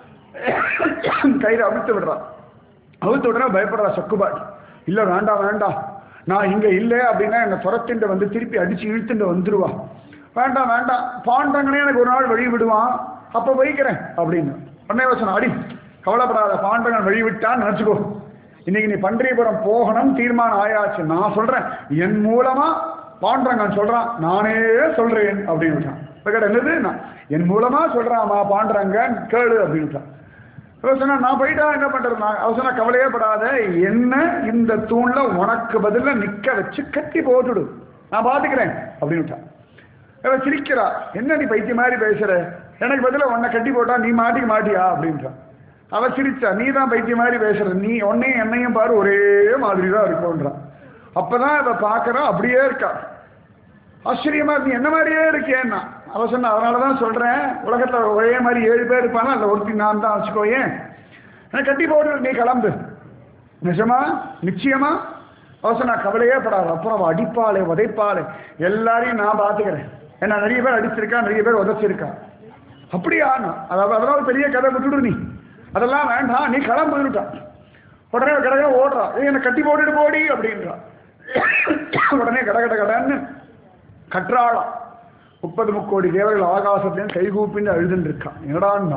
கையில அவிழ்த்து விடுறா அவிழ்த்து விடுறா பயப்படுறா சக்குபாடி இல்ல வேண்டாம் வேண்டாம் நான் இங்க இல்லை அப்படின்னா என்னை துரத்துண்டு வந்து திருப்பி அடிச்சு இழுத்துண்டு வந்துருவா வேண்டாம் வேண்டாம் பாண்டங்கனே எனக்கு ஒரு நாள் வழி விடுவான் அப்ப வைக்கிறேன் அப்படின்னு உடனே வசனம் அடி கவலைப்படாத பாண்டங்கன் வழி விட்டான்னு நினைச்சுக்கோ இன்னைக்கு நீ பன்றியபுரம் போகணும் தீர்மானம் ஆயாச்சு நான் சொல்றேன் என் மூலமா பாண்டரங்கன் சொல்றான் நானே சொல்றேன் அப்படின்னு விட்டான் இப்ப கேட்ட என்னது நான் என் மூலமா சொல்றாமா பாண்டரங்கன் கேளு அப்படின்ட்டான் இவன் சொன்னா நான் போயிட்டா என்ன பண்றது நான் அவன் சொன்னா கவலையே படாத என்ன இந்த தூண்ல உனக்கு பதிலா நிக்க வச்சு கட்டி போட்டுடு நான் பாத்துக்கிறேன் அப்படின்னு விட்டான் இவன் சிரிக்கிறா என்ன நீ பைத்திய மாதிரி பேசுற எனக்கு பதிலா உன்னை கட்டி போட்டா நீ மாட்டிக்க மாட்டியா அப்படின்றான் அவ சிரிச்சா நீ தான் பைத்திய மாதிரி பேசுற நீ உன்னையும் என்னையும் பாரு ஒரே மாதிரி தான் இருக்கும்ன்றான் அப்பதான் இவ பாக்குறா அப்படியே இருக்கா ஆச்சரியமா நீ என்ன மாதிரியே இருக்கேன்னா அவ சொன்ன அதனாலதான் சொல்றேன் உலகத்துல ஒரே மாதிரி ஏழு பேர் இருப்பானா அந்த ஒருத்தி நான் தான் வச்சுக்கோயேன் எனக்கு கட்டி போடு நீ கிளம்பு நிஜமா நிச்சயமா அவ சொன்னா கவலையே படாது அப்புறம் அவ அடிப்பாளே உதைப்பாளே எல்லாரையும் நான் பாத்துக்கிறேன் ஏன்னா நிறைய பேர் அடிச்சிருக்கா நிறைய பேர் உதைச்சிருக்கா அப்படியா நான் அதாவது அதெல்லாம் பெரிய கதை விட்டுடு நீ அதெல்லாம் வேண்டாம் நீ கிளம்புட்டான் உடனே கடக ஓடுறா ஏய் என்னை கட்டி போட்டுட்டு போடி அப்படின்றா உடனே கட கட கடன்னு கற்றாளம் முப்பது முக்கோடி தேவர்கள் ஆகாசத்தையும் கைகூப்பின்னு அழுதுன்னு இருக்கான் என்னடான்னா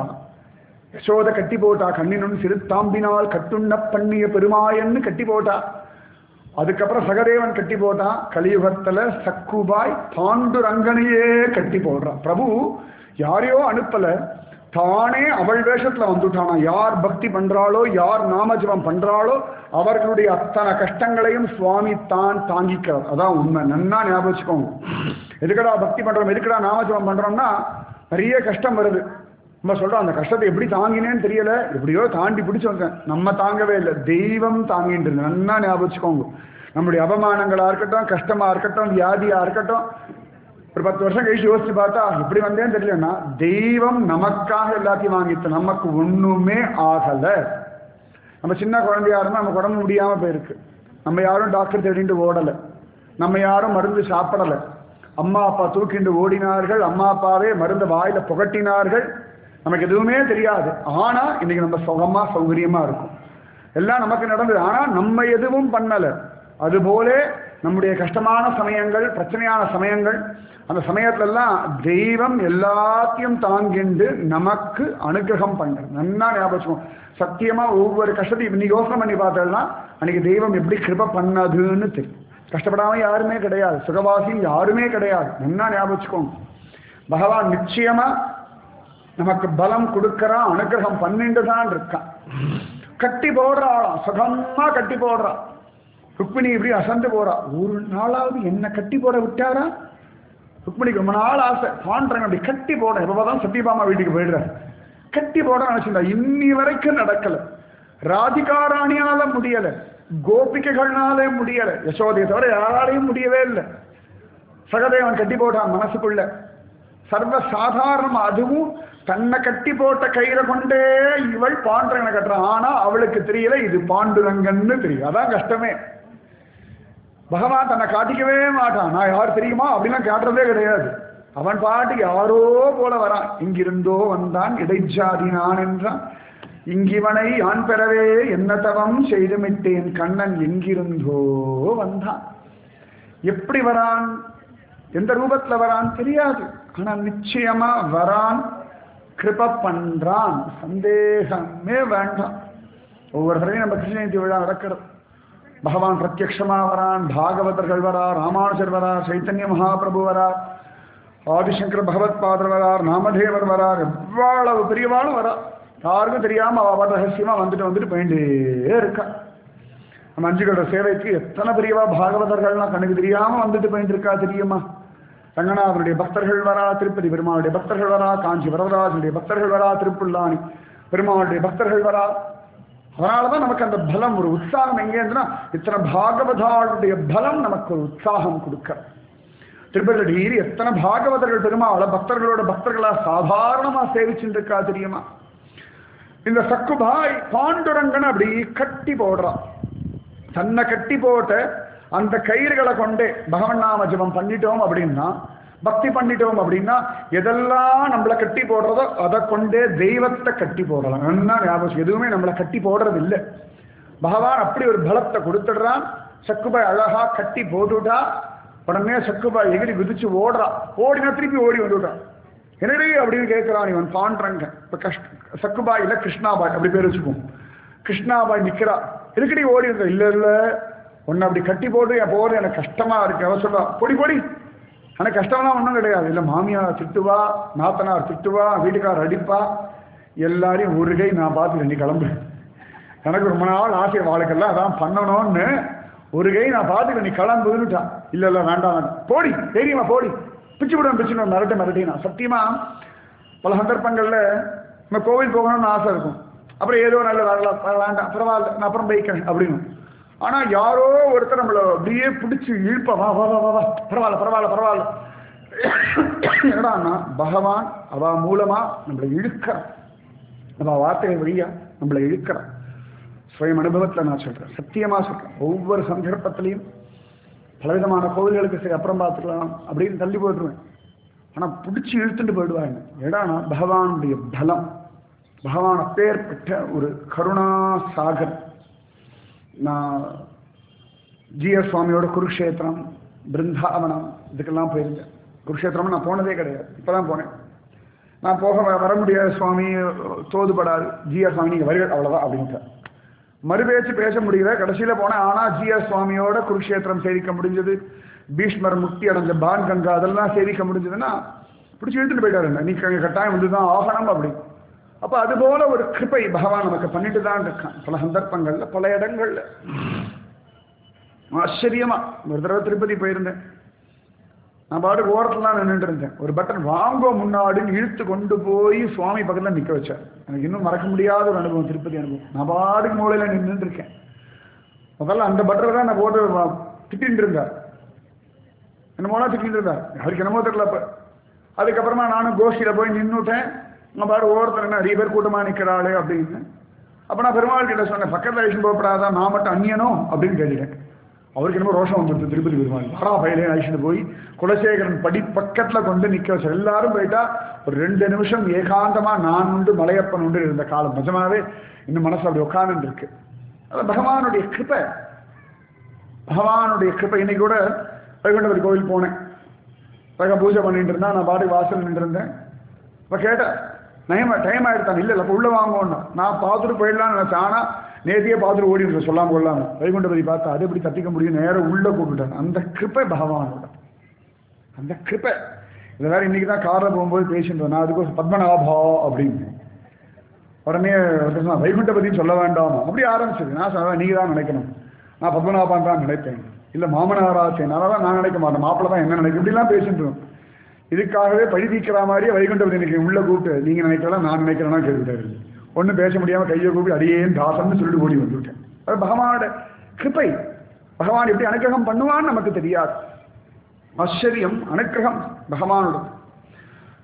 யசோத கட்டி போட்டா கண்ணினும் சிறுத்தாம்பினால் கட்டுண்ண பண்ணிய பெருமாயன்னு கட்டி போட்டா அதுக்கப்புறம் சகதேவன் கட்டி போட்டான் கலியுகத்துல சக்குபாய் பாண்டுரங்கனையே கட்டி போடுறான் பிரபு யாரையோ அனுப்பல தானே அவள் வேஷத்துல வந்துட்டானா யார் பக்தி பண்றாளோ யார் நாமஜபம் பண்றாளோ அவர்களுடைய அத்தனை கஷ்டங்களையும் சுவாமி தான் தாங்கிக்கிறார் அதான் உண்மை நன்னா ஞாபகம் வச்சுக்கோங்க எதுக்கடா பக்தி பண்றோம் எதுக்கடா நாமஜபம் பண்றோம்னா நிறைய கஷ்டம் வருது நம்ம சொல்றோம் அந்த கஷ்டத்தை எப்படி தாங்கினேன்னு தெரியல எப்படியோ தாண்டி பிடிச்சு வந்தேன் நம்ம தாங்கவே இல்லை தெய்வம் தாங்கிட்டு இருக்கு நன்னா ஞாபகம் வச்சுக்கோங்க நம்முடைய அவமானங்களா இருக்கட்டும் கஷ்டமா இருக்கட்டும் வியாதியா இருக்கட்டும் ஒரு பத்து வருஷம் கழிச்சு யோசிச்சு பார்த்தா எப்படி வந்தேன்னு தெரியலன்னா தெய்வம் நமக்காக எல்லாத்தையும் வாங்கிட்டு நமக்கு ஒண்ணுமே ஆகல நம்ம சின்ன குழந்தையா இருந்தா நமக்கு உடம்பு முடியாம போயிருக்கு நம்ம யாரும் டாக்டர் தேடிட்டு ஓடல நம்ம யாரும் மருந்து சாப்பிடல அம்மா அப்பா தூக்கிண்டு ஓடினார்கள் அம்மா அப்பாவே மருந்து வாயில புகட்டினார்கள் நமக்கு எதுவுமே தெரியாது ஆனா இன்னைக்கு நம்ம சுகமா சௌகரியமா இருக்கும் எல்லாம் நமக்கு நடந்தது ஆனா நம்ம எதுவும் பண்ணல அதுபோல நம்முடைய கஷ்டமான சமயங்கள் பிரச்சனையான சமயங்கள் அந்த சமயத்துல எல்லாம் தெய்வம் எல்லாத்தையும் தாங்கிண்டு நமக்கு அனுகிரகம் பண்றது நன்னா ஞாபகம் வச்சுக்கோங்க. சத்தியமா ஒவ்வொரு கஷ்டத்தையும் இன்னைக்கு யோசனை பண்ணி பார்த்தோம்னா அன்னைக்கு தெய்வம் எப்படி கிருப பண்ணதுன்னு தெரியும் கஷ்டப்படாம யாருமே கிடையாது சுகவாசியும் யாருமே கிடையாது நன்னா ஞாபகம் வச்சுக்கோங்க பகவான் நிச்சயமா நமக்கு பலம் கொடுக்கறான் அனுகிரகம் பண்ணிட்டு தான் இருக்கான் கட்டி போடுறாளாம் சுகமா கட்டி போடுறா ருக்மிணி இப்படி அசந்து போறா ஒரு நாளாவது என்ன கட்டி போட விட்டாரா ருக்மிணிக்கு ரொம்ப நாள் ஆசை பாண்டவன் அப்படி கட்டி போட இப்பதான் சத்யபாமா வீட்டுக்கு போயிடுறாரு கட்டி போட நினைச்சிருந்தா இன்னி வரைக்கும் நடக்கல ராதிகாராணியால முடியல கோபிகைகள்னாலே முடியல யசோதையை தவிர யாராலையும் முடியவே இல்லை சகதேவன் கட்டி போட்டான் மனசுக்குள்ள சர்வ சாதாரணம் அதுவும் தன்னை கட்டி போட்ட கயிறை கொண்டே இவள் பாண்டுரங்கனை கட்டுறான் ஆனா அவளுக்கு தெரியல இது பாண்டுரங்கன்னு தெரியும் அதான் கஷ்டமே பகவான் தன்னை காட்டிக்கவே மாட்டான் நான் யார் தெரியுமா அப்படிலாம் காட்டுறதே கிடையாது அவன் பாட்டு யாரோ போல வரான் இங்கிருந்தோ வந்தான் இடைச்சாதி நான் என்றான் இங்கிவனை யான் பெறவே என்ன தவம் செய்துமிட்டேன் கண்ணன் எங்கிருந்தோ வந்தான் எப்படி வரான் எந்த ரூபத்துல வரான் தெரியாது ஆனா நிச்சயமா வரான் கிருப பண்றான் சந்தேகமே வேண்டாம் ஒவ்வொரு தடவையும் நம்ம கிருஷ்ண ஜெயந்தி விழா நடக்கிறது பகவான் பிரத்யக்ஷமா வரான் பாகவதர்கள் வரா ராமானுஜர் வரா சைத்தன்ய மகாபிரபு வரா ஆதிசங்கர பகவத் பாதர் வரார் நாமதேவர் வரார் எவ்வளவு பெரியவாளும் வரா யாருக்கும் தெரியாம அவ பாட்டு ரகசியமா வந்துட்டு வந்துட்டு போயிட்டே இருக்கா நம்ம அஞ்சுகளோட சேவைக்கு எத்தனை பெரியவா பாகவதர்கள்லாம் கண்ணுக்கு தெரியாம வந்துட்டு போயிட்டு இருக்கா தெரியுமா ரங்கநாதனுடைய பக்தர்கள் வரா திருப்பதி பெருமாளுடைய பக்தர்கள் வரா காஞ்சி வரதராஜனுடைய பக்தர்கள் வரா திருப்புல்லானி பெருமாளுடைய பக்தர்கள் வரா அதனாலதான் நமக்கு அந்த பலம் ஒரு உற்சாகம் எங்கே இருந்துன்னா இத்தனை பாகவதாளுடைய பலம் நமக்கு ஒரு உற்சாகம் கொடுக்க திருப்பதிடீர் எத்தனை பாகவதர்கள் பெருமாளை பக்தர்களோட பக்தர்களா சாதாரணமா சேவிச்சுட்டு இருக்கா தெரியுமா இந்த சக்குபாய் பாண்டுரங்கன் அப்படி கட்டி போடுறான் தன்னை கட்டி போட்ட அந்த கயிறுகளை கொண்டே பகவன் நாம ஜபம் பண்ணிட்டோம் அப்படின்னா பக்தி பண்ணிட்டோம் அப்படின்னா எதெல்லாம் நம்மளை கட்டி போடுறதோ அதை கொண்டே தெய்வத்தை கட்டி போடலாம் நல்லா ஞாபகம் எதுவுமே நம்மளை கட்டி போடுறது இல்லை பகவான் அப்படி ஒரு பலத்தை கொடுத்துடுறான் சக்குபாய் அழகா கட்டி போட்டுட்டா உடனே சக்குபாய் எகிரி குதிச்சு ஓடுறான் ஓடினா திருப்பி ஓடி வந்துவிட்டான் என்னடி அப்படின்னு கேட்கிறான் இவன் பாண்டுறங்க இப்ப கஷ்ட சக்குபாய் இல்ல கிருஷ்ணாபாய் அப்படி பேர் வச்சுக்கோம் கிருஷ்ணாபாய் நிக்கிறா இருக்கடி ஓடி இருக்க இல்ல இல்ல உன்னை அப்படி கட்டி போட்டு என் போறது எனக்கு கஷ்டமா இருக்கு அவ சொல்றா பொடி பொடி ஆனா கஷ்டம்லாம் ஒன்றும் கிடையாது இல்ல மாமியார் திட்டுவா நாத்தனார் திட்டுவா வீட்டுக்காரர் அடிப்பா எல்லாரையும் ஒரு கை நான் பார்த்து நீ கிளம்பு எனக்கு ரொம்ப நாள் ஆசை வாழ்க்கெல்லாம் அதான் பண்ணணும்னு ஒரு கை நான் பார்த்துக்க நீ கிளம்புன்னுட்டான் இல்ல இல்ல வேண்டாம் வேண்டாம் போடி தெரியுமா போடி பிச்சு விடுவேன் பிச்சு விடுவேன் மிரட்ட மிரட்டினா சத்தியமா பல சந்தர்ப்பங்கள்ல நம்ம கோவில் போகணும்னு ஆசை இருக்கும் அப்புறம் ஏதோ நல்ல வரலாம் வேண்டாம் பரவாயில்ல நான் அப்புறம் பைக்கிறேன் அப்படின்னு ஆனா யாரோ ஒருத்தர் நம்மள அப்படியே பிடிச்சி இழுப்ப வா வா வா வா வா பரவாயில்ல பரவாயில்ல பரவாயில்ல என்னடான்னா பகவான் அவ மூலமா நம்மளை இழுக்கிறான் அவ வார்த்தைகள் வழியா நம்மளை இழுக்கிறான் சுயம் அனுபவத்துல நான் சொல்றேன் சத்தியமா சொல்றேன் ஒவ்வொரு சந்தர்ப்பத்திலையும் பலவிதமான கோவில்களுக்கு சரி அப்புறம் பார்த்துக்கலாம் அப்படின்னு தள்ளி போட்டுருவேன் ஆனா பிடிச்சி இழுத்துட்டு போயிடுவாங்க ஏடானா பகவானுடைய பலம் பகவான் அப்பேற்பட்ட ஒரு கருணா சாகர் நான் ஜிஎஸ் சுவாமியோட குருக்ஷேத்திரம் பிருந்தாவனம் இதுக்கெல்லாம் போயிருந்தேன் குருக்ஷேத்திரம் நான் போனதே கிடையாது இப்பதான் போனேன் நான் போக வ- வர முடியாது சுவாமி தோதுபடாது ஜிஆர் சுவாமி நீங்க வருக அவ்வளவுதான் அப்படின்ட்டு மறுபேச்சு பேச முடியல கடைசியில போனேன் ஆனா ஜிஆர் சுவாமியோட குருக்ஷேத்திரம் சேவிக்க முடிஞ்சது பீஷ்மர் முக்தி அடைஞ்ச பான் கங்கா அதெல்லாம் சேவிக்க முடிஞ்சதுன்னா பிடிச்சி இழுத்துட்டு போயிட்டாரு நீ க- கட்டாயம் வந்துதான் ஆகணும் அப்படி அப்ப அது போல ஒரு கிருபை பகவான் நமக்கு பண்ணிட்டு தான் இருக்கான் பல சந்தர்ப்பங்கள்ல பல இடங்கள்ல ஆச்சரியமா ஒரு தடவை திருப்பதி போயிருந்தேன் நான் பாட்டுக்கு ஓரத்துலாம் நின்றுட்டு இருந்தேன் ஒரு பட்டன் வாங்கோ முன்னாடின்னு இழுத்து கொண்டு போய் சுவாமி பக்கத்துல நிக்க வச்சார் எனக்கு இன்னும் மறக்க முடியாத ஒரு அனுபவம் திருப்பதி அனுபவம் நான் பாட்டுக்கு மூலையில நின்றுட்டு இருக்கேன் முதல்ல அந்த பட்டரை தான் நான் போட்டு வ- திட்டின்னு இருந்தார் என்னமோலாம் திட்டின்னு இருந்தார் யாருக்கு என்னமோ தெரியல அப்ப அதுக்கப்புறமா நானும் கோஷ்டியில போய் நின்னுட்டேன் நான் பாட்டு ஓரத்தில் நிறைய பேர் கூட்டமா நிக்கிறாளே அப்படின்னு அப்ப நான் பெருமாள் கிட்ட சொன்னேன் பக்கத்துல அழிச்சு போகப்படாதா நான் மட்டும் அந்நியனோ அப்படின்னு கேட்டுட்டேன் அவருக்கு என்னமோ ரோஷம் வந்துருது திருப்பதி பெருமாள் வரா பயிலே அழிச்சுட்டு போய் குலசேகரன் படி பக்கத்துல கொண்டு நிக்க வச்சு எல்லாரும் போயிட்டா ஒரு ரெண்டு நிமிஷம் ஏகாந்தமா நான் உண்டு மலையப்பன் உண்டு இருந்த காலம் நிஜமாவே இன்னும் மனசு அப்படி உட்கார்ந்து இருக்கு அது பகவானுடைய கிருபை பகவானுடைய கிருபை இன்னைக்கு கூட வைகுண்டவர் கோவில் போனேன் பக பூஜை பண்ணிட்டு இருந்தா நான் பாட்டுக்கு வாசல் நின்று இருந்தேன் இப்போ கேட்டேன் டைம் டைம் ஆயிடுத்தான் இல்லை இல்லை அப்போ உள்ள வாங்கணும் நான் பார்த்துட்டு போயிடலாம்னு நினைச்சேன் ஆனா நேத்தியே பார்த்துட்டு ஓடி இருந்தேன் சொல்லாம கொள்ளாம வைகுண்டபதி பார்த்தா அது எப்படி தப்பிக்க முடியும் நேரம் உள்ள கூப்பிட்டேன் அந்த கிருப்பை பகவானோட அந்த கிருப்பை இதை வேற இன்னைக்கு தான் காரில் போகும்போது பேசிட்டு இருந்தேன். நான் அதுக்கு பத்மநாபா அப்படின்னு உடனே ஒருத்தர் சொன்னா, வைகுண்டபதின்னு சொல்ல வேண்டாம் அப்படி ஆரம்பிச்சது நான் சொன்னேன் நீங்க தான் நினைக்கணும் நான் பத்மநாபான் தான் நினைப்பேன் இல்ல மாமனாராச்சேன் அதெல்லாம் நான் நினைக்க மாட்டேன் மாப்பிள்ள தான் என்ன நினைக்க இப்படிலாம் பேசிட்டு இருந்தோம். இதுக்காகவே பழி தீக்கிற மாதிரியே வைகுண்டபதி இன்னைக்கு உள்ள கூப்பிட்டு நீங்க நினைக்கலாம் நான் நினைக்கிறேன்னா கேட்டுட்டாரு ஒண்ணும் பேச முடியாம கையை கூப்பி அடியேன் தாசன்னு சொல்லிட்டு ஓடி வந்துவிட்டேன் அது பகவானோட கிருபை பகவான் எப்படி அனுக்கிரகம் பண்ணுவான்னு நமக்கு தெரியாது ஆச்சரியம் அனுக்கிரகம் பகவானோட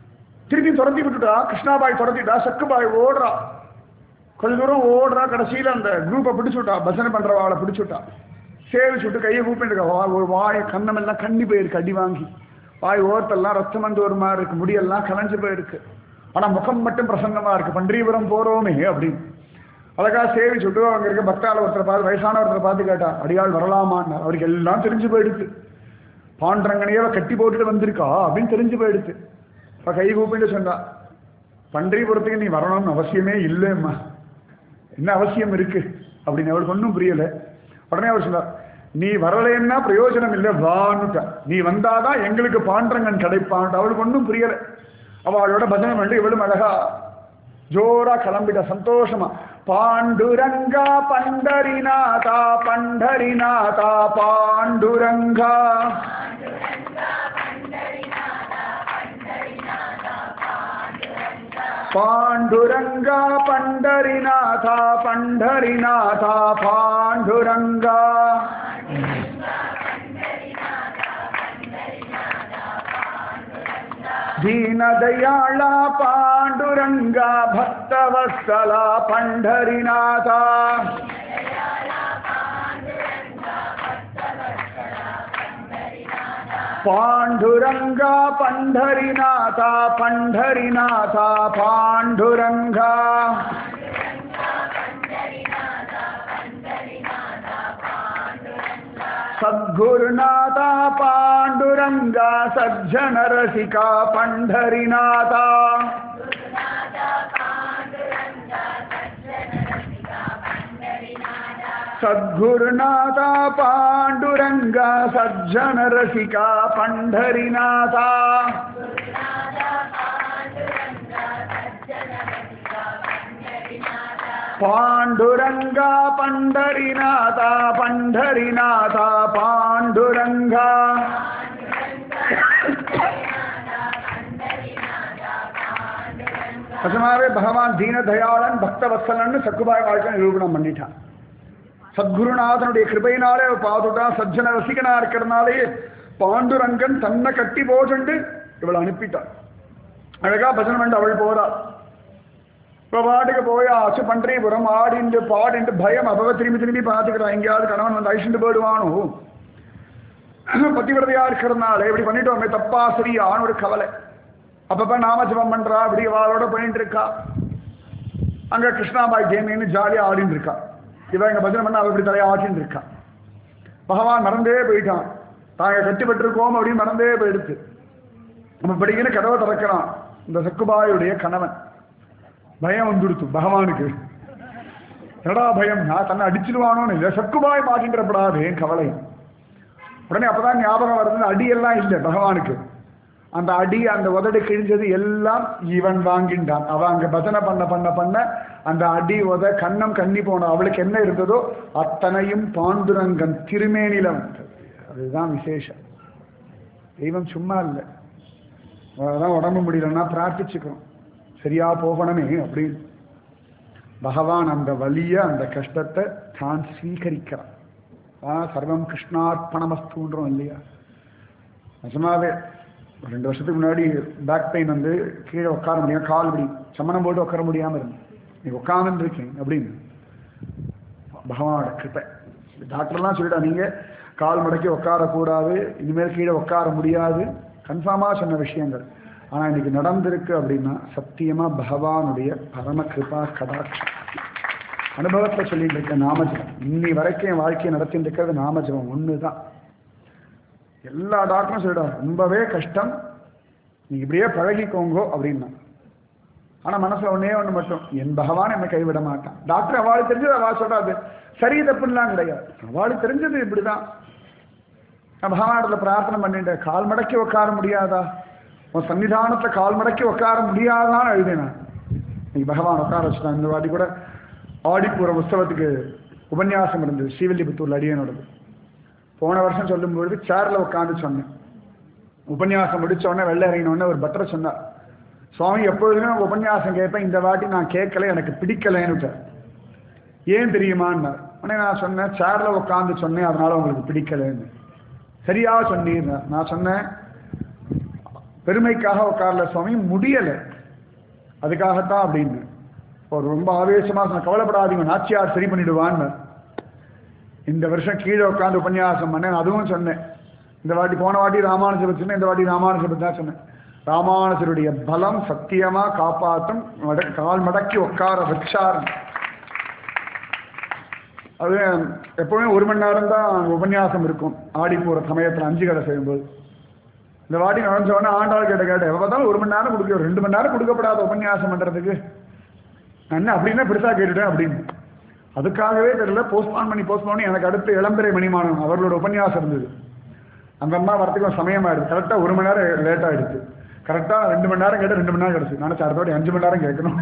திருப்பி துரத்தி விட்டுட்டா கிருஷ்ணாபாய் துரத்திட்டா சக்குபாய் ஓடுறா கொஞ்ச தூரம் ஓடுறா கடைசியில் அந்த குரூப்பை பிடிச்சுட்டா பஜனை பண்றவாளை பிடிச்சுட்டா சேவிச்சு விட்டு கையை கூப்பிட்டு வா ஒரு வாய் கண்ணமெல்லாம் கண்ணி போயிருக்கு அடி வாங்கி வாய் ஓரத்தெல்லாம் ரத்தம் வந்து ஒரு மாதிரி இருக்கு முடியெல்லாம் கலைஞ்சு போயிருக்கு ஆனா முகம் மட்டும் பிரசன்னமா இருக்கு பண்டீபுரம் போறோமே அப்படின்னு அழகா சேவிச்சு விட்டு அங்க இருக்க பக்தால ஒருத்தரை பார்த்து வயசான ஒருத்தரை பார்த்து கேட்டா அடியாள் வரலாமான்னு அவருக்கு எல்லாம் தெரிஞ்சு போயிடுச்சு பாண்டரங்கனையே கட்டி போட்டுட்டு வந்திருக்கா அப்படின்னு தெரிஞ்சு போயிடுச்சு அப்ப கை கூப்பிட்டு சொன்னா பண்டரிபுரத்துக்கு நீ வரணும்னு அவசியமே இல்லைம்மா என்ன அவசியம் இருக்கு அப்படின்னு அவளுக்கு ஒன்றும் புரியல உடனே அவர் சொன்னார் நீ வரலைன்னா பிரயோஜனம் இல்லை வான்னுட்ட நீ வந்தாதான் எங்களுக்கு பாண்டரங்கன் கிடைப்பான் அவளுக்கு ஒன்றும் புரியல அவளோட பஜனை பண்ணி இவளும் அழகா ஜோரா கிளம்பிட்ட சந்தோஷமா பாண்டுரங்கா பண்டரிநாதா பண்டரிநாதா பாண்டுரங்கா பாண்டுரங்கா பண்டரிநாதா பண்டரிநாதா பாண்டுரங்கா ದೀನದಯಾಳ ಪಾಂಡುರಂಗ ಭಕ್ತವತ್ಸಲ ಪಂಢರಿನಾಥ ಪಾಂಡುರಂಗ ಪಂಢರಿನಾಥ ಪಂಢರಿನಾಥ ಪಾಂಡುರಂಗ ಸದ್ಗುರುನಾಥ ಪಾಂಡುರಂಗ ಸಜ್ಜನ ರಸಿಕ ಪಂಢರಿನಾಥ ಸದ್ಗುರುನಾಥ ಪಾಂಡುರಂಗ ಸಜ್ಜನ ರಸಿಕ ಪಂಢರಿನಾಥ ಪಾಂಡುರಂಗ ಪಂಡರಿನಾಥ ಪಂಡರಿನಾಥ ಪಾಂಡುರಂಗ நிஜமாவே பகவான் தீன தயாளன் பக்தவத்சலன்னு சக்குபாய் வாழ்க்கை நிரூபணம் பண்ணிட்டான் சத்குருநாதனுடைய கிருபையினாலே அவ பார்த்துட்டான் சஜ்ஜன ரசிகனா இருக்கிறதுனாலே பாண்டுரங்கன் தன்னை கட்டி போச்சுண்டு இவளை அனுப்பிட்டான் அழகா பஜனை பண்ணி அவள் போறா இப்போ பாட்டுக்கு போய் ஆச்சு பண்டரிபுரம் ஆடிண்டு பாடிண்டு பயம் அப்பவே திரும்பி திரும்பி பார்த்துக்கிறான் எங்கேயாவது கணவன் வந்து அழிச்சுட்டு போயிடுவானோ பத்திவிரதையா இருக்கிறதுனால இப்படி பண்ணிட்டோமே தப்பா சரியான்னு ஒரு கவலை அப்பப்ப நாம ஜபம் பண்றா இப்படி அவளோட பண்ணிட்டு இருக்கா அங்க கிருஷ்ணாபாய் கேமின்னு ஜாலியா ஆடின்னு இருக்கா இவன் எங்க பஜனை பண்ண அவ இப்படி தலையை ஆட்டின்னு இருக்கா பகவான் மறந்தே போயிட்டான் தாங்க கட்டுப்பட்டிருக்கோம் அப்படின்னு மறந்தே போயிடுச்சு நம்ம படிக்கிற கதவை திறக்கிறான் இந்த சக்குபாயுடைய கணவன் பயம் வந்துடுத்து பகவானுக்கு என்னடா பயம் நான் தன்னை அடிச்சிடுவானோன்னு இல்லை சக்குபாய் மாட்டின்றப்படாது என் கவலை உடனே அப்பதான் ஞாபகம் வருது அடியெல்லாம் இல்லை பகவானுக்கு அந்த அடி அந்த உதடு கிழிஞ்சது எல்லாம் இவன் வாங்கின்றான் அவன் அங்க பஜனை பண்ண பண்ண பண்ண அந்த அடி உத கண்ணம் கண்ணி போன அவளுக்கு என்ன இருந்ததோ அத்தனையும் பாண்டுரங்கன் திருமேனில வந்தது அதுதான் விசேஷம் தெய்வம் சும்மா இல்லை அதான் உடம்பு முடியலன்னா பிரார்த்திச்சுக்கிறோம் சரியா போகணுமே அப்படின்னு பகவான் அந்த வலிய அந்த கஷ்டத்தை தான் ஸ்வீகரிக்கிறான் ஆ சர்வம் கிருஷ்ணார்ப்பணமஸ்துன்றோம் இல்லையா நிஜமாவே ஒரு ரெண்டு வருஷத்துக்கு முன்னாடி பேக் பெயின் வந்து கீழே உட்கார முடியும் கால் இப்படி சமணம் போட்டு உட்கார முடியாமல் இருந்தேன் நீ உட்காந்துட்டு இருக்கேன் அப்படின்னு பகவானோட கிருப்பை டாக்டர்லாம் சொல்லிட்டா நீங்க கால் மடக்கி உட்காரக்கூடாது இனிமேல் கீழே உட்கார முடியாது கன்ஃபார்மாக சொன்ன விஷயங்கள் ஆனால் இன்னைக்கு நடந்திருக்கு அப்படின்னா சத்தியமா பகவானுடைய பரம கிருபா கடாட்சம் அனுபவத்தை சொல்லிட்டு இருக்க நாமஜபம் இன்னி வரைக்கும் என் வாழ்க்கையை நடத்திட்டு இருக்கிறது நாமஜபம் ஒன்று தான் எல்லா டாக்டரும் சொல்லிடுவாங்க ரொம்பவே கஷ்டம் நீ இப்படியே பழகிக்கோங்கோ அப்படின்னா ஆனா மனசுல ஒன்னே ஒண்ணு மட்டும் என் பகவான் என்னை கைவிட மாட்டான் டாக்டர் அவளுக்கு தெரிஞ்சது அவள் சொல்றாது சரி தப்புலாம் கிடையாது அவளுக்கு தெரிஞ்சது இப்படிதான் நான் பகவானிடத்துல பிரார்த்தனை பண்ணிட்டேன் கால் மடக்கி உட்கார முடியாதா உன் சன்னிதானத்துல கால் மடக்கி உட்கார முடியாதான்னு எழுதினேன் இன்னைக்கு பகவான் உட்கார வச்சுட்டான் இந்த வாட்டி கூட ஆடிப்பூர உற்சவத்துக்கு உபன்யாசம் இருந்தது ஸ்ரீவில்லிபுத்தூர்ல அடியனோடது போன வருஷம் சொல்லும்பொழுது சேர்ல உட்காந்து சொன்னேன் உபன்யாசம் முடிச்ச உடனே வெளில இறங்கின உடனே ஒரு பட்டரை சொன்னார் சுவாமி எப்பொழுதுமே நான் உபன்யாசம் கேட்பேன் இந்த வாட்டி நான் கேட்கல எனக்கு பிடிக்கலைன்னு ஏன் தெரியுமான்னார் உடனே நான் சொன்னேன் சேர்ல உட்காந்து சொன்னேன் அதனால உங்களுக்கு பிடிக்கலைன்னு சரியா சொன்னீர் நான் சொன்னேன் பெருமைக்காக உட்கார்ல சுவாமி முடியல அதுக்காகத்தான் அப்படின்னு ஒரு ரொம்ப ஆவேசமா சொன்ன கவலைப்படாதீங்க நாச்சியார் சரி பண்ணிடுவான்னு இந்த வருஷம் கீழே உட்காந்து உபன்யாசம் பண்ணேன் அதுவும் சொன்னேன் இந்த வாட்டி போன வாட்டி ராமானுஜர் சொன்னேன் இந்த வாட்டி ராமானுஜர் பத்தி தான் சொன்னேன் ராமானுஜருடைய பலம் சத்தியமா காப்பாற்றும் மட- கால் மடக்கி உட்கார வச்சாரும் அது எப்பவுமே ஒரு மணி நேரம் தான் உபன்யாசம் இருக்கும் ஆடி போற சமயத்துல அஞ்சு கடை செய்யும்போது இந்த வாட்டி நுழைஞ்சவொடனே ஆண்டாள் கிட்ட கேட்டேன் எப்போ பார்த்தாலும் ஒரு மணி நேரம் கொடுக்க ரெண்டு மணி நேரம் கொடுக்கப்படாத உபன்யாசம் பண்றதுக்கு நான் என்ன அப்படின்னா பெருசா கேட்டுட்டேன் அப்படின்னு அதுக்காகவே தெரியல போஸ்ட்பான் பண்ணி போஸ்ட்பான் பண்ணி எனக்கு அடுத்து இளம்பிரை மணிமானம் அவர்களோட உபன்யாசம் இருந்தது அந்த அம்மா வரத்துக்கு சமயம் ஆயிடுது கரெக்டா ஒரு மணி நேரம் லேட் ஆயிடுச்சு கரெக்டா ரெண்டு மணி நேரம் கேட்டு ரெண்டு மணி நேரம் கிடைச்சு நினைச்சேன் அடுத்த வாட்டி அஞ்சு மணி நேரம் கேட்கணும்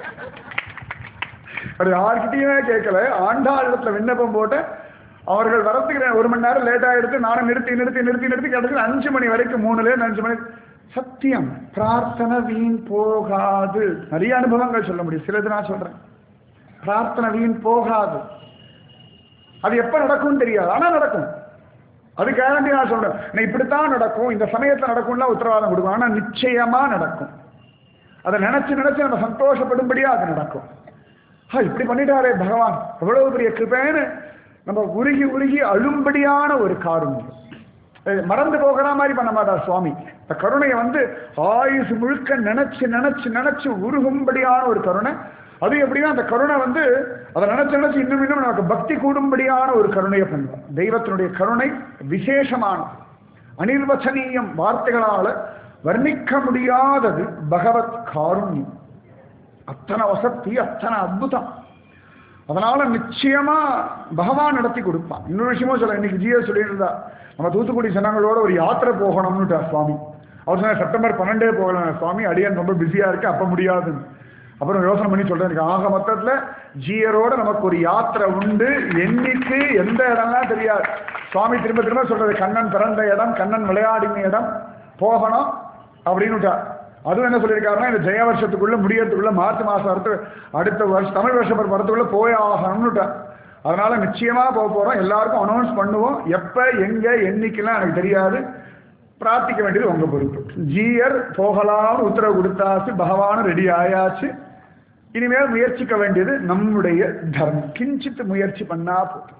அப்படி யார்கிட்டயுமே கேட்கல ஆண்டாள் இடத்துல விண்ணப்பம் போட்டு அவர்கள் வரத்துக்கு ஒரு மணி நேரம் லேட் ஆயிடுத்து நானும் நிறுத்தி நிறுத்தி நிறுத்தி நிறுத்தி கிடச்சி அஞ்சு மணி வரைக்கும் மூணுல இருந்து அஞ்சு மணி சத்தியம் பிரார்த்தனை வீண் போகாது நிறைய அனுபவங்கள் சொல்ல முடியும் சிலது நான் சொல்றேன் பிரார்த்தனை வீண் போகாது அது எப்ப நடக்கும்னு தெரியாது ஆனா நடக்கும் அது கேரண்டி நான் சொல்றேன் நான் இப்படித்தான் நடக்கும் இந்த சமயத்துல நடக்கும்லாம் உத்தரவாதம் கொடுக்கும் ஆனா நிச்சயமா நடக்கும் அதை நினைச்சு நினைச்சு நம்ம சந்தோஷப்படும்படியா அது நடக்கும் ஆ இப்படி பண்ணிட்டாரே பகவான் எவ்வளவு பெரிய கிருபைன்னு நம்ம உருகி உருகி அழும்படியான ஒரு காருண்யம் அஹ் மறந்து போகிற மாதிரி பண்ண மாட்டார் சுவாமி இந்த கருணையை வந்து ஆயுசு முழுக்க நினைச்சு நினைச்சு நினைச்சு உருகும்படியான ஒரு கருணை அது எப்படின்னா அந்த கருணை வந்து அதை நினைச்சு நினைச்சு இன்னும் இன்னும் நமக்கு பக்தி கூடும்படியான ஒரு கருணையை பண்ணுவோம் தெய்வத்தினுடைய கருணை விசேஷமானது அனிர்வச்சனீயம் வார்த்தைகளால வர்ணிக்க முடியாதது பகவத் காருண்யம் அத்தனை வசதி அத்தனை அற்புதம் அதனால நிச்சயமா பகவான் நடத்தி கொடுப்பான் இன்னொரு விஷயமும் சொல்ல இன்னைக்கு ஜியோ சொல்லியிருந்தா நம்ம தூத்துக்குடி ஜனங்களோட ஒரு யாத்திரை போகணும்னுட்டா சுவாமி அவர் சொன்னார் செப்டம்பர் பன்னெண்டே போகலாம் சுவாமி அடியான் ரொம்ப பிஸியா இருக்கு அப்ப முடியாதுன்னு அப்புறம் யோசனை பண்ணி சொல்றேன் எனக்கு ஆக மொத்தத்துல ஜியரோட நமக்கு ஒரு யாத்திரை உண்டு என்னைக்கு எந்த இடம்லாம் தெரியாது சுவாமி திரும்ப திரும்ப சொல்றது கண்ணன் பிறந்த இடம் கண்ணன் விளையாடின இடம் போகணும் அப்படின்னுட்டா அதுவும் என்ன சொல்லியிருக்காருன்னா இந்த ஜெய வருஷத்துக்குள்ள முடியறதுக்குள்ள மார்ச் மாசம் அடுத்து அடுத்த வருஷம் தமிழ் வருஷம் வரத்துக்குள்ள போய் ஆகணும்னுட்டா அதனால நிச்சயமா போக போறோம் எல்லாருக்கும் அனௌன்ஸ் பண்ணுவோம் எப்ப எங்க என்னைக்கெல்லாம் எனக்கு தெரியாது பிரார்த்திக்க வேண்டியது உங்க பொறுப்பு ஜீயர் போகலாம்னு உத்தரவு கொடுத்தாச்சு பகவானும் ரெடி ஆயாச்சு இனிமேல் முயற்சிக்க வேண்டியது நம்முடைய தர்மம் கிஞ்சித்து முயற்சி பண்ணா போதும்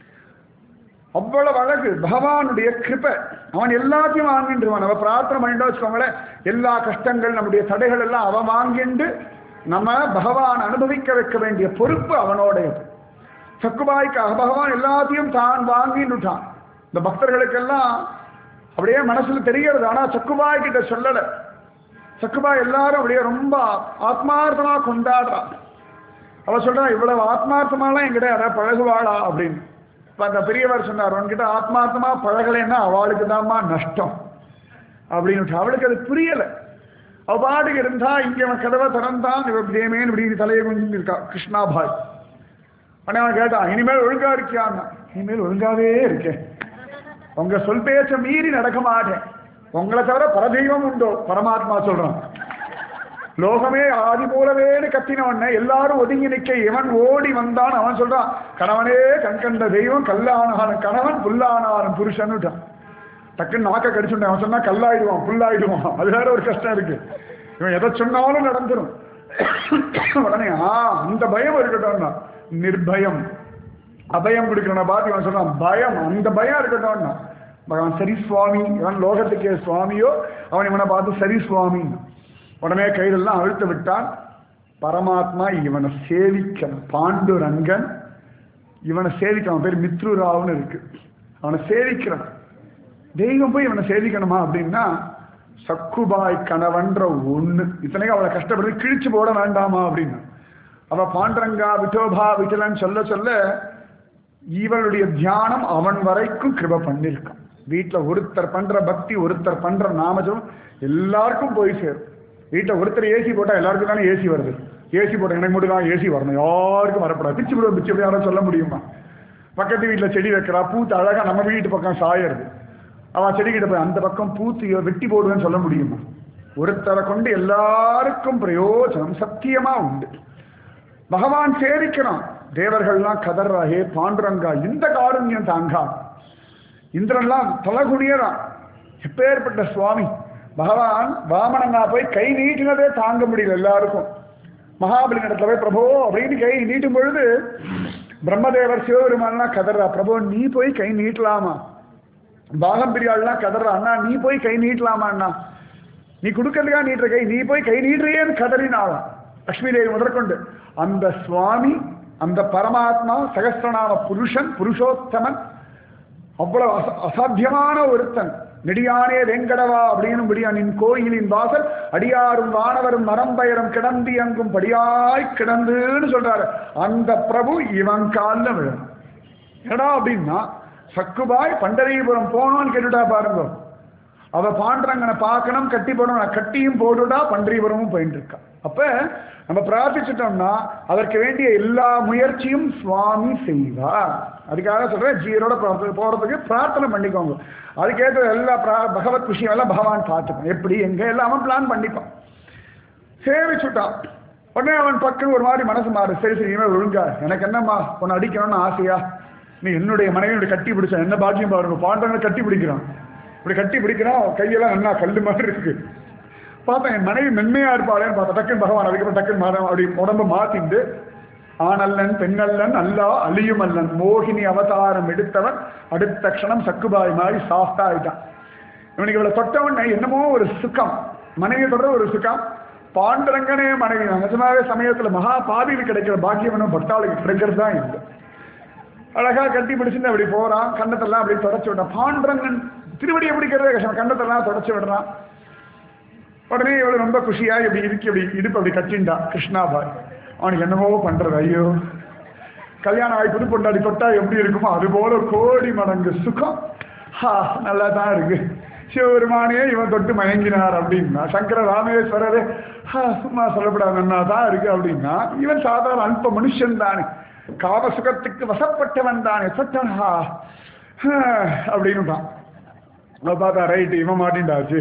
அவ்வளவு அழகு பகவானுடைய கிருபை அவன் எல்லாத்தையும் வாங்கின்றுவான் அவ பிரார்த்தனை பண்ணிட்டு வச்சுக்கோங்களேன் எல்லா கஷ்டங்கள் நம்முடைய தடைகள் எல்லாம் அவன் வாங்கிண்டு நம்ம பகவான் அனுபவிக்க வைக்க வேண்டிய பொறுப்பு அவனோடையது சக்குபாய்க்காக பகவான் எல்லாத்தையும் தான் வாங்கிட்டுட்டான் இந்த பக்தர்களுக்கெல்லாம் அப்படியே மனசுல தெரிகிறது ஆனா சக்குபாய் கிட்ட சொல்லல சக்குபாய் எல்லாரும் அப்படியே ரொம்ப ஆத்மார்த்தமா கொண்டாடுறான் அவ சொல்றா இவ்வளவு ஆத்மார்த்தமாலாம் என்கிட்ட யாராவது பழகுவாளா அப்படின்னு இப்ப அந்த பெரியவர் சொன்னார் உன்கிட்ட ஆத்மார்த்தமா பழகலைன்னா அவளுக்கு தான்மா நஷ்டம் அப்படின்னு அவளுக்கு அது புரியல அவ பாட்டுக்கு இருந்தா இங்க அவன் கதவை திறந்தான் இவ தேமேன் இப்படி தலையை கொஞ்சம் இருக்கா கிருஷ்ணாபாய் உடனே அவன் கேட்டான் இனிமேல் ஒழுங்கா இருக்கியான்னா இனிமேல் ஒழுங்காவே இருக்கேன் உங்க சொல் பேச்ச மீறி நடக்க மாட்டேன் உங்களை தவிர பரதெய்வம் உண்டோ பரமாத்மா சொல்றான் லோகமே ஆதி மூலவேன்னு கத்தினவன எல்லாரும் ஒதுங்கி நிக்க இவன் ஓடி வந்தான் அவன் சொல்றான் கணவனே கண்கண்ட தெய்வம் கல்லானான கணவன் புல்லானான புருஷன்னுட்டான் டக்குன்னு நாக்க கடிச்சுட்டான் அவன் சொன்னா கல்லாயிடுவான் புல்லாயிடுவான் அது வேற ஒரு கஷ்டம் இருக்கு இவன் எதை சொன்னாலும் நடந்துரும் உடனே ஆ அந்த பயம் இருக்கட்டும்னா நிர்பயம் அபயம் கொடுக்கிறவனை பார்த்து இவன் சொல்றான் பயம் அந்த பயம் இருக்கட்டும்னா அவன் சரி சுவாமி இவன் லோகத்துக்கே சுவாமியோ அவன் இவனை பார்த்து சரி சுவாமி உடனே கையிலெல்லாம் அழுத்த விட்டான் பரமாத்மா இவனை சேவிக்கணும் பாண்டுரங்கன் இவனை சேவிக்கணும் அவன் பேர் மித்ருராவ்னு இருக்கு அவனை சேவிக்கிறான் தெய்வம் போய் இவனை சேவிக்கணுமா அப்படின்னா சக்குபாய் கணவன்ற ஒண்ணு இத்தனைக்கும் அவளை கஷ்டப்பட்டு கிழிச்சு போட வேண்டாமா அப்படின்னு அவ பாண்டரங்கா விட்டோபா விட்டலன்னு சொல்ல சொல்ல இவளுடைய தியானம் அவன் வரைக்கும் கிருப பண்ணிருக்கான் வீட்டுல ஒருத்தர் பண்ற பக்தி ஒருத்தர் பண்ற நாமஜம் எல்லாருக்கும் போய் சேரும் வீட்டுல ஒருத்தர் ஏசி போட்டா எல்லாருக்கும் தானே ஏசி வருது ஏசி போட்ட எனக்கு மட்டும் தான் ஏசி வரணும் யாருக்கும் வரப்படாது பிச்சு விடுவோம் பிச்சு விட யாரும் சொல்ல முடியுமா பக்கத்து வீட்டுல செடி வைக்கிறா பூத்து அழகா நம்ம வீட்டு பக்கம் சாயறது அவன் செடிக்கிட்ட போய் அந்த பக்கம் பூத்து வெட்டி போடுவேன்னு சொல்ல முடியுமா ஒருத்தரை கொண்டு எல்லாருக்கும் பிரயோஜனம் சத்தியமா உண்டு பகவான் சேவிக்கிறான் தேவர்கள்லாம் கதர்றா ஹே பாண்டுரங்கா இந்த காருண்யம் தாங்கா இந்திரன்லாம் தலகுனியறான் எப்பேற்பட்ட சுவாமி பகவான் வாமனனா போய் கை நீட்டினதே தாங்க முடியல எல்லாருக்கும் மகாபலி இடத்துல போய் பிரபோ அப்படின்னு கை நீட்டும் பொழுது பிரம்மதேவர் சிவபெருமான்லாம் கதறா பிரபு நீ போய் கை நீட்டலாமா பாகம் பிரியாள்லாம் கதறா அண்ணா நீ போய் கை நீட்டலாமா அண்ணா நீ கொடுக்கறதுக்கா நீட்டுற கை நீ போய் கை நீட்டுறியேன்னு கதறினாளாம் லக்ஷ்மி தேவி முதற்கொண்டு அந்த சுவாமி அந்த பரமாத்மா சகஸ்திரநாம புருஷன் புருஷோத்தமன் அவ்வளவு அச- அசாத்தியமான ஒருத்தன் நெடியானே வெங்கடவா அப்படின்னும்படியா நின் கோயிலின் வாசல் அடியாரும் வானவரும் நரம்பயரும் கிடந்து எங்கும் படியாய் கிடந்துன்னு சொல்றாரு அந்த பிரபு இவன் காலில் விழும் ஏடா அப்படின்னா சக்குபாய் பண்டரிபுரம் போனோம்னு கேட்டுட்டா பாருங்க அவ பாண்டரங்கனை பார்க்கணும் கட்டி போடணும் கட்டியும் போடுடா பண்டரிபுரமும் போயிட்டு இருக்கா அப்ப நம்ம பிரார்த்திச்சிட்டோம்னா அதற்கு வேண்டிய எல்லா முயற்சியும் சுவாமி செய்வார் அதுக்காக சொல்றேன் ஜீரோட போ- போறதுக்கு பிரார்த்தனை பண்ணிக்கோங்க அதுக்கேற்ற எல்லா பிரா- பகவத் விஷயம் எல்லாம் பகவான் பார்த்துப்பான் எப்படி எங்க எல்லாம் அவன் பிளான் பண்ணிப்பான் சேவிச்சுட்டான் உடனே அவன் பக்கம் ஒரு மாதிரி மனசு மாறு சரி சரி இனிமே ஒழுங்கா எனக்கு என்னம்மா உன்னை அடிக்கணும்னு ஆசையா நீ என்னுடைய மனைவியோட கட்டி பிடிச்ச என்ன பாக்கியம் பாருங்க பாண்டவனை கட்டி பிடிக்கிறான் இப்படி கட்டி பிடிக்கிறான் கையெல்லாம் நல்லா கல்லு மாதிரி இருக்கு பார்த்தேன் என் மனைவி மென்மையா இருப்பாளேன்னு பார்த்தா டக்குன்னு பகவான் அதுக்கப்புறம் டக்குன்னு மாதம் அப்படி உடம்ப மாத்திண்டு ஆணல்லன் பெண்ணல்லன் அல்லா அழியும் அல்லன் மோகினி அவதாரம் எடுத்தவன் அடுத்த க்ஷணம் சக்குபாய் மாதிரி சாஃப்டா ஆயிட்டான் இவனுக்கு இவளை தொட்டவன் என்னமோ ஒரு சுகம் மனைவியை தொடர ஒரு சுகம் பாண்டரங்கனே மனைவி நிஜமாவே சமயத்துல மகா பாதியில் கிடைக்கிற பாக்கியவனும் பக்தாளுக்கு கிடைக்கிறது தான் இல்லை அழகா கட்டி பிடிச்சிட்டு அப்படி போறான் கண்ணத்தெல்லாம் அப்படி தொடச்சு விட்டான் பாண்டரங்கன் திருவடியை பிடிக்கிறதே கஷ்டம் கண்ணத்தெல்லாம் தொடச்சு விடுறான் உடனே இவளு ரொம்ப குஷியா இப்படி இறுக்கி அப்படி இடுப்பு அப்படி கட்டிண்டா கிருஷ்ணாபாய் அவனுக்கு என்னவோ பண்றது ஐயோ கல்யாணம் ஆகி புது பொண்டாடி தொட்டா எப்படி இருக்குமோ அது போல கோடி மடங்கு சுகம் ஹா நல்லா தான் இருக்கு சிவபெருமானே இவன் தொட்டு மயங்கினார் அப்படின்னா சங்கர ராமேஸ்வரரே ஹா சும்மா சொல்லப்படாது நன்னா தான் இருக்கு அப்படின்னா இவன் சாதாரண அல்ப மனுஷன் தானே காம சுகத்துக்கு வசப்பட்டவன் தானே தொட்டான் ஹா ஹா, அப்படின்னுட்டான் அவ பார்த்தா ரைட்டு இவன் மாட்டின்டாச்சு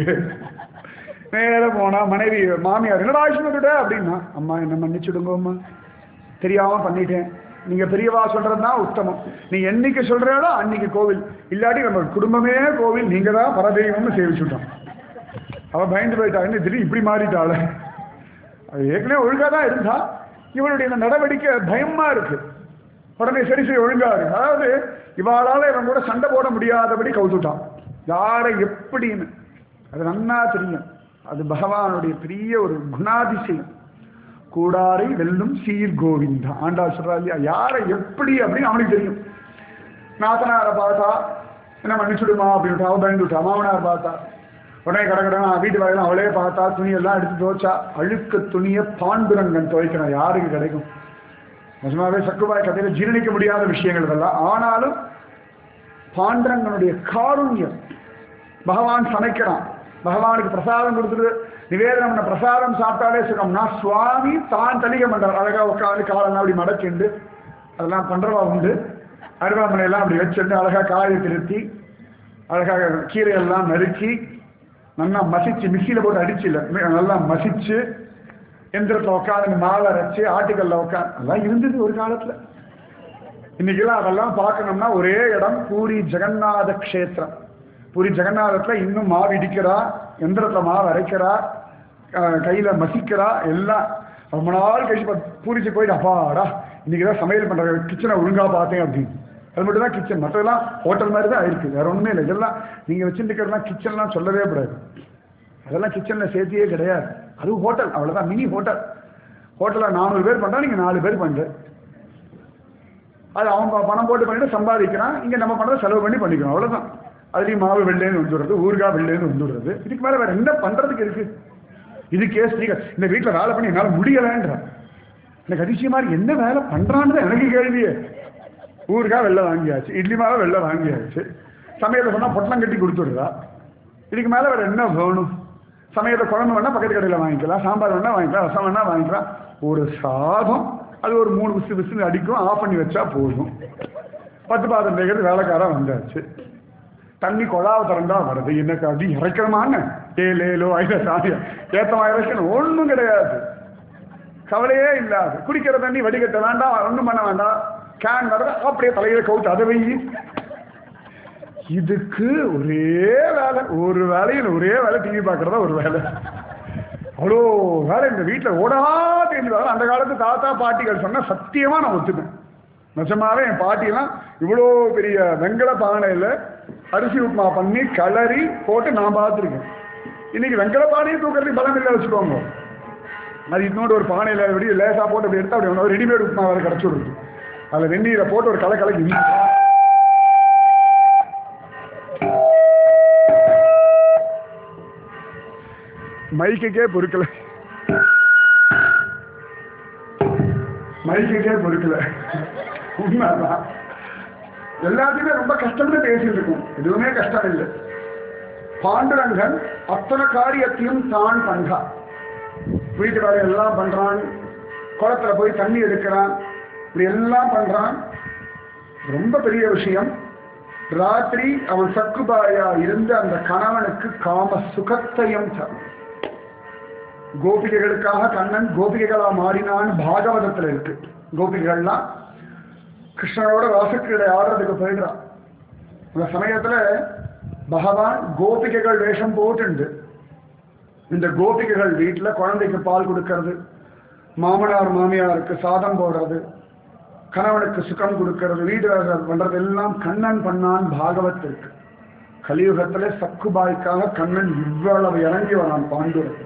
நேரா போனா மனைவி மாமியார் என்னடா ஆச்சுன்னு அப்படின்னா அம்மா என்ன மன்னிச்சுடுங்க அம்மா தெரியாம பண்ணிட்டேன் நீங்க பெரியவா சொல்றதுதான் உத்தமம் நீ என்னைக்கு சொல்றாளோ அன்னைக்கு கோவில் இல்லாட்டி நம்ம குடும்பமே கோவில் நீங்க தான் பரதெய்வம்னு சேவிச்சுட்டோம் அவ பயந்து போயிட்டா என்ன திடீர் இப்படி மாறிட்டாள் அது ஏற்கனவே ஒழுங்கா தான் இருந்தா இவளுடைய இந்த நடவடிக்கை பயமா இருக்கு உடனே சரி சரி ஒழுங்கா இருக்கு அதாவது இவாளால இவன் கூட சண்டை போட முடியாதபடி கவுத்துட்டான் யாரை எப்படின்னு அது நன்னா தெரியும் அது பகவானுடைய பெரிய ஒரு குணாதிசயம் கூடாரை வெல்லும் சீர் கோவிந்தா ஆண்டாள் சொல்றா இல்லையா யாரை எப்படி அப்படின்னு அவனுக்கு தெரியும் நாத்தனாரை பார்த்தா என்ன மன்னிச்சுடுமா அப்படின்ட்டு அவ பயந்துட்டா மாமனார் பார்த்தா உடனே கடகடனா வீட்டு வேலையெல்லாம் அவளே பார்த்தா துணியெல்லாம் எடுத்து துவைச்சா அழுக்க துணியை பாண்டுரங்கன் துவைக்கணும் யாருக்கு கிடைக்கும் நிஜமாவே சக்குபாய் கதையில ஜீரணிக்க முடியாத விஷயங்கள் இதெல்லாம் ஆனாலும் பாண்டரங்கனுடைய காருண்யம் பகவான் சமைக்கிறான் பகவானுக்கு பிரசாதம் கொடுத்துட்டு நிவேதனம் பண்ண பிரசாதம் சாப்பிட்டாலே சுகம்னா சுவாமி தான் தலிக பண்றார் அழகா உட்காந்து காலெல்லாம் அப்படி மடக்கிண்டு அதெல்லாம் பண்றவா உண்டு அருவாமனை எல்லாம் அப்படி வச்சுட்டு அழகா காயை திருத்தி அழகாக கீரையெல்லாம் நறுக்கி நல்லா மசிச்சு மிக்சியில போட்டு அடிச்சு இல்ல நல்லா மசிச்சு எந்திரத்துல உட்காந்து மாவை அரைச்சு ஆட்டுக்கல்ல உட்காந்து அதெல்லாம் இருந்தது ஒரு காலத்துல இன்னைக்கெல்லாம் அதெல்லாம் பார்க்கணும்னா ஒரே இடம் பூரி ஜெகநாத க்ஷேத்திரம் பூரி ஜெகநாதத்துல இன்னும் மாவு இடிக்கிறா எந்திரத்துல மாவு அரைக்கிறா அஹ் கையில மசிக்கிறா எல்லாம் ரொம்ப நாள் கழிச்சு பா- பூரிச்சு போயிட்டு அப்பாடா இன்னைக்கு தான் சமையல் பண்ற கிச்சனை ஒழுங்கா பார்த்தேன் அப்படின்னு அது மட்டும் தான் கிச்சன் மற்றதெல்லாம் ஹோட்டல் மாதிரி தான் இருக்கு வேற ஒண்ணுமே இல்லை இதெல்லாம் நீங்க வச்சுருக்கிறதுலாம் கிச்சன்லாம் சொல்லவே கூடாது அதெல்லாம் கிச்சன்ல சேர்த்தியே கிடையாது அதுவும் ஹோட்டல் அவ்வளவுதான் மினி ஹோட்டல் ஹோட்டல்ல நானூறு பேர் பண்றா நீங்க நாலு பேர் பண்ற அது அவன் ப- பணம் போட்டு பண்ணிட்டு சம்பாதிக்கிறான் இங்க நம்ம பண்றத செலவு பண்ணி பண்ணிக்கிறோம் அவ்வளவுதான் அதுலயும் மாவு வெள்ளேன்னு வந்துடுறது ஊறுகாய் வெள்ளேன்னு வந்துடுறது இதுக்கு மேல வேற என்ன பண்றதுக்கு இருக்கு இதுக்கே ஸ்ரீகர் இந்த வீட்டுல வேலை பண்ணி என்னால முடியலன்ற எனக்கு அதிசயமா இருக்கு என்ன வேலை பண்றான்னு தான் எனக்கு கேள்வியே ஊறுகாய் வெள்ளை வாங்கியாச்சு இட்லி மாவை வெள்ளை வாங்கியாச்சு சமையல சொன்னா பொட்டலம் கட்டி கொடுத்துடுறா இதுக்கு மேல வேற என்ன வேணும் சமையல குழம்பு வேணா பக்கத்து கடையில் வாங்கிக்கலாம் சாம்பார் வேணா வாங்கிக்கலாம் ரசம் வேணா வாங்கிக்கலாம் ஒரு சாதம் அது ஒரு மூணு விசு விசுன்னு அடிக்கும் ஆஃப் பண்ணி வச்சா போதும் பத்து பாத்திரம் தேய்க்கிறது வேலைக்காரன் வந்தாச்சு தண்ணி கொழாவை திறந்தா வருது எனக்கு அப்படி இறக்கணுமான்னு ஏழு ஏழோ ஐதா சாமியா ஏத்தமா இறக்கணும் ஒண்ணும் கிடையாது கவலையே இல்லாது குடிக்கிற தண்ணி வடிகட்ட வேண்டாம் ஒண்ணும் பண்ண வேண்டாம் கேன் வர அப்படியே தலையில கவுத்து அதை வெயி இதுக்கு ஒரே வேலை ஒரு வேலையில் ஒரே வேலை டிவி பார்க்கறதா ஒரு வேலை அவ்வளோ வேலை இந்த வீட்டில் ஓடா தெரிஞ்சு வேலை அந்த காலத்து தாத்தா பாட்டிகள் சொன்னா சத்தியமா நான் ஒத்துப்பேன் நிஜமாவே என் பாட்டிலாம் இவ்வளோ பெரிய வெங்கல பானையில் அரிசி உப்புமா பண்ணி கலரி போட்டு நான் பார்த்துருக்கேன் இன்னைக்கு வெங்கல பானையை தூக்கிறதுக்கு பலம் இல்லை வச்சுக்கோங்க அது இன்னொரு ஒரு பானையில் அப்படி லேசாக போட்டு அப்படி எடுத்து அப்படி ஒன்று ரெடிமேட் உப்புமா வேறு கிடச்சி விடுது அதில் வெந்நீரை போட்டு ஒரு கலை கலக்கி வீ- மைக்குக்கே பொறுக்கல மைக்குக்கே பொறுக்கல உண்மைதான் எல்லாத்தையுமே ரொம்ப கஷ்டம்னு பேசிட்டு இருக்கும் எதுவுமே கஷ்டம் இல்லை பாண்டுரங்கன் அத்தனை காரியத்தையும் தான் பண்றான் வீட்டு வேலை எல்லாம் பண்றான் குளத்துல போய் தண்ணி எடுக்கிறான் இப்படி எல்லாம் பண்றான் ரொம்ப பெரிய விஷயம் ராத்திரி அவன் சக்குபாயா இருந்து அந்த கணவனுக்கு காம சுகத்தையும் தரும் கோபிகைகளுக்காக கண்ணன் கோபிகைகளா மாறினான்னு பாகவதத்துல இருக்கு கோபிகைகள்லாம் கிருஷ்ணனோட ராசக்கிரீடை ஆடுறதுக்கு போயிடுறான் அந்த சமயத்துல பகவான் கோபிகைகள் வேஷம் போட்டுண்டு இந்த கோபிகைகள் வீட்டுல குழந்தைக்கு பால் கொடுக்கறது மாமனார் மாமியாருக்கு சாதம் போடுறது கணவனுக்கு சுகம் கொடுக்கறது வீடு வேலை பண்றது எல்லாம் கண்ணன் பண்ணான் பாகவத் இருக்கு கலியுகத்துல சக்குபாய்க்காக கண்ணன் இவ்வளவு இறங்கி வரான் பாண்டுரத்துக்கு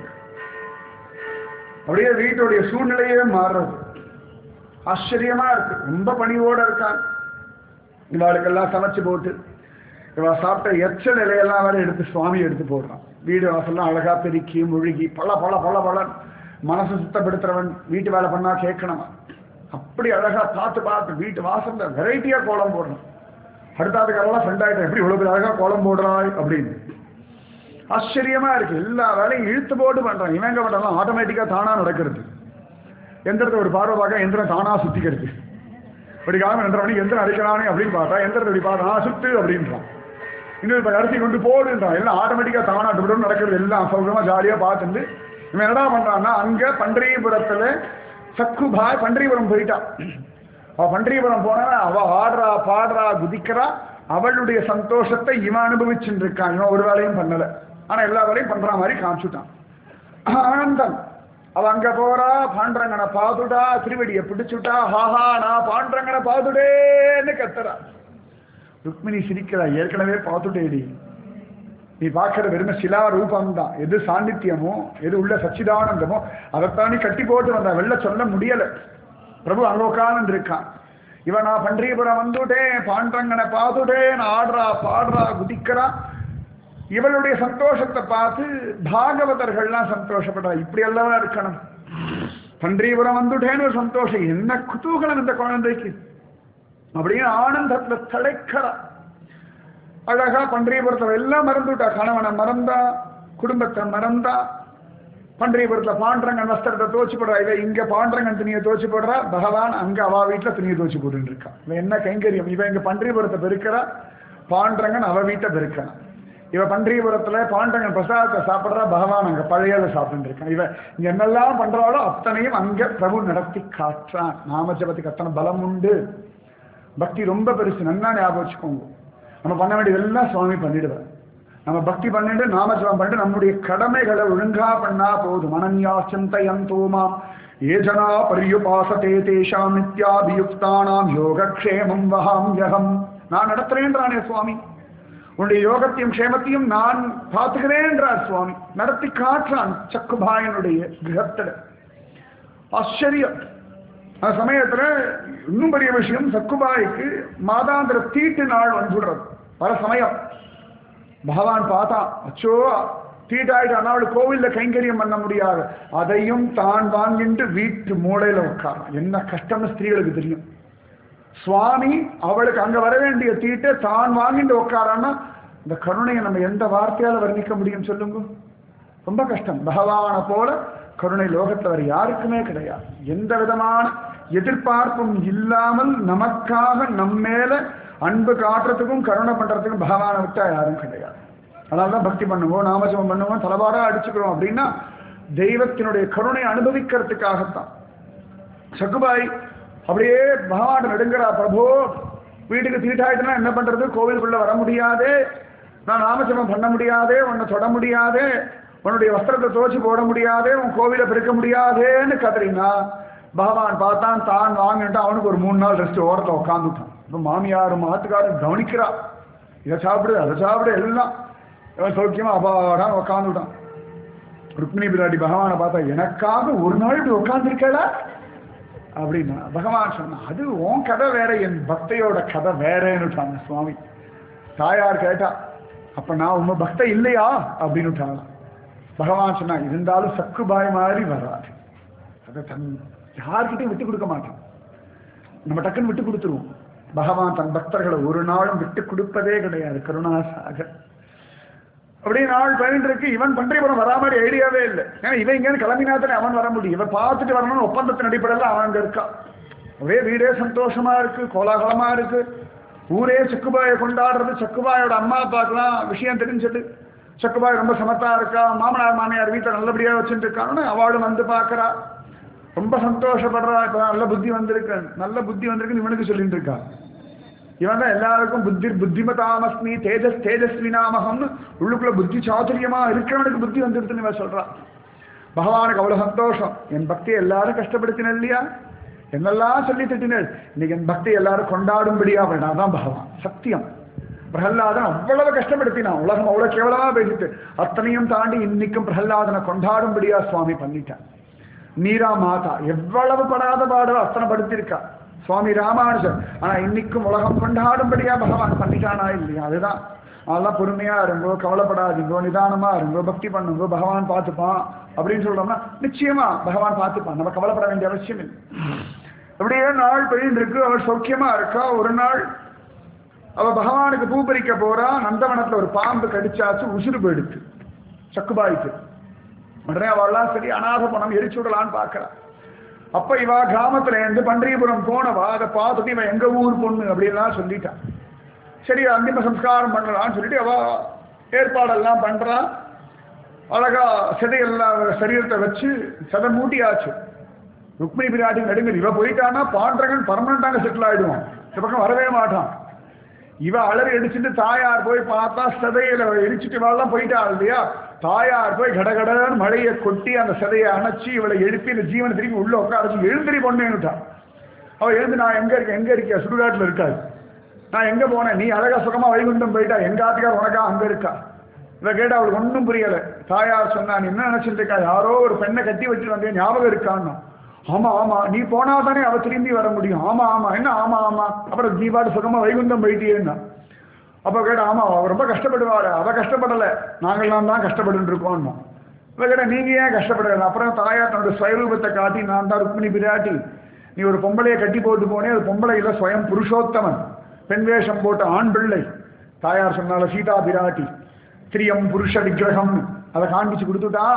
அப்படியே வீட்டுடைய சூழ்நிலையே மாறுறது ஆச்சரியமா இருக்கு ரொம்ப பணிவோட இருக்கான் இவாளுக்கெல்லாம் சமைச்சு போட்டு இவ சாப்பிட்ட எச்சல் இலையெல்லாம் வேற எடுத்து சுவாமி எடுத்து போடுறான் வீடு வாசல்லாம் அழகா பெருக்கி முழுகி பல பல பல பல மனசு சுத்தப்படுத்துறவன் வீட்டு வேலை பண்ணா கேட்கணும் அப்படி அழகா பார்த்து பார்த்து வீட்டு வாசல்ல வெரைட்டியா கோலம் போடுறான் அடுத்தாதுக்கெல்லாம் ஃப்ரெண்ட் ஆகிட்டேன் எப்படி இவ்வளவு பெரிய அழகா கோலம் போடுறாய் அப்படின்னு ஆச்சரியமா இருக்கு எல்லா வேலையும் இழுத்து போட்டு பண்றான் இவங்க பண்றதெல்லாம் ஆட்டோமேட்டிக்கா தானா நடக்கிறது எந்திரத்தை ஒரு பார்வை பார்க்க எந்திரம் தானா சுத்திக்கிறது இப்படி காலம் ரெண்டரை மணிக்கு எந்திரம் அடிக்கலானே அப்படின்னு பார்த்தா எந்திரத்தை இப்படி பார்த்தா "ஆ, சுத்து அப்படின்றான் இன்னும் இப்ப கடைசி கொண்டு போடுன்றான் எல்லாம் ஆட்டோமேட்டிக்கா தானா டுபுடும் நடக்கிறது எல்லாம் சௌகரியமா ஜாலியா பார்த்துட்டு இவன் என்னடா பண்றான்னா அங்க பண்டரிபுரத்துல சக்குபாய் பண்டரிபுரம் போயிட்டான் அவ பண்டரிபுரம் போனா அவ ஆடுறா பாடுறா குதிக்கிறா அவளுடைய சந்தோஷத்தை இவன் அனுபவிச்சுட்டு இருக்கான் இவன் ஒரு வேலையும் பண்ணல ஆனா எல்லா வேலையும் பண்ற மாதிரி காமிச்சுட்டான் ஆனந்தம் அவ அங்க போறா பாண்டரங்கனை பாதுடா திருவடியை பிடிச்சுட்டா ஹாஹா நான் பாண்டரங்கனை பாதுடேன்னு கத்துறா ருக்மிணி சிரிக்கிறா ஏற்கனவே பார்த்துட்டேடி நீ பார்க்கிற வெறும சிலா ரூபம்தான் எது சாநித்தியமோ எது உள்ள சச்சிதானந்தமோ அதைத்தான் நீ கட்டி போட்டு வந்தா வெளில சொல்ல முடியல பிரபு அங்க உட்கார்ந்து இருக்கான் இவன் நான் பண்டீபுரம் வந்துட்டேன் பாண்டரங்கனை பார்த்துட்டேன் ஆடுறா பாடுறா குதிக்கிறா இவளுடைய சந்தோஷத்தை பார்த்து பாகவதர்கள்லாம் சந்தோஷப்படுறா இப்படி எல்லாம் இருக்கணும் பண்டீபுரம் வந்துட்டேன்னு ஒரு சந்தோஷம் என்ன குதூகலம் இந்த குழந்தைக்கு அப்படியே ஆனந்தத்துல தலைக்கிறா அழகா பண்டீபுரத்துல எல்லாம் மறந்துட்டா கணவனை மறந்தா குடும்பத்தை மறந்தா பண்டீபுரத்துல பாண்டரங்கன் வஸ்திரத்தை தோச்சு போடுறா இவ இங்க பாண்டரங்கன் துணியை தோச்சு போடுறா பகவான் அங்க அவா வீட்டுல துணியை தோச்சு போட்டுட்டு இருக்கா இவன் என்ன கைங்கரியம் இவன் இங்க பண்டீபுரத்தை பெருக்கிறா பாண்டரங்கன் அவ வீட்டை பெருக்கிறான் இவ பண்டீபுரத்துல பாண்டரங்கன் பிரசாதத்தை சாப்பிடுறா பகவான் அங்க பழையல சாப்பிட்டு இருக்கான் இவ இங்க என்னெல்லாம் பண்றாளோ அத்தனையும் அங்க பிரபு நடத்தி காட்டுறான் நாமஜபத்துக்கு அத்தனை பலம் உண்டு பக்தி ரொம்ப பெருசு நன்னா ஞாபகம் வச்சுக்கோங்க நம்ம பண்ண வேண்டியதெல்லாம் சுவாமி பண்ணிடுவார் நம்ம பக்தி பண்ணிட்டு நாமஜபம் பண்ணிட்டு நம்முடைய கடமைகளை ஒழுங்கா பண்ணா போதும் அனன்யா சிந்தயந்தோமாம் ஏஜனா பரியுபாசதே தேஷாம் நித்யாபியுக்தானாம் யோகக்ஷேமம் வகாம்யகம் நான் நடத்துறேன்றானே சுவாமி உன்னுடைய யோகத்தையும் க்ஷேமத்தையும் நான் பார்த்துக்கிறேன்றார் சுவாமி நடத்தி காட்டுறான் சக்குபாயனுடைய கிரகத்துல ஆச்சரியம் அந்த சமயத்துல இன்னும் பெரிய விஷயம் சக்குபாய்க்கு மாதாந்திர தீட்டு நாள் வந்துடுறது பல சமயம் பகவான் பார்த்தான் அச்சோ தீட்டாயிட்டான் அவள் கோவில்ல கைங்கரியம் பண்ண முடியாது அதையும் தான் வாங்கிட்டு வீட்டு மூளையில உட்காரான் என்ன கஷ்டம்னு ஸ்திரீகளுக்கு தெரியும் சுவாமி அவளுக்கு அங்க வர வேண்டிய தீட்டை தான் வாங்கிட்டு உட்காரான்னா இந்த கருணையை நம்ம எந்த வார்த்தையால வர்ணிக்க முடியும் சொல்லுங்க ரொம்ப கஷ்டம் பகவானை போல கருணை லோகத்துல வேற யாருக்குமே கிடையாது எந்த விதமான எதிர்பார்ப்பும் இல்லாமல் நமக்காக நம்மேல அன்பு காட்டுறதுக்கும் கருணை பண்றதுக்கும் பகவானை விட்டா யாரும் கிடையாது அதனாலதான் பக்தி பண்ணுவோம் நாமஜபம் பண்ணுவோம் தலவாரா அடிச்சுக்கிறோம் அப்படின்னா தெய்வத்தினுடைய கருணை அனுபவிக்கிறதுக்காகத்தான் சக்குபாய் அப்படியே பகவான் நடுங்கிறா பிரபு வீட்டுக்கு தீட்டாயிட்டுனா என்ன பண்றது கோவிலுக்குள்ள வர முடியாது நான் நாமஜபம் பண்ண முடியாது உன்னை தொட முடியாது உன்னுடைய வஸ்திரத்தை துவச்சு போட முடியாது உன் கோவிலை பெருக்க முடியாதேன்னு கதறினா பகவான் பார்த்தான் தான் வாங்கிட்டு அவனுக்கு ஒரு மூணு நாள் ரெஸ்ட் ஓரத்தில் உட்காந்துட்டான் இப்போ மாமியாரும் மாத்துக்காரும் கவனிக்கிறா இதை சாப்பிடு அதை சாப்பிடு எல்லாம் இவன் சௌக்கியமா அபாடான்னு உட்காந்துட்டான் ருக்மிணி பிராட்டி பகவானை பார்த்தா எனக்காக ஒரு நாள் இப்படி உட்காந்துருக்கல அப்படின்னா பகவான் சொன்னா அது உன் கதை வேற என் பக்தையோட கதை வேறேன்னுட்டாங்க சுவாமி தாயார் கேட்டா அப்ப நான் உங்க பக்தை இல்லையா அப்படின்னுட்டாங்க பகவான் சொன்னா இருந்தாலும் சக்குபாய் மாதிரி வராது அதை தன் யார்கிட்டையும் விட்டு கொடுக்க மாட்டான் நம்ம டக்குன்னு விட்டு கொடுத்துருவோம் பகவான் தன் பக்தர்களை ஒரு நாளும் விட்டு கொடுப்பதே கிடையாது கருணாசாகர் அப்படியே நாள் பயன் இருக்கு இவன் பன்றிபுரம் வரா மாதிரி ஐடியாவே இல்லை ஏன்னா இவன் இங்கேருந்து கிளம்பினாத்தானே அவன் வர முடியும் இவன் பார்த்துட்டு வரணும்னு ஒப்பந்தத்தின் அடிப்படையில் அவன் அங்க இருக்கான் ஒரே வீடே சந்தோஷமா இருக்கு கோலாகலமா இருக்கு ஊரே சக்குபாயை கொண்டாடுறது சக்குபாயோட அம்மா அப்பாக்கெல்லாம் விஷயம் தெரிஞ்சது சக்குபாய் ரொம்ப சமத்தா இருக்கா மாமனார் மாமியார் வீட்டில் நல்லபடியா வச்சுட்டு இருக்கான்னு அவளும் வந்து பார்க்கறா ரொம்ப சந்தோஷப்படுறா இப்ப நல்ல புத்தி வந்திருக்கு நல்ல புத்தி வந்திருக்குன்னு இவனுக்கு சொல்லிட்டு இருக்கா இவன் தான் எல்லாருக்கும் புத்தி புத்திமதாமஸ்மி தேஜஸ் தேஜஸ்வினாமகம்னு உள்ளுக்குள்ள புத்தி சாதுரியமா இருக்கிறவனுக்கு புத்தி வந்துருதுன்னு இவன் சொல்றான் பகவானுக்கு அவ்வளவு சந்தோஷம் என் பக்தியை எல்லாரும் கஷ்டப்படுத்தின இல்லையா என்னெல்லாம் சொல்லி திட்டினர் இன்னைக்கு என் பக்தி எல்லாரும் கொண்டாடும்படியா வேண்டாம் தான் பகவான் சத்தியம் பிரகல்லாதன் அவ்வளவு கஷ்டப்படுத்தினான் உலகம் அவ்வளவு கேவலமா பேசிட்டு அத்தனையும் தாண்டி இன்னைக்கும் பிரகல்லாதனை கொண்டாடும்படியா சுவாமி பண்ணிட்டான் மீரா மாதா எவ்வளவு படாத பாடோ அத்தனை படுத்திருக்கா சுவாமி ராமானுஜர் ஆனா இன்னைக்கும் உலகம் கொண்டாடும்படியா பகவான் பண்ணிட்டானா இல்லையா அதுதான் அதெல்லாம் பொறுமையா இருங்கோ கவலைப்படாதீங்கோ நிதானமா இருங்கோ பக்தி பண்ணுங்கோ பகவான் பார்த்துப்பான் அப்படின்னு சொல்றோம்னா நிச்சயமா பகவான் பார்த்துப்பான் நம்ம கவலைப்பட வேண்டிய அவசியம் இல்லை அப்படியே நாள் பெய்யும் இருக்கு அவள் சௌக்கியமா இருக்கா ஒரு நாள் அவ பகவானுக்கு பூ பறிக்க போறா நந்தவனத்துல ஒரு பாம்பு கடிச்சாச்சு உசுறு போயிடுச்சு சக்குபாய்க்கு உடனே அவள்லாம் சரி அநாத பணம் எரிச்சு விடலான்னு பார்க்கறா அப்ப இவா கிராமத்துல இருந்து பண்டரிபுரம் போனவா அதை பார்த்துட்டு இவன் எங்க ஊர் பொண்ணு அப்படின்லாம் சொல்லிட்டான் சரி அந்திம சம்ஸ்காரம் பண்ணலாம்னு சொல்லிட்டு அவ ஏற்பாடெல்லாம் பண்றா அழகா சிதையெல்லாம் சரீரத்தை வச்சு சதை மூட்டியாச்சு ருக்மிணி பிராட்டி நடுங்கல் இவ போயிட்டான்னா பாண்டரங்கன் பர்மனண்டாங்க செட்டில் ஆயிடுவான் இந்த பக்கம் வரவே மாட்டான் இவ அலறி அடிச்சுட்டு தாயார் போய் பார்த்தா சதையில எரிச்சிட்டு இவெல்லாம் போயிட்டா இல்லையா தாயார் போய் கடகடன்னு மழையை கொட்டி அந்த சதையை அணைச்சி இவளை எழுப்பி இந்த ஜீவனை திரும்பி உள்ள உட்காரச்சு எழுந்திரி பொண்ணுன்னுட்டா அவ எழுந்து நான் எங்க இருக்கேன் எங்க இருக்கியா சுடுகாட்டுல இருக்காது நான் எங்க போனேன் நீ அழகா சுகமா வைகுண்டம் போயிட்டா எங்க ஆத்துக்கார் உனக்கா அங்க இருக்கா இதை கேட்டு அவளுக்கு ஒன்றும் புரியல தாயார் சொன்னா நீ என்ன நினைச்சிட்டு இருக்கா யாரோ ஒரு பெண்ணை கட்டி வச்சுட்டு வந்தேன் ஞாபகம் இருக்கான்னு ஆமா ஆமா நீ போனா தானே அவ திரும்பி வர முடியும் ஆமா ஆமா என்ன ஆமா ஆமா அப்புறம் நீ பாட்டு சுகமா வைகுண்டம் போயிட்டேன்னா அப்ப கேட்ட ஆமா அவ ரொம்ப கஷ்டப்படுவாரு அவ கஷ்டப்படல நாங்கள்லாம் தான் கஷ்டப்பட்டு இருக்கோம் இவ கேட்ட நீங்க ஏன் கஷ்டப்படல அப்புறம் தாயார் தன்னோட ஸ்வயரூபத்தை காட்டி நான் தான் ருக்மிணி பிராட்டி நீ ஒரு பொம்பளையை கட்டி போட்டு போனே அது பொம்பளை இல்ல ஸ்வயம் புருஷோத்தமன் பெண் வேஷம் போட்ட ஆண் பிள்ளை தாயார் சொன்னால சீதா பிராட்டி ஸ்திரியம் புருஷ விக்கிரகம் அதை காண்பிச்சு கொடுத்துட்டா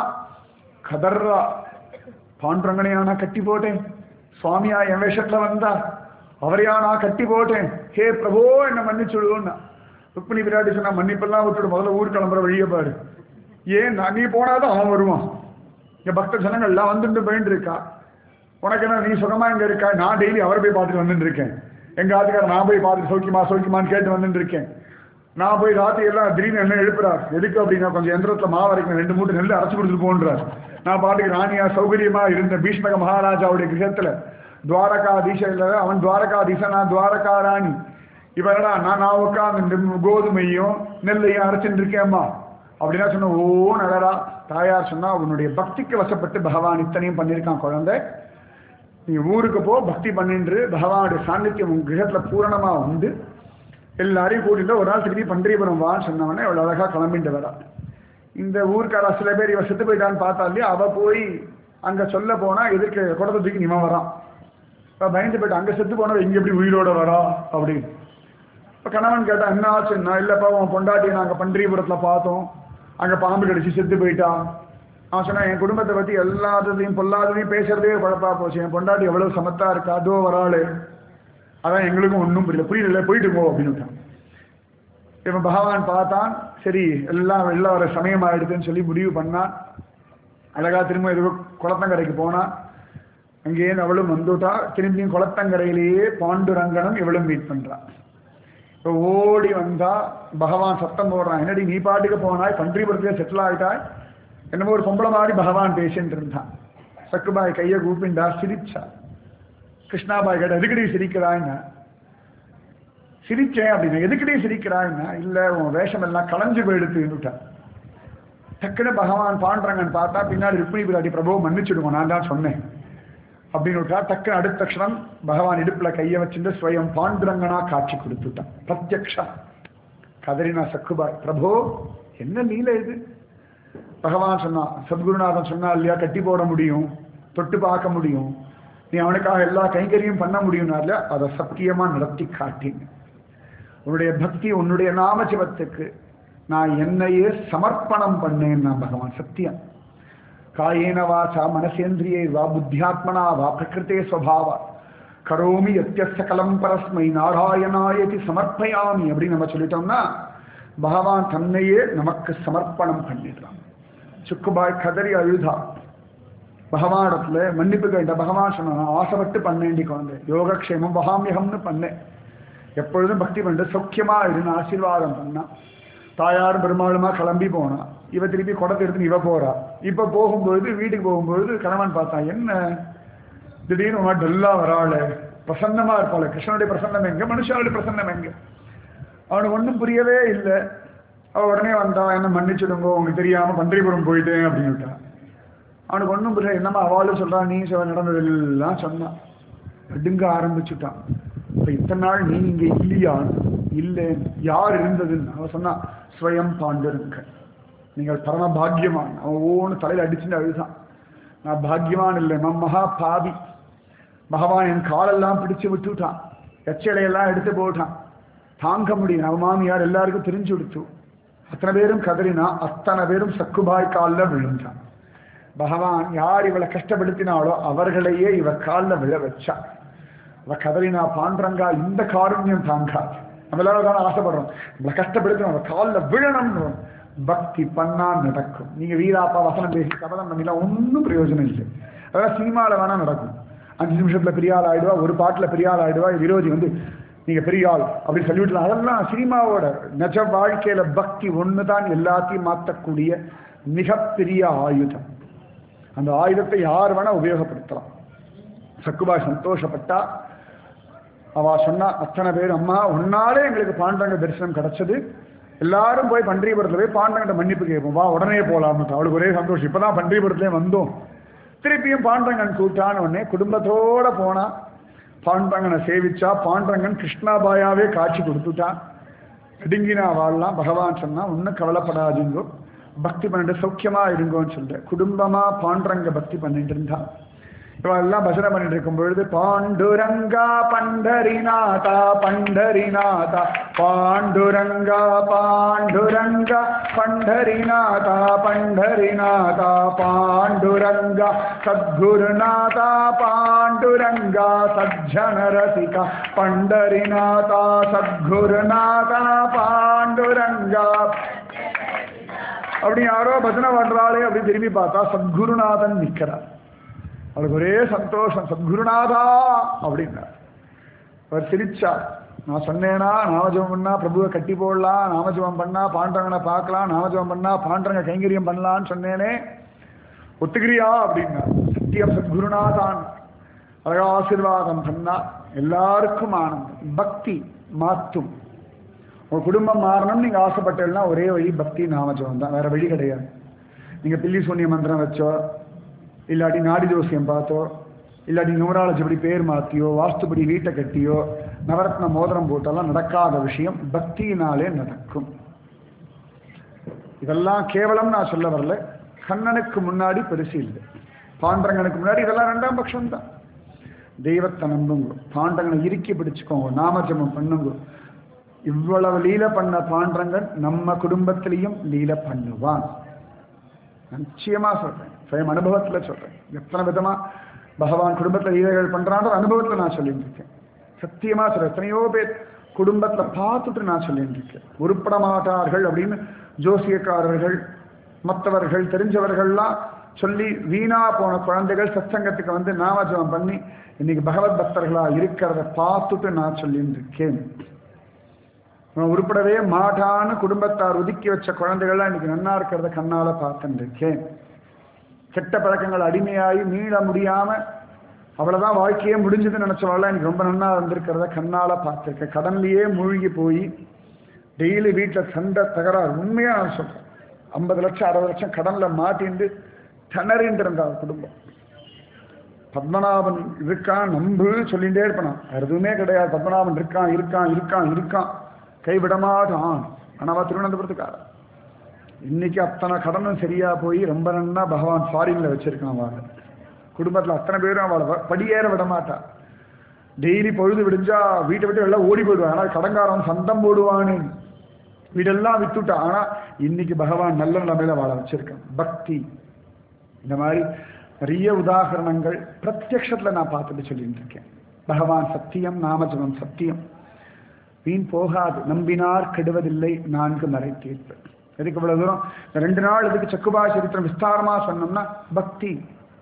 கதர்றா பாண்டரங்கனையா நான் கட்டி போட்டேன் சுவாமியா என் வேஷத்துல வந்தா அவரையா நான் கட்டி போட்டேன் ஹே பிரபோ என்ன மன்னிச்சுடுவோன்னா ருக்மிணி பிராட்டி சொன்னா மன்னிப்பெல்லாம் விட்டுடு முதல்ல ஊர் கிளம்புற வழியை பாரு ஏன் நான் நீ போனாதான் அவன் வருவான் இங்க பக்த ஜனங்கள் எல்லாம் வந்துட்டு போயிட்டு இருக்கா உனக்கு என்ன நீ சுகமா இங்க இருக்கா நான் டெய்லி அவரை போய் பார்த்துட்டு வந்துட்டு இருக்கேன் எங்க ஆத்துக்கார நான் போய் பார்த்துட்டு சௌக்கியமா சௌக்கியமான்னு கேட்டு வந்துட்டு இருக்கேன் நான் போய் ராத்திரி எல்லாம் திடீர்னு என்ன எழுப்புறார் எதுக்கு அப்படின்னா கொஞ்சம் எந்திரத்துல மாவு அரைக்கணும் ரெண்டு மூட்டை நெல் அரைச்சு கொடுத்துட்டு போன்றார் நான் பாட்டுக்கு ராணியா சௌகரியமா இருந்த பீஷ்மக மகாராஜாவுடைய கிரகத்துல துவாரகாதீச அவன் துவாரகாதீச நான் துவாரகா ராணி இப்ப என்னடா நான் நான் உட்காந்து கோதுமையும் நெல்லையும் அரைச்சுட்டு இருக்கேம்மா அப்படின்னா சொன்ன ஓ நகரா தாயார் சொன்னா உன்னுடைய பக்திக்கு வசப்பட்டு பகவான் இத்தனையும் பண்ணியிருக்கான் குழந்தை நீ ஊருக்கு போ பக்தி பண்ணின்று பகவானுடைய சாநித்தியம் உன் கிரகத்துல பூரணமா உண்டு எல்லாரையும் கூட்டிட்டு ஒரு நாள் திருப்பி பண்டரிபுரம் வான்னு சொன்னவொடனே அவ்வளோ அழகா கிளம்பிட்டு வரா இந்த ஊர்க்கார சில பேர் இவ செத்து போயிட்டான்னு பார்த்தா இல்லையா அவ போய் அங்க சொல்ல போனா எதிர்க்க குடத்தை தூக்கி இவன் வரான் இப்ப பயந்து போயிட்டு அங்க செத்து போனவ இங்க எப்படி உயிரோட வரா அப்படின்னு இப்ப கணவன் கேட்டா என்ன ஆச்சுன்னா இல்லப்பா உன் பொண்டாட்டி நாங்க பண்டரிபுரத்துல பார்த்தோம் அங்க பாம்பு கடிச்சு செத்து போயிட்டா அவன் சொன்னா என் குடும்பத்தை பத்தி எல்லாத்தையும் பொல்லாததையும் பேசுறதே குழப்பா போச்சு என் பொண்டாட்டி எவ்வளவு சமத்தா இருக்கா அதோ வராளு அதான் எங்களுக்கும் ஒன்றும் புரியல புரியல போயிட்டு போ அப்படின்னு இவன் பகவான் பார்த்தான் சரி எல்லாம் வெளில வர சமயம் ஆயிடுதுன்னு சொல்லி முடிவு பண்ணான் அழகா திரும்ப எதுவோ குளத்தங்கரைக்கு போனான் அங்கேயே அவளும் வந்துட்டா திரும்பியும் குளத்தங்கரையிலேயே பாண்டுரங்கனும் இவளும் மீட் பண்றான் இப்போ ஓடி வந்தா பகவான் சத்தம் போடுறான் என்னடி நீ பாட்டுக்கு போனாய் பன்றிபுரத்திலே செட்டில் ஆயிட்டாய் என்னமோ ஒரு பொம்பளை மாதிரி பகவான் பேசிட்டு இருந்தான் சக்குபாய் கையை கூப்பிண்டா சிரிச்சா கிருஷ்ணாபாய் கேட்ட எதுக்கடி சிரிக்கிறாய்னா சிரிச்சேன் அப்படின்னு எதுக்கடி சிரிக்கிறாய்னா இல்ல உன் வேஷம் எல்லாம் களைஞ்சு போயிடுத்துட்டான் டக்குன்னு பகவான் பாண்டரங்கன் பார்த்தா பின்னாடி ருக்மிணி பிராட்டி பிரபு மன்னிச்சுடுவோம் நான் தான் சொன்னேன் அப்படின்னு விட்டா டக்குன்னு அடுத்த க்ஷணம் பகவான் இடுப்புல கையை வச்சுட்டு ஸ்வயம் பாண்டுரங்கனா காட்சி கொடுத்துட்டான் பிரத்யக்ஷா கதறினா சக்குபாய் பிரபு என்ன லீலை இது பகவான் சொன்னான் சத்குருநாதன் சொன்னா இல்லையா கட்டி போட முடியும் தொட்டு பார்க்க முடியும் நீ அவனுக்காக எல்லா கைங்கரியும் பண்ண முடியும்னால அதை சத்தியமா நடத்தி காட்டின உன்னுடைய பக்தி உன்னுடைய நாமசிவத்துக்கு நான் என்னையே சமர்ப்பணம் பண்ணேன் நான் பகவான் சத்தியம் காயேன வாசா மனசேந்திரியை வா புத்தியாத்மனா வா பிரகிருத்தே ஸ்வபாவா கரோமி எத்தியஸ்த கலம் பரஸ்மை நாராயணாயதி சமர்ப்பயாமி அப்படின்னு நம்ம சொல்லிட்டோம்னா பகவான் தன்னையே நமக்கு சமர்ப்பணம் பண்ணிடுறான் சுக்குபாய் கதறி அழுதா பகவானிடத்துல மன்னிப்பு கேட்ட பகவான் சொன்னான் ஆசைப்பட்டு பண்ணேண்டி குழந்தை யோகக்ஷேமம் வகாமியகம்னு பண்ணேன் எப்பொழுதும் பக்தி பண்ணிட்டு சௌக்கியமா இருந்து ஆசீர்வாதம் பண்ணா தாயார் பெருமாளுமா கிளம்பி போனா இவ திருப்பி குடத்தை எடுத்து இவ போறா இப்ப போகும்பொழுது வீட்டுக்கு போகும்பொழுது கணவன் பார்த்தான் என்ன திடீர்னு உமா டல்லா வராளு பிரசன்னமா இருப்பாள் கிருஷ்ணனுடைய பிரசன்னம் எங்க மனுஷனுடைய பிரசன்னம் எங்க அவனுக்கு ஒன்றும் புரியவே இல்லை அவ உடனே வந்தா என்ன மன்னிச்சுடுங்கோ உங்களுக்கு தெரியாம பன்றிபுரம் போயிட்டேன் அப்படின்னு விட்டான் அவனுக்கு ஒன்றும் புரியல என்னம்மா அவளும் சொல்றான் நீ சில நடந்ததெல்லாம் சொன்னான் அடுங்க ஆரம்பிச்சுட்டான் இப்ப இத்தனை நாள் நீ இங்க இல்லையா இல்லை யார் இருந்ததுன்னு அவன் சொன்னான் ஸ்வயம் பாண்டிருங்க நீங்கள் பரம பாக்கியமான் அவன் ஓன்னு தலையில அடிச்சுட்டு அழுதான் நான் பாக்கியவான் இல்லை நான் மகா பாவி பகவான் என் காலெல்லாம் பிடிச்சு விட்டுட்டான் எச்சலையெல்லாம் எடுத்து போட்டான் தாங்க முடியும் அவன் மாமியார் எல்லாருக்கும் தெரிஞ்சு விடுச்சு அத்தனை பேரும் கதறினா அத்தனை பேரும் சக்குபாய் காலில் விழுந்தான் பகவான் யார் இவளை கஷ்டப்படுத்தினாலோ அவர்களையே இவ காலில் விழ வச்சா அவ கதறினா பாண்டரங்கா இந்த காருண்யம் தாங்காது நம்ம எல்லாரும் தானே ஆசைப்படுறோம் இவளை கஷ்டப்படுத்தணும் அவ காலில் விழணும்னு பக்தி பண்ணா நடக்கும் நீங்க வீராப்பா வசனம் பேசி கபலம் பண்ணிலாம் ஒன்றும் பிரயோஜனம் இல்லை அதான் சினிமாவில் வேணா நடக்கும் அஞ்சு நிமிஷத்துல பெரிய ஆள் ஆயிடுவா ஒரு பாட்டுல பெரிய ஆள் ஆயிடுவா விரோதி வந்து நீங்க பெரிய ஆள் அப்படின்னு சொல்லிவிடலாம் அதெல்லாம் சினிமாவோட நிஜ வாழ்க்கையில பக்தி ஒண்ணுதான் எல்லாத்தையும் மாற்றக்கூடிய மிகப்பெரிய ஆயுதம் அந்த ஆயுதத்தை யார் வேணா உபயோகப்படுத்தலாம் சக்குபாய் சந்தோஷப்பட்டா அவ சொன்னா அத்தனை பேர் அம்மா உன்னாலே எங்களுக்கு பாண்டங்க தரிசனம் கிடைச்சது எல்லாரும் போய் பன்றிபுரத்துல போய் பாண்டங்கிட்ட மன்னிப்பு கேட்போம் வா உடனே போலாம் அவளுக்கு ஒரே சந்தோஷம் இப்பதான் பன்றிபுரத்துலேயே வந்தோம் திருப்பியும் பாண்டங்கன் கூட்டான உடனே குடும்பத்தோட போனா பாண்டங்கனை சேவிச்சா பாண்டங்கன் கிருஷ்ணாபாயாவே காட்சி கொடுத்துட்டான் அடுங்கினா வாழலாம் பகவான் சொன்னா ஒன்றும் கவலைப்படாதீங்கோ பக்தி பண்ணிட்டு சௌக்கியமா இருங்கோன்னு சொல்லிட்டு குடும்பமா பாண்டரங்க பக்தி பண்ணிட்டு இருந்தான் இவன் எல்லாம் பஜனை பண்ணிட்டு இருக்கும் பொழுது பாண்டுரங்கா பண்டரிநாதா பண்டரிநாதா பாண்டுரங்கா பாண்டுரங்கா பண்டரிநாதா பண்டரிநாதா பாண்டுரங்கா சத்குருநாதா பாண்டுரங்கா சஜ்ஜனரசிகா பண்டரிநாதா சத்குருநாதா பாண்டுரங்கா அப்படி யாரோ பஜனை பண்றாளே அப்படி திரும்பி பார்த்தா சத்குருநாதன் நிற்கிறார் அவளுக்கு ஒரே சந்தோஷம் சத்குருநாதா அப்படின்னார் அவர் சிரிச்சார் நான் சொன்னேனா நாமஜபம் பண்ணா பிரபுவை கட்டி போடலாம் நாமஜபம் பண்ணா பாண்டவனை பார்க்கலாம் நாமஜபம் பண்ணா பாண்டவங்க கைங்கரியம் பண்ணலான்னு சொன்னேனே ஒத்துக்கிறியா அப்படின்னா சத்தியம் சத்குருநாதான் அழகா ஆசீர்வாதம் பண்ணா எல்லாருக்கும் ஆனந்தம் பக்தி மாற்றும் உங்க குடும்பம் மாறணும்னு நீங்க ஆசைப்பட்டீங்கன்னா ஒரே வழி பக்தி நாமஜபம் தான் வேற வழி கிடையாது நீங்க பில்லி சூன்ய மந்திரம் வச்சோ இல்லாட்டி நாடி ஜோசியம் பார்த்தோ இல்லாட்டி நூறாலஜி படி பேர் மாற்றியோ வாஸ்துபடி வீட்டை கட்டியோ நவரத்ன மோதிரம் போட்டெல்லாம் நடக்காத விஷயம் பக்தியினாலே நடக்கும் இதெல்லாம் கேவலம் நான் சொல்ல வரல கண்ணனுக்கு முன்னாடி பெருசு இல்லை பாண்டரங்கனுக்கு முன்னாடி இதெல்லாம் ரெண்டாம் பட்சம் தான் தெய்வத்தை நம்புங்க பாண்டங்கனை இறுக்கி பிடிச்சுக்கோங்க நாமஜபம் பண்ணுங்க இவ்வளவு லீல பண்ண பாண்டரங்கன் நம்ம குடும்பத்திலையும் லீல பண்ணுவான் நிச்சயமா சொல்றேன் சுயம் அனுபவத்துல சொல்றேன் எத்தனை விதமா பகவான் குடும்பத்துல லீலைகள் பண்றான்ற அனுபவத்துல நான் சொல்லிட்டு இருக்கேன் சத்தியமா சொல்றேன் எத்தனையோ பேர் குடும்பத்துல பார்த்துட்டு நான் சொல்லிட்டு இருக்கேன் உருப்பட மாட்டார்கள் அப்படின்னு ஜோசியக்காரர்கள் மற்றவர்கள் தெரிஞ்சவர்கள்லாம் சொல்லி வீணா போன குழந்தைகள் சத்சங்கத்துக்கு வந்து நாமஜபம் பண்ணி இன்னைக்கு பகவத் பக்தர்களா இருக்கிறத பார்த்துட்டு நான் சொல்லிட்டு இருக்கேன் இவன் உருப்படவே மாட்டான்னு குடும்பத்தார் ஒதுக்கி வச்ச குழந்தைகள்லாம் இன்னைக்கு நன்னா இருக்கிறத கண்ணால பார்த்துட்டு இருக்கேன் கெட்ட பழக்கங்கள் அடிமையாகி மீள முடியாம அவ்வளவுதான் வாழ்க்கையே முடிஞ்சதுன்னு நினைச்சவள எனக்கு ரொம்ப நன்னா இருந்திருக்கிறத கண்ணால பார்த்துருக்கேன் கடன்லயே மூழ்கி போய் டெய்லி வீட்டில் சண்டை தகராறு உண்மையா நான் சொல்றேன் ஐம்பது லட்சம் அறுபது லட்சம் கடன்ல மாட்டிண்டு திணறின்னு இருந்தா குடும்பம் பத்மநாபன் இருக்கான் நம்பு சொல்லிகிட்டே இருப்பான் வேற எதுவுமே கிடையாது பத்மநாபன் இருக்கான் இருக்கான் இருக்கான் இருக்கான் கைவிட மாட்டான் ஆனாவா திருவனந்தபுரத்துக்காரன் இன்னைக்கு அத்தனை கடனும் சரியா போய் ரொம்ப நன்னா பகவான் ஃபாரின்ல வச்சிருக்கான் அவளை குடும்பத்துல அத்தனை பேரும் அவளை வ- படியேற விட மாட்டா டெய்லி பொழுது விடிஞ்சா வீட்டை விட்டு எல்லாம் ஓடி போயிடுவான் ஆனால் கடங்காரன் சந்தம் போடுவான்னு வீடெல்லாம் வித்துட்டா ஆனா இன்னைக்கு பகவான் நல்ல நிலைமையில வாழ வச்சிருக்கான் பக்தி இந்த மாதிரி நிறைய உதாகரணங்கள் பிரத்யக்ஷத்துல நான் பார்த்துட்டு சொல்லிட்டு இருக்கேன் பகவான் சத்தியம் நாமஜபம் சத்தியம் வீண் போகாது நம்பினார் கெடுவதில்லை நான்கு மறை தீர்ப்பு எதுக்கு இவ்வளவு தூரம் இந்த ரெண்டு நாள் இதுக்கு சக்குபா சரித்திரம் விஸ்தாரமா சொன்னோம்னா பக்தி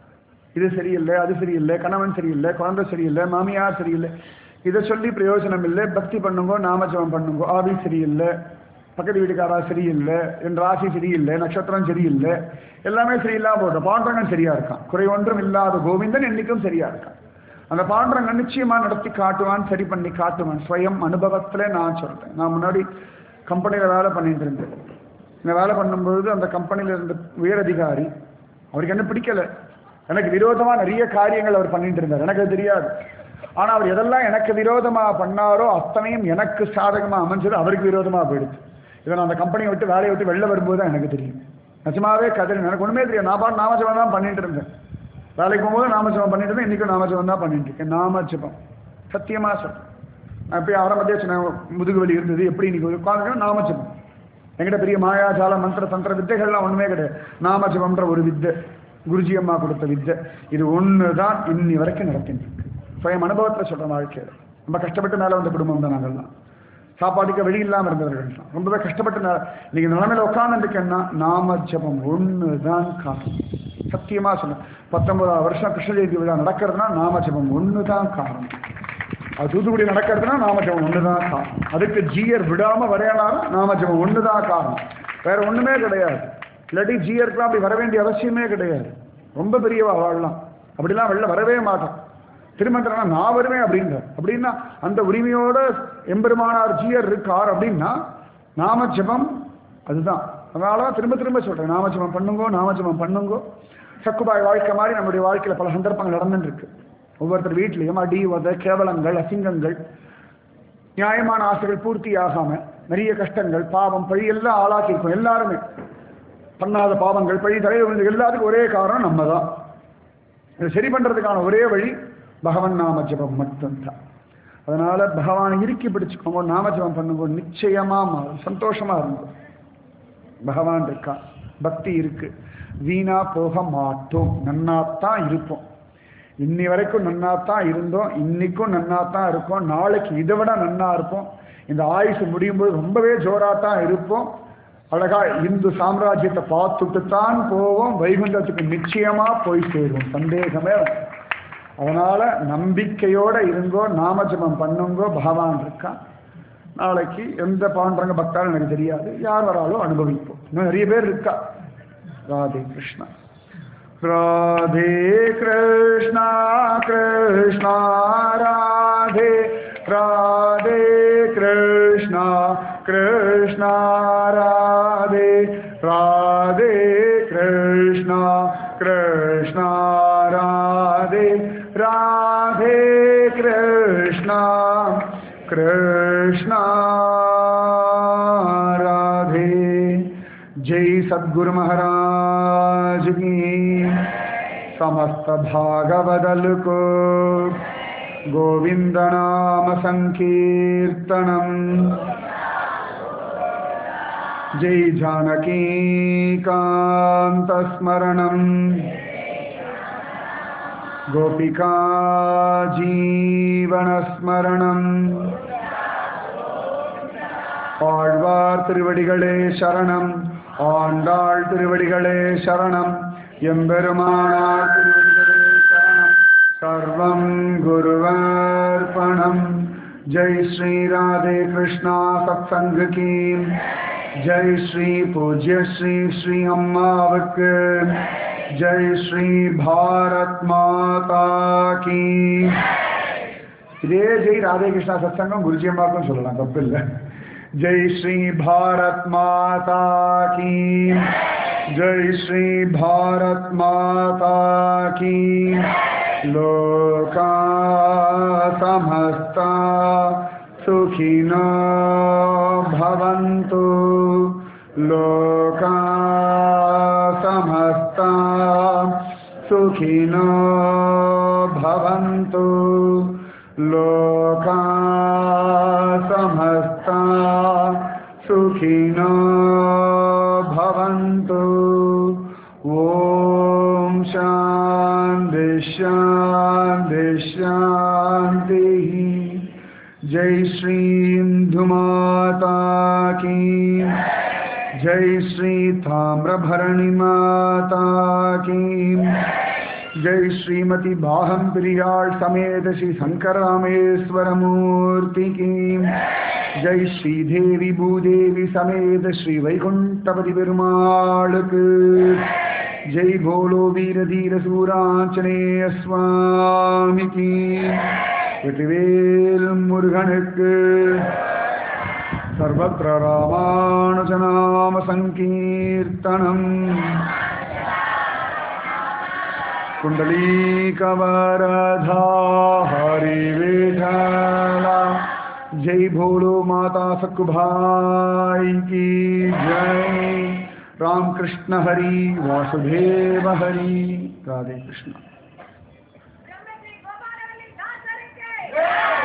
இது சரியில்லை அது சரியில்லை கணவன் சரியில்லை குழந்தை சரியில்லை மாமியார் சரியில்லை இதை சொல்லி பிரயோஜனம் இல்லை பக்தி பண்ணுங்கோ நாமஜபம் பண்ணுங்கோ ஆவி சரியில்லை பக்கத்து வீட்டுக்காரா சரியில்லை என் ராசி சரியில்லை நட்சத்திரம் சரியில்லை எல்லாமே சரியில்லாம போட்டோம் பாண்டரங்கன் சரியா இருக்கான் குறை ஒன்றும் இல்லாத கோவிந்தன் என்னைக்கும் சரியா இருக்கான் அந்த பாண்டரங்கன் நிச்சயமா நடத்தி காட்டுவான் சரி பண்ணி காட்டுவான் ஸ்வயம் அனுபவத்துல நான் சொல்றேன் நான் முன்னாடி கம்பெனியில வேலை பண்ணிட்டு இருந்தேன் இந்த வேலை பண்ணும்பொழுது அந்த கம்பெனியில இருந்த உயர் அதிகாரி அவருக்கு என்ன பிடிக்கல எனக்கு விரோதமா நிறைய காரியங்கள் அவர் பண்ணிட்டு இருந்தார் எனக்கு அது தெரியாது ஆனா அவர் எதெல்லாம் எனக்கு விரோதமா பண்ணாரோ அத்தனையும் எனக்கு சாதகமா அமைஞ்சது அவருக்கு விரோதமா போயிடுச்சு இதை நான் அந்த கம்பெனியை விட்டு வேலையை விட்டு வெளில வரும்போது தான் எனக்கு தெரியும் நிஜமாவே கதறி எனக்கு ஒண்ணுமே தெரியாது நான் பாட்டு நாமஜபம் தான் பண்ணிட்டு இருந்தேன் வேலைக்கு போகும்போது நாமஜபம் பண்ணிட்டு இருந்தேன் இன்னைக்கும் நாமஜபம் தான் பண்ணிட்டு இருக்கேன் நாமஜபம் சத்தியமா சொல்றேன் நான் போய் ஆரம்பத்தையே சொன்னேன் முதுகு வலி இருந்தது எப்படி இன்னைக்கு உட்காந்துக்கணும் நாமஜபம் என்கிட்ட பெரிய மாயாஜால மந்திர தந்திர வித்தைகள்லாம் ஒண்ணுமே கிடையாது நாமஜபம்ன்ற ஒரு வித்தை குருஜி அம்மா கொடுத்த வித்தை இது ஒன்று தான் இன்னி வரைக்கும் நடத்திட்டு இருக்கு சுயம் அனுபவத்தில் சொல்ற வாழ்க்கையில் ரொம்ப கஷ்டப்பட்டு மேலே வந்த குடும்பம் தான் நாங்கள்லாம் சாப்பாட்டுக்கு வழி இல்லாமல் இருந்தவர்கள் தான் ரொம்பவே கஷ்டப்பட்டு நே- இன்னைக்கு இந்த நிலைமையில உட்காந்துருக்கேன்னா நாம ஜபம் ஒன்று தான் காரணம் சத்தியமா சொன்னேன் பத்தொன்பதாம் வருஷம் கிருஷ்ண ஜெயந்தி விழா நடக்கிறதுனா நாம ஜபம் ஒன்று தான் காரணம் அது தூத்துக்குடி நடக்கிறதுனா நாமஜபம் ஒன்று தான் காரணம் அதுக்கு ஜீயர் விடாம வரையலாம் நாமஜபம் ஒன்று தான் காரணம் வேற ஒண்ணுமே கிடையாது இல்லாட்டி ஜீயருக்குலாம் அப்படி வர வேண்டிய அவசியமே கிடையாது ரொம்ப பெரியவா வாழலாம் அப்படிலாம் வெளில வரவே மாட்டான் திருமந்திரனா நான் வருவேன் அப்படின்றார் அப்படின்னா அந்த உரிமையோட எம்பெருமானார் ஜீயர் இருக்கார் அப்படின்னா நாமஜபம் அதுதான் அதனால திரும்ப திரும்ப சொல்றேன் நாமஜபம் பண்ணுங்கோ நாமஜபம் பண்ணுங்கோ சக்குபாய் வாழ்க்கை மாதிரி நம்முடைய வாழ்க்கையில பல சந்தர்ப்பங்கள் நடந்துட்டு இருக்கு ஒவ்வொருத்தர் வீட்லயும் அடி உத கேவலங்கள் அசிங்கங்கள் நியாயமான ஆசைகள் பூர்த்தி ஆகாம நிறைய கஷ்டங்கள் பாவம் பழி எல்லாம் ஆளாக்கி இருக்கோம் எல்லாருமே பண்ணாத பாவங்கள் பழி தலையில் விழுந்து எல்லாத்துக்கும் ஒரே காரணம் நம்ம தான் இதை சரி பண்றதுக்கான ஒரே வழி பகவன் நாம ஜபம் மட்டும்தான் அதனால பகவானை இறுக்கி பிடிச்சுக்கோங்க நாம ஜபம் பண்ணுங்க நிச்சயமா மாறும் சந்தோஷமா இருக்கும் பகவான் இருக்கா பக்தி இருக்கு வீணா போக மாட்டோம் நன்னாத்தான் இருப்போம் இன்னி வரைக்கும் நன்னாத்தான் இருந்தோம் இன்னைக்கும் நன்னாத்தான் இருக்கோம் நாளைக்கு இதை விட நன்னா இருப்போம் இந்த ஆயுசு முடியும் போது ரொம்பவே ஜோராத்தான் இருப்போம் அழகா இந்து சாம்ராஜ்யத்தை பார்த்துட்டு தான் போவோம் வைகுண்டத்துக்கு நிச்சயமா போய் சேருவோம் சந்தேகமே வேண்டாம். அதனால நம்பிக்கையோட இருங்கோ நாமஜபம் பண்ணுங்கோ பகவான் இருக்கான் நாளைக்கு எந்த பாண்டரங்க பக்தாலும் எனக்கு தெரியாது யார் வராலும் அனுபவிப்போம் இன்னும் நிறைய பேர் இருக்கா ராதே கிருஷ்ணா ராதே கிருஷ்ணா கிருஷ்ணா ராதே ராதே கிருஷ்ணா கிருஷ்ணா ராதே ராதே கிருஷ்ணா கிருஷ்ணா ராதே ராதே கிருஷ்ணா कृष्णा राधे जय सद्गुरु महाराज की समस्त भागवदल को गोविंद नाम संकीर्तनम जय जानकी कांत स्मरणम गोपिका जीवनस्मरणम् ஆழ்வார் திருவடிகளே சரணம் ஆண்டாள் திருவடிகளே சரணம் எம்பெருமானார் திருவடிகளே சரணம் சர்வம் குருவர்ப்பணம் जय श्री राधे कृष्णा सत्संग की जय श्री पूज्य श्री श्री अम्मावक जय श्री भारत माता की இதே ஜெய் ராதே கிருஷ்ணா சத்சங்கம் குருஜி அம்மாக்கும் சொல்லலாம் தப்பு இல்லை ஜெய் ஸ்ரீ பாரத் மாதா கீ ஜெய் ஸ்ரீ பாரத் மாதா கீ லோகா சமஸ்தா சுகினோ भवन्तु लोका समस्ता सुखिनो भवन्तु लोका समस्ता सुखिनो भवन्तु ॐ शान्ति शान्ति शान्तिः जय श्री इंदुमाता की जय श्री ताम्रभरणि माता की जय श्रीमती बाहम प्रियाळ समेत श्री शंकर रामेश्वर मूर्ति की जय श्री देवी भूदेवी समेत श्री वैकुंठपति பெருமாள் जय भोलो वीर धीर सूरांचनेय स्वामी की வெற்றிவேல் முருகனுக்கு சர்வத்திர ராமானுஜநாம சங்கீர்த்தனம் कुंडलीकवरधा हरिविठला जय भोलो माता सकुभाई की जय राम कृष्ण हरि वासुदेव हरि राधे कृष्ण ब्रह्मश्री गोपालवल्ली दासरके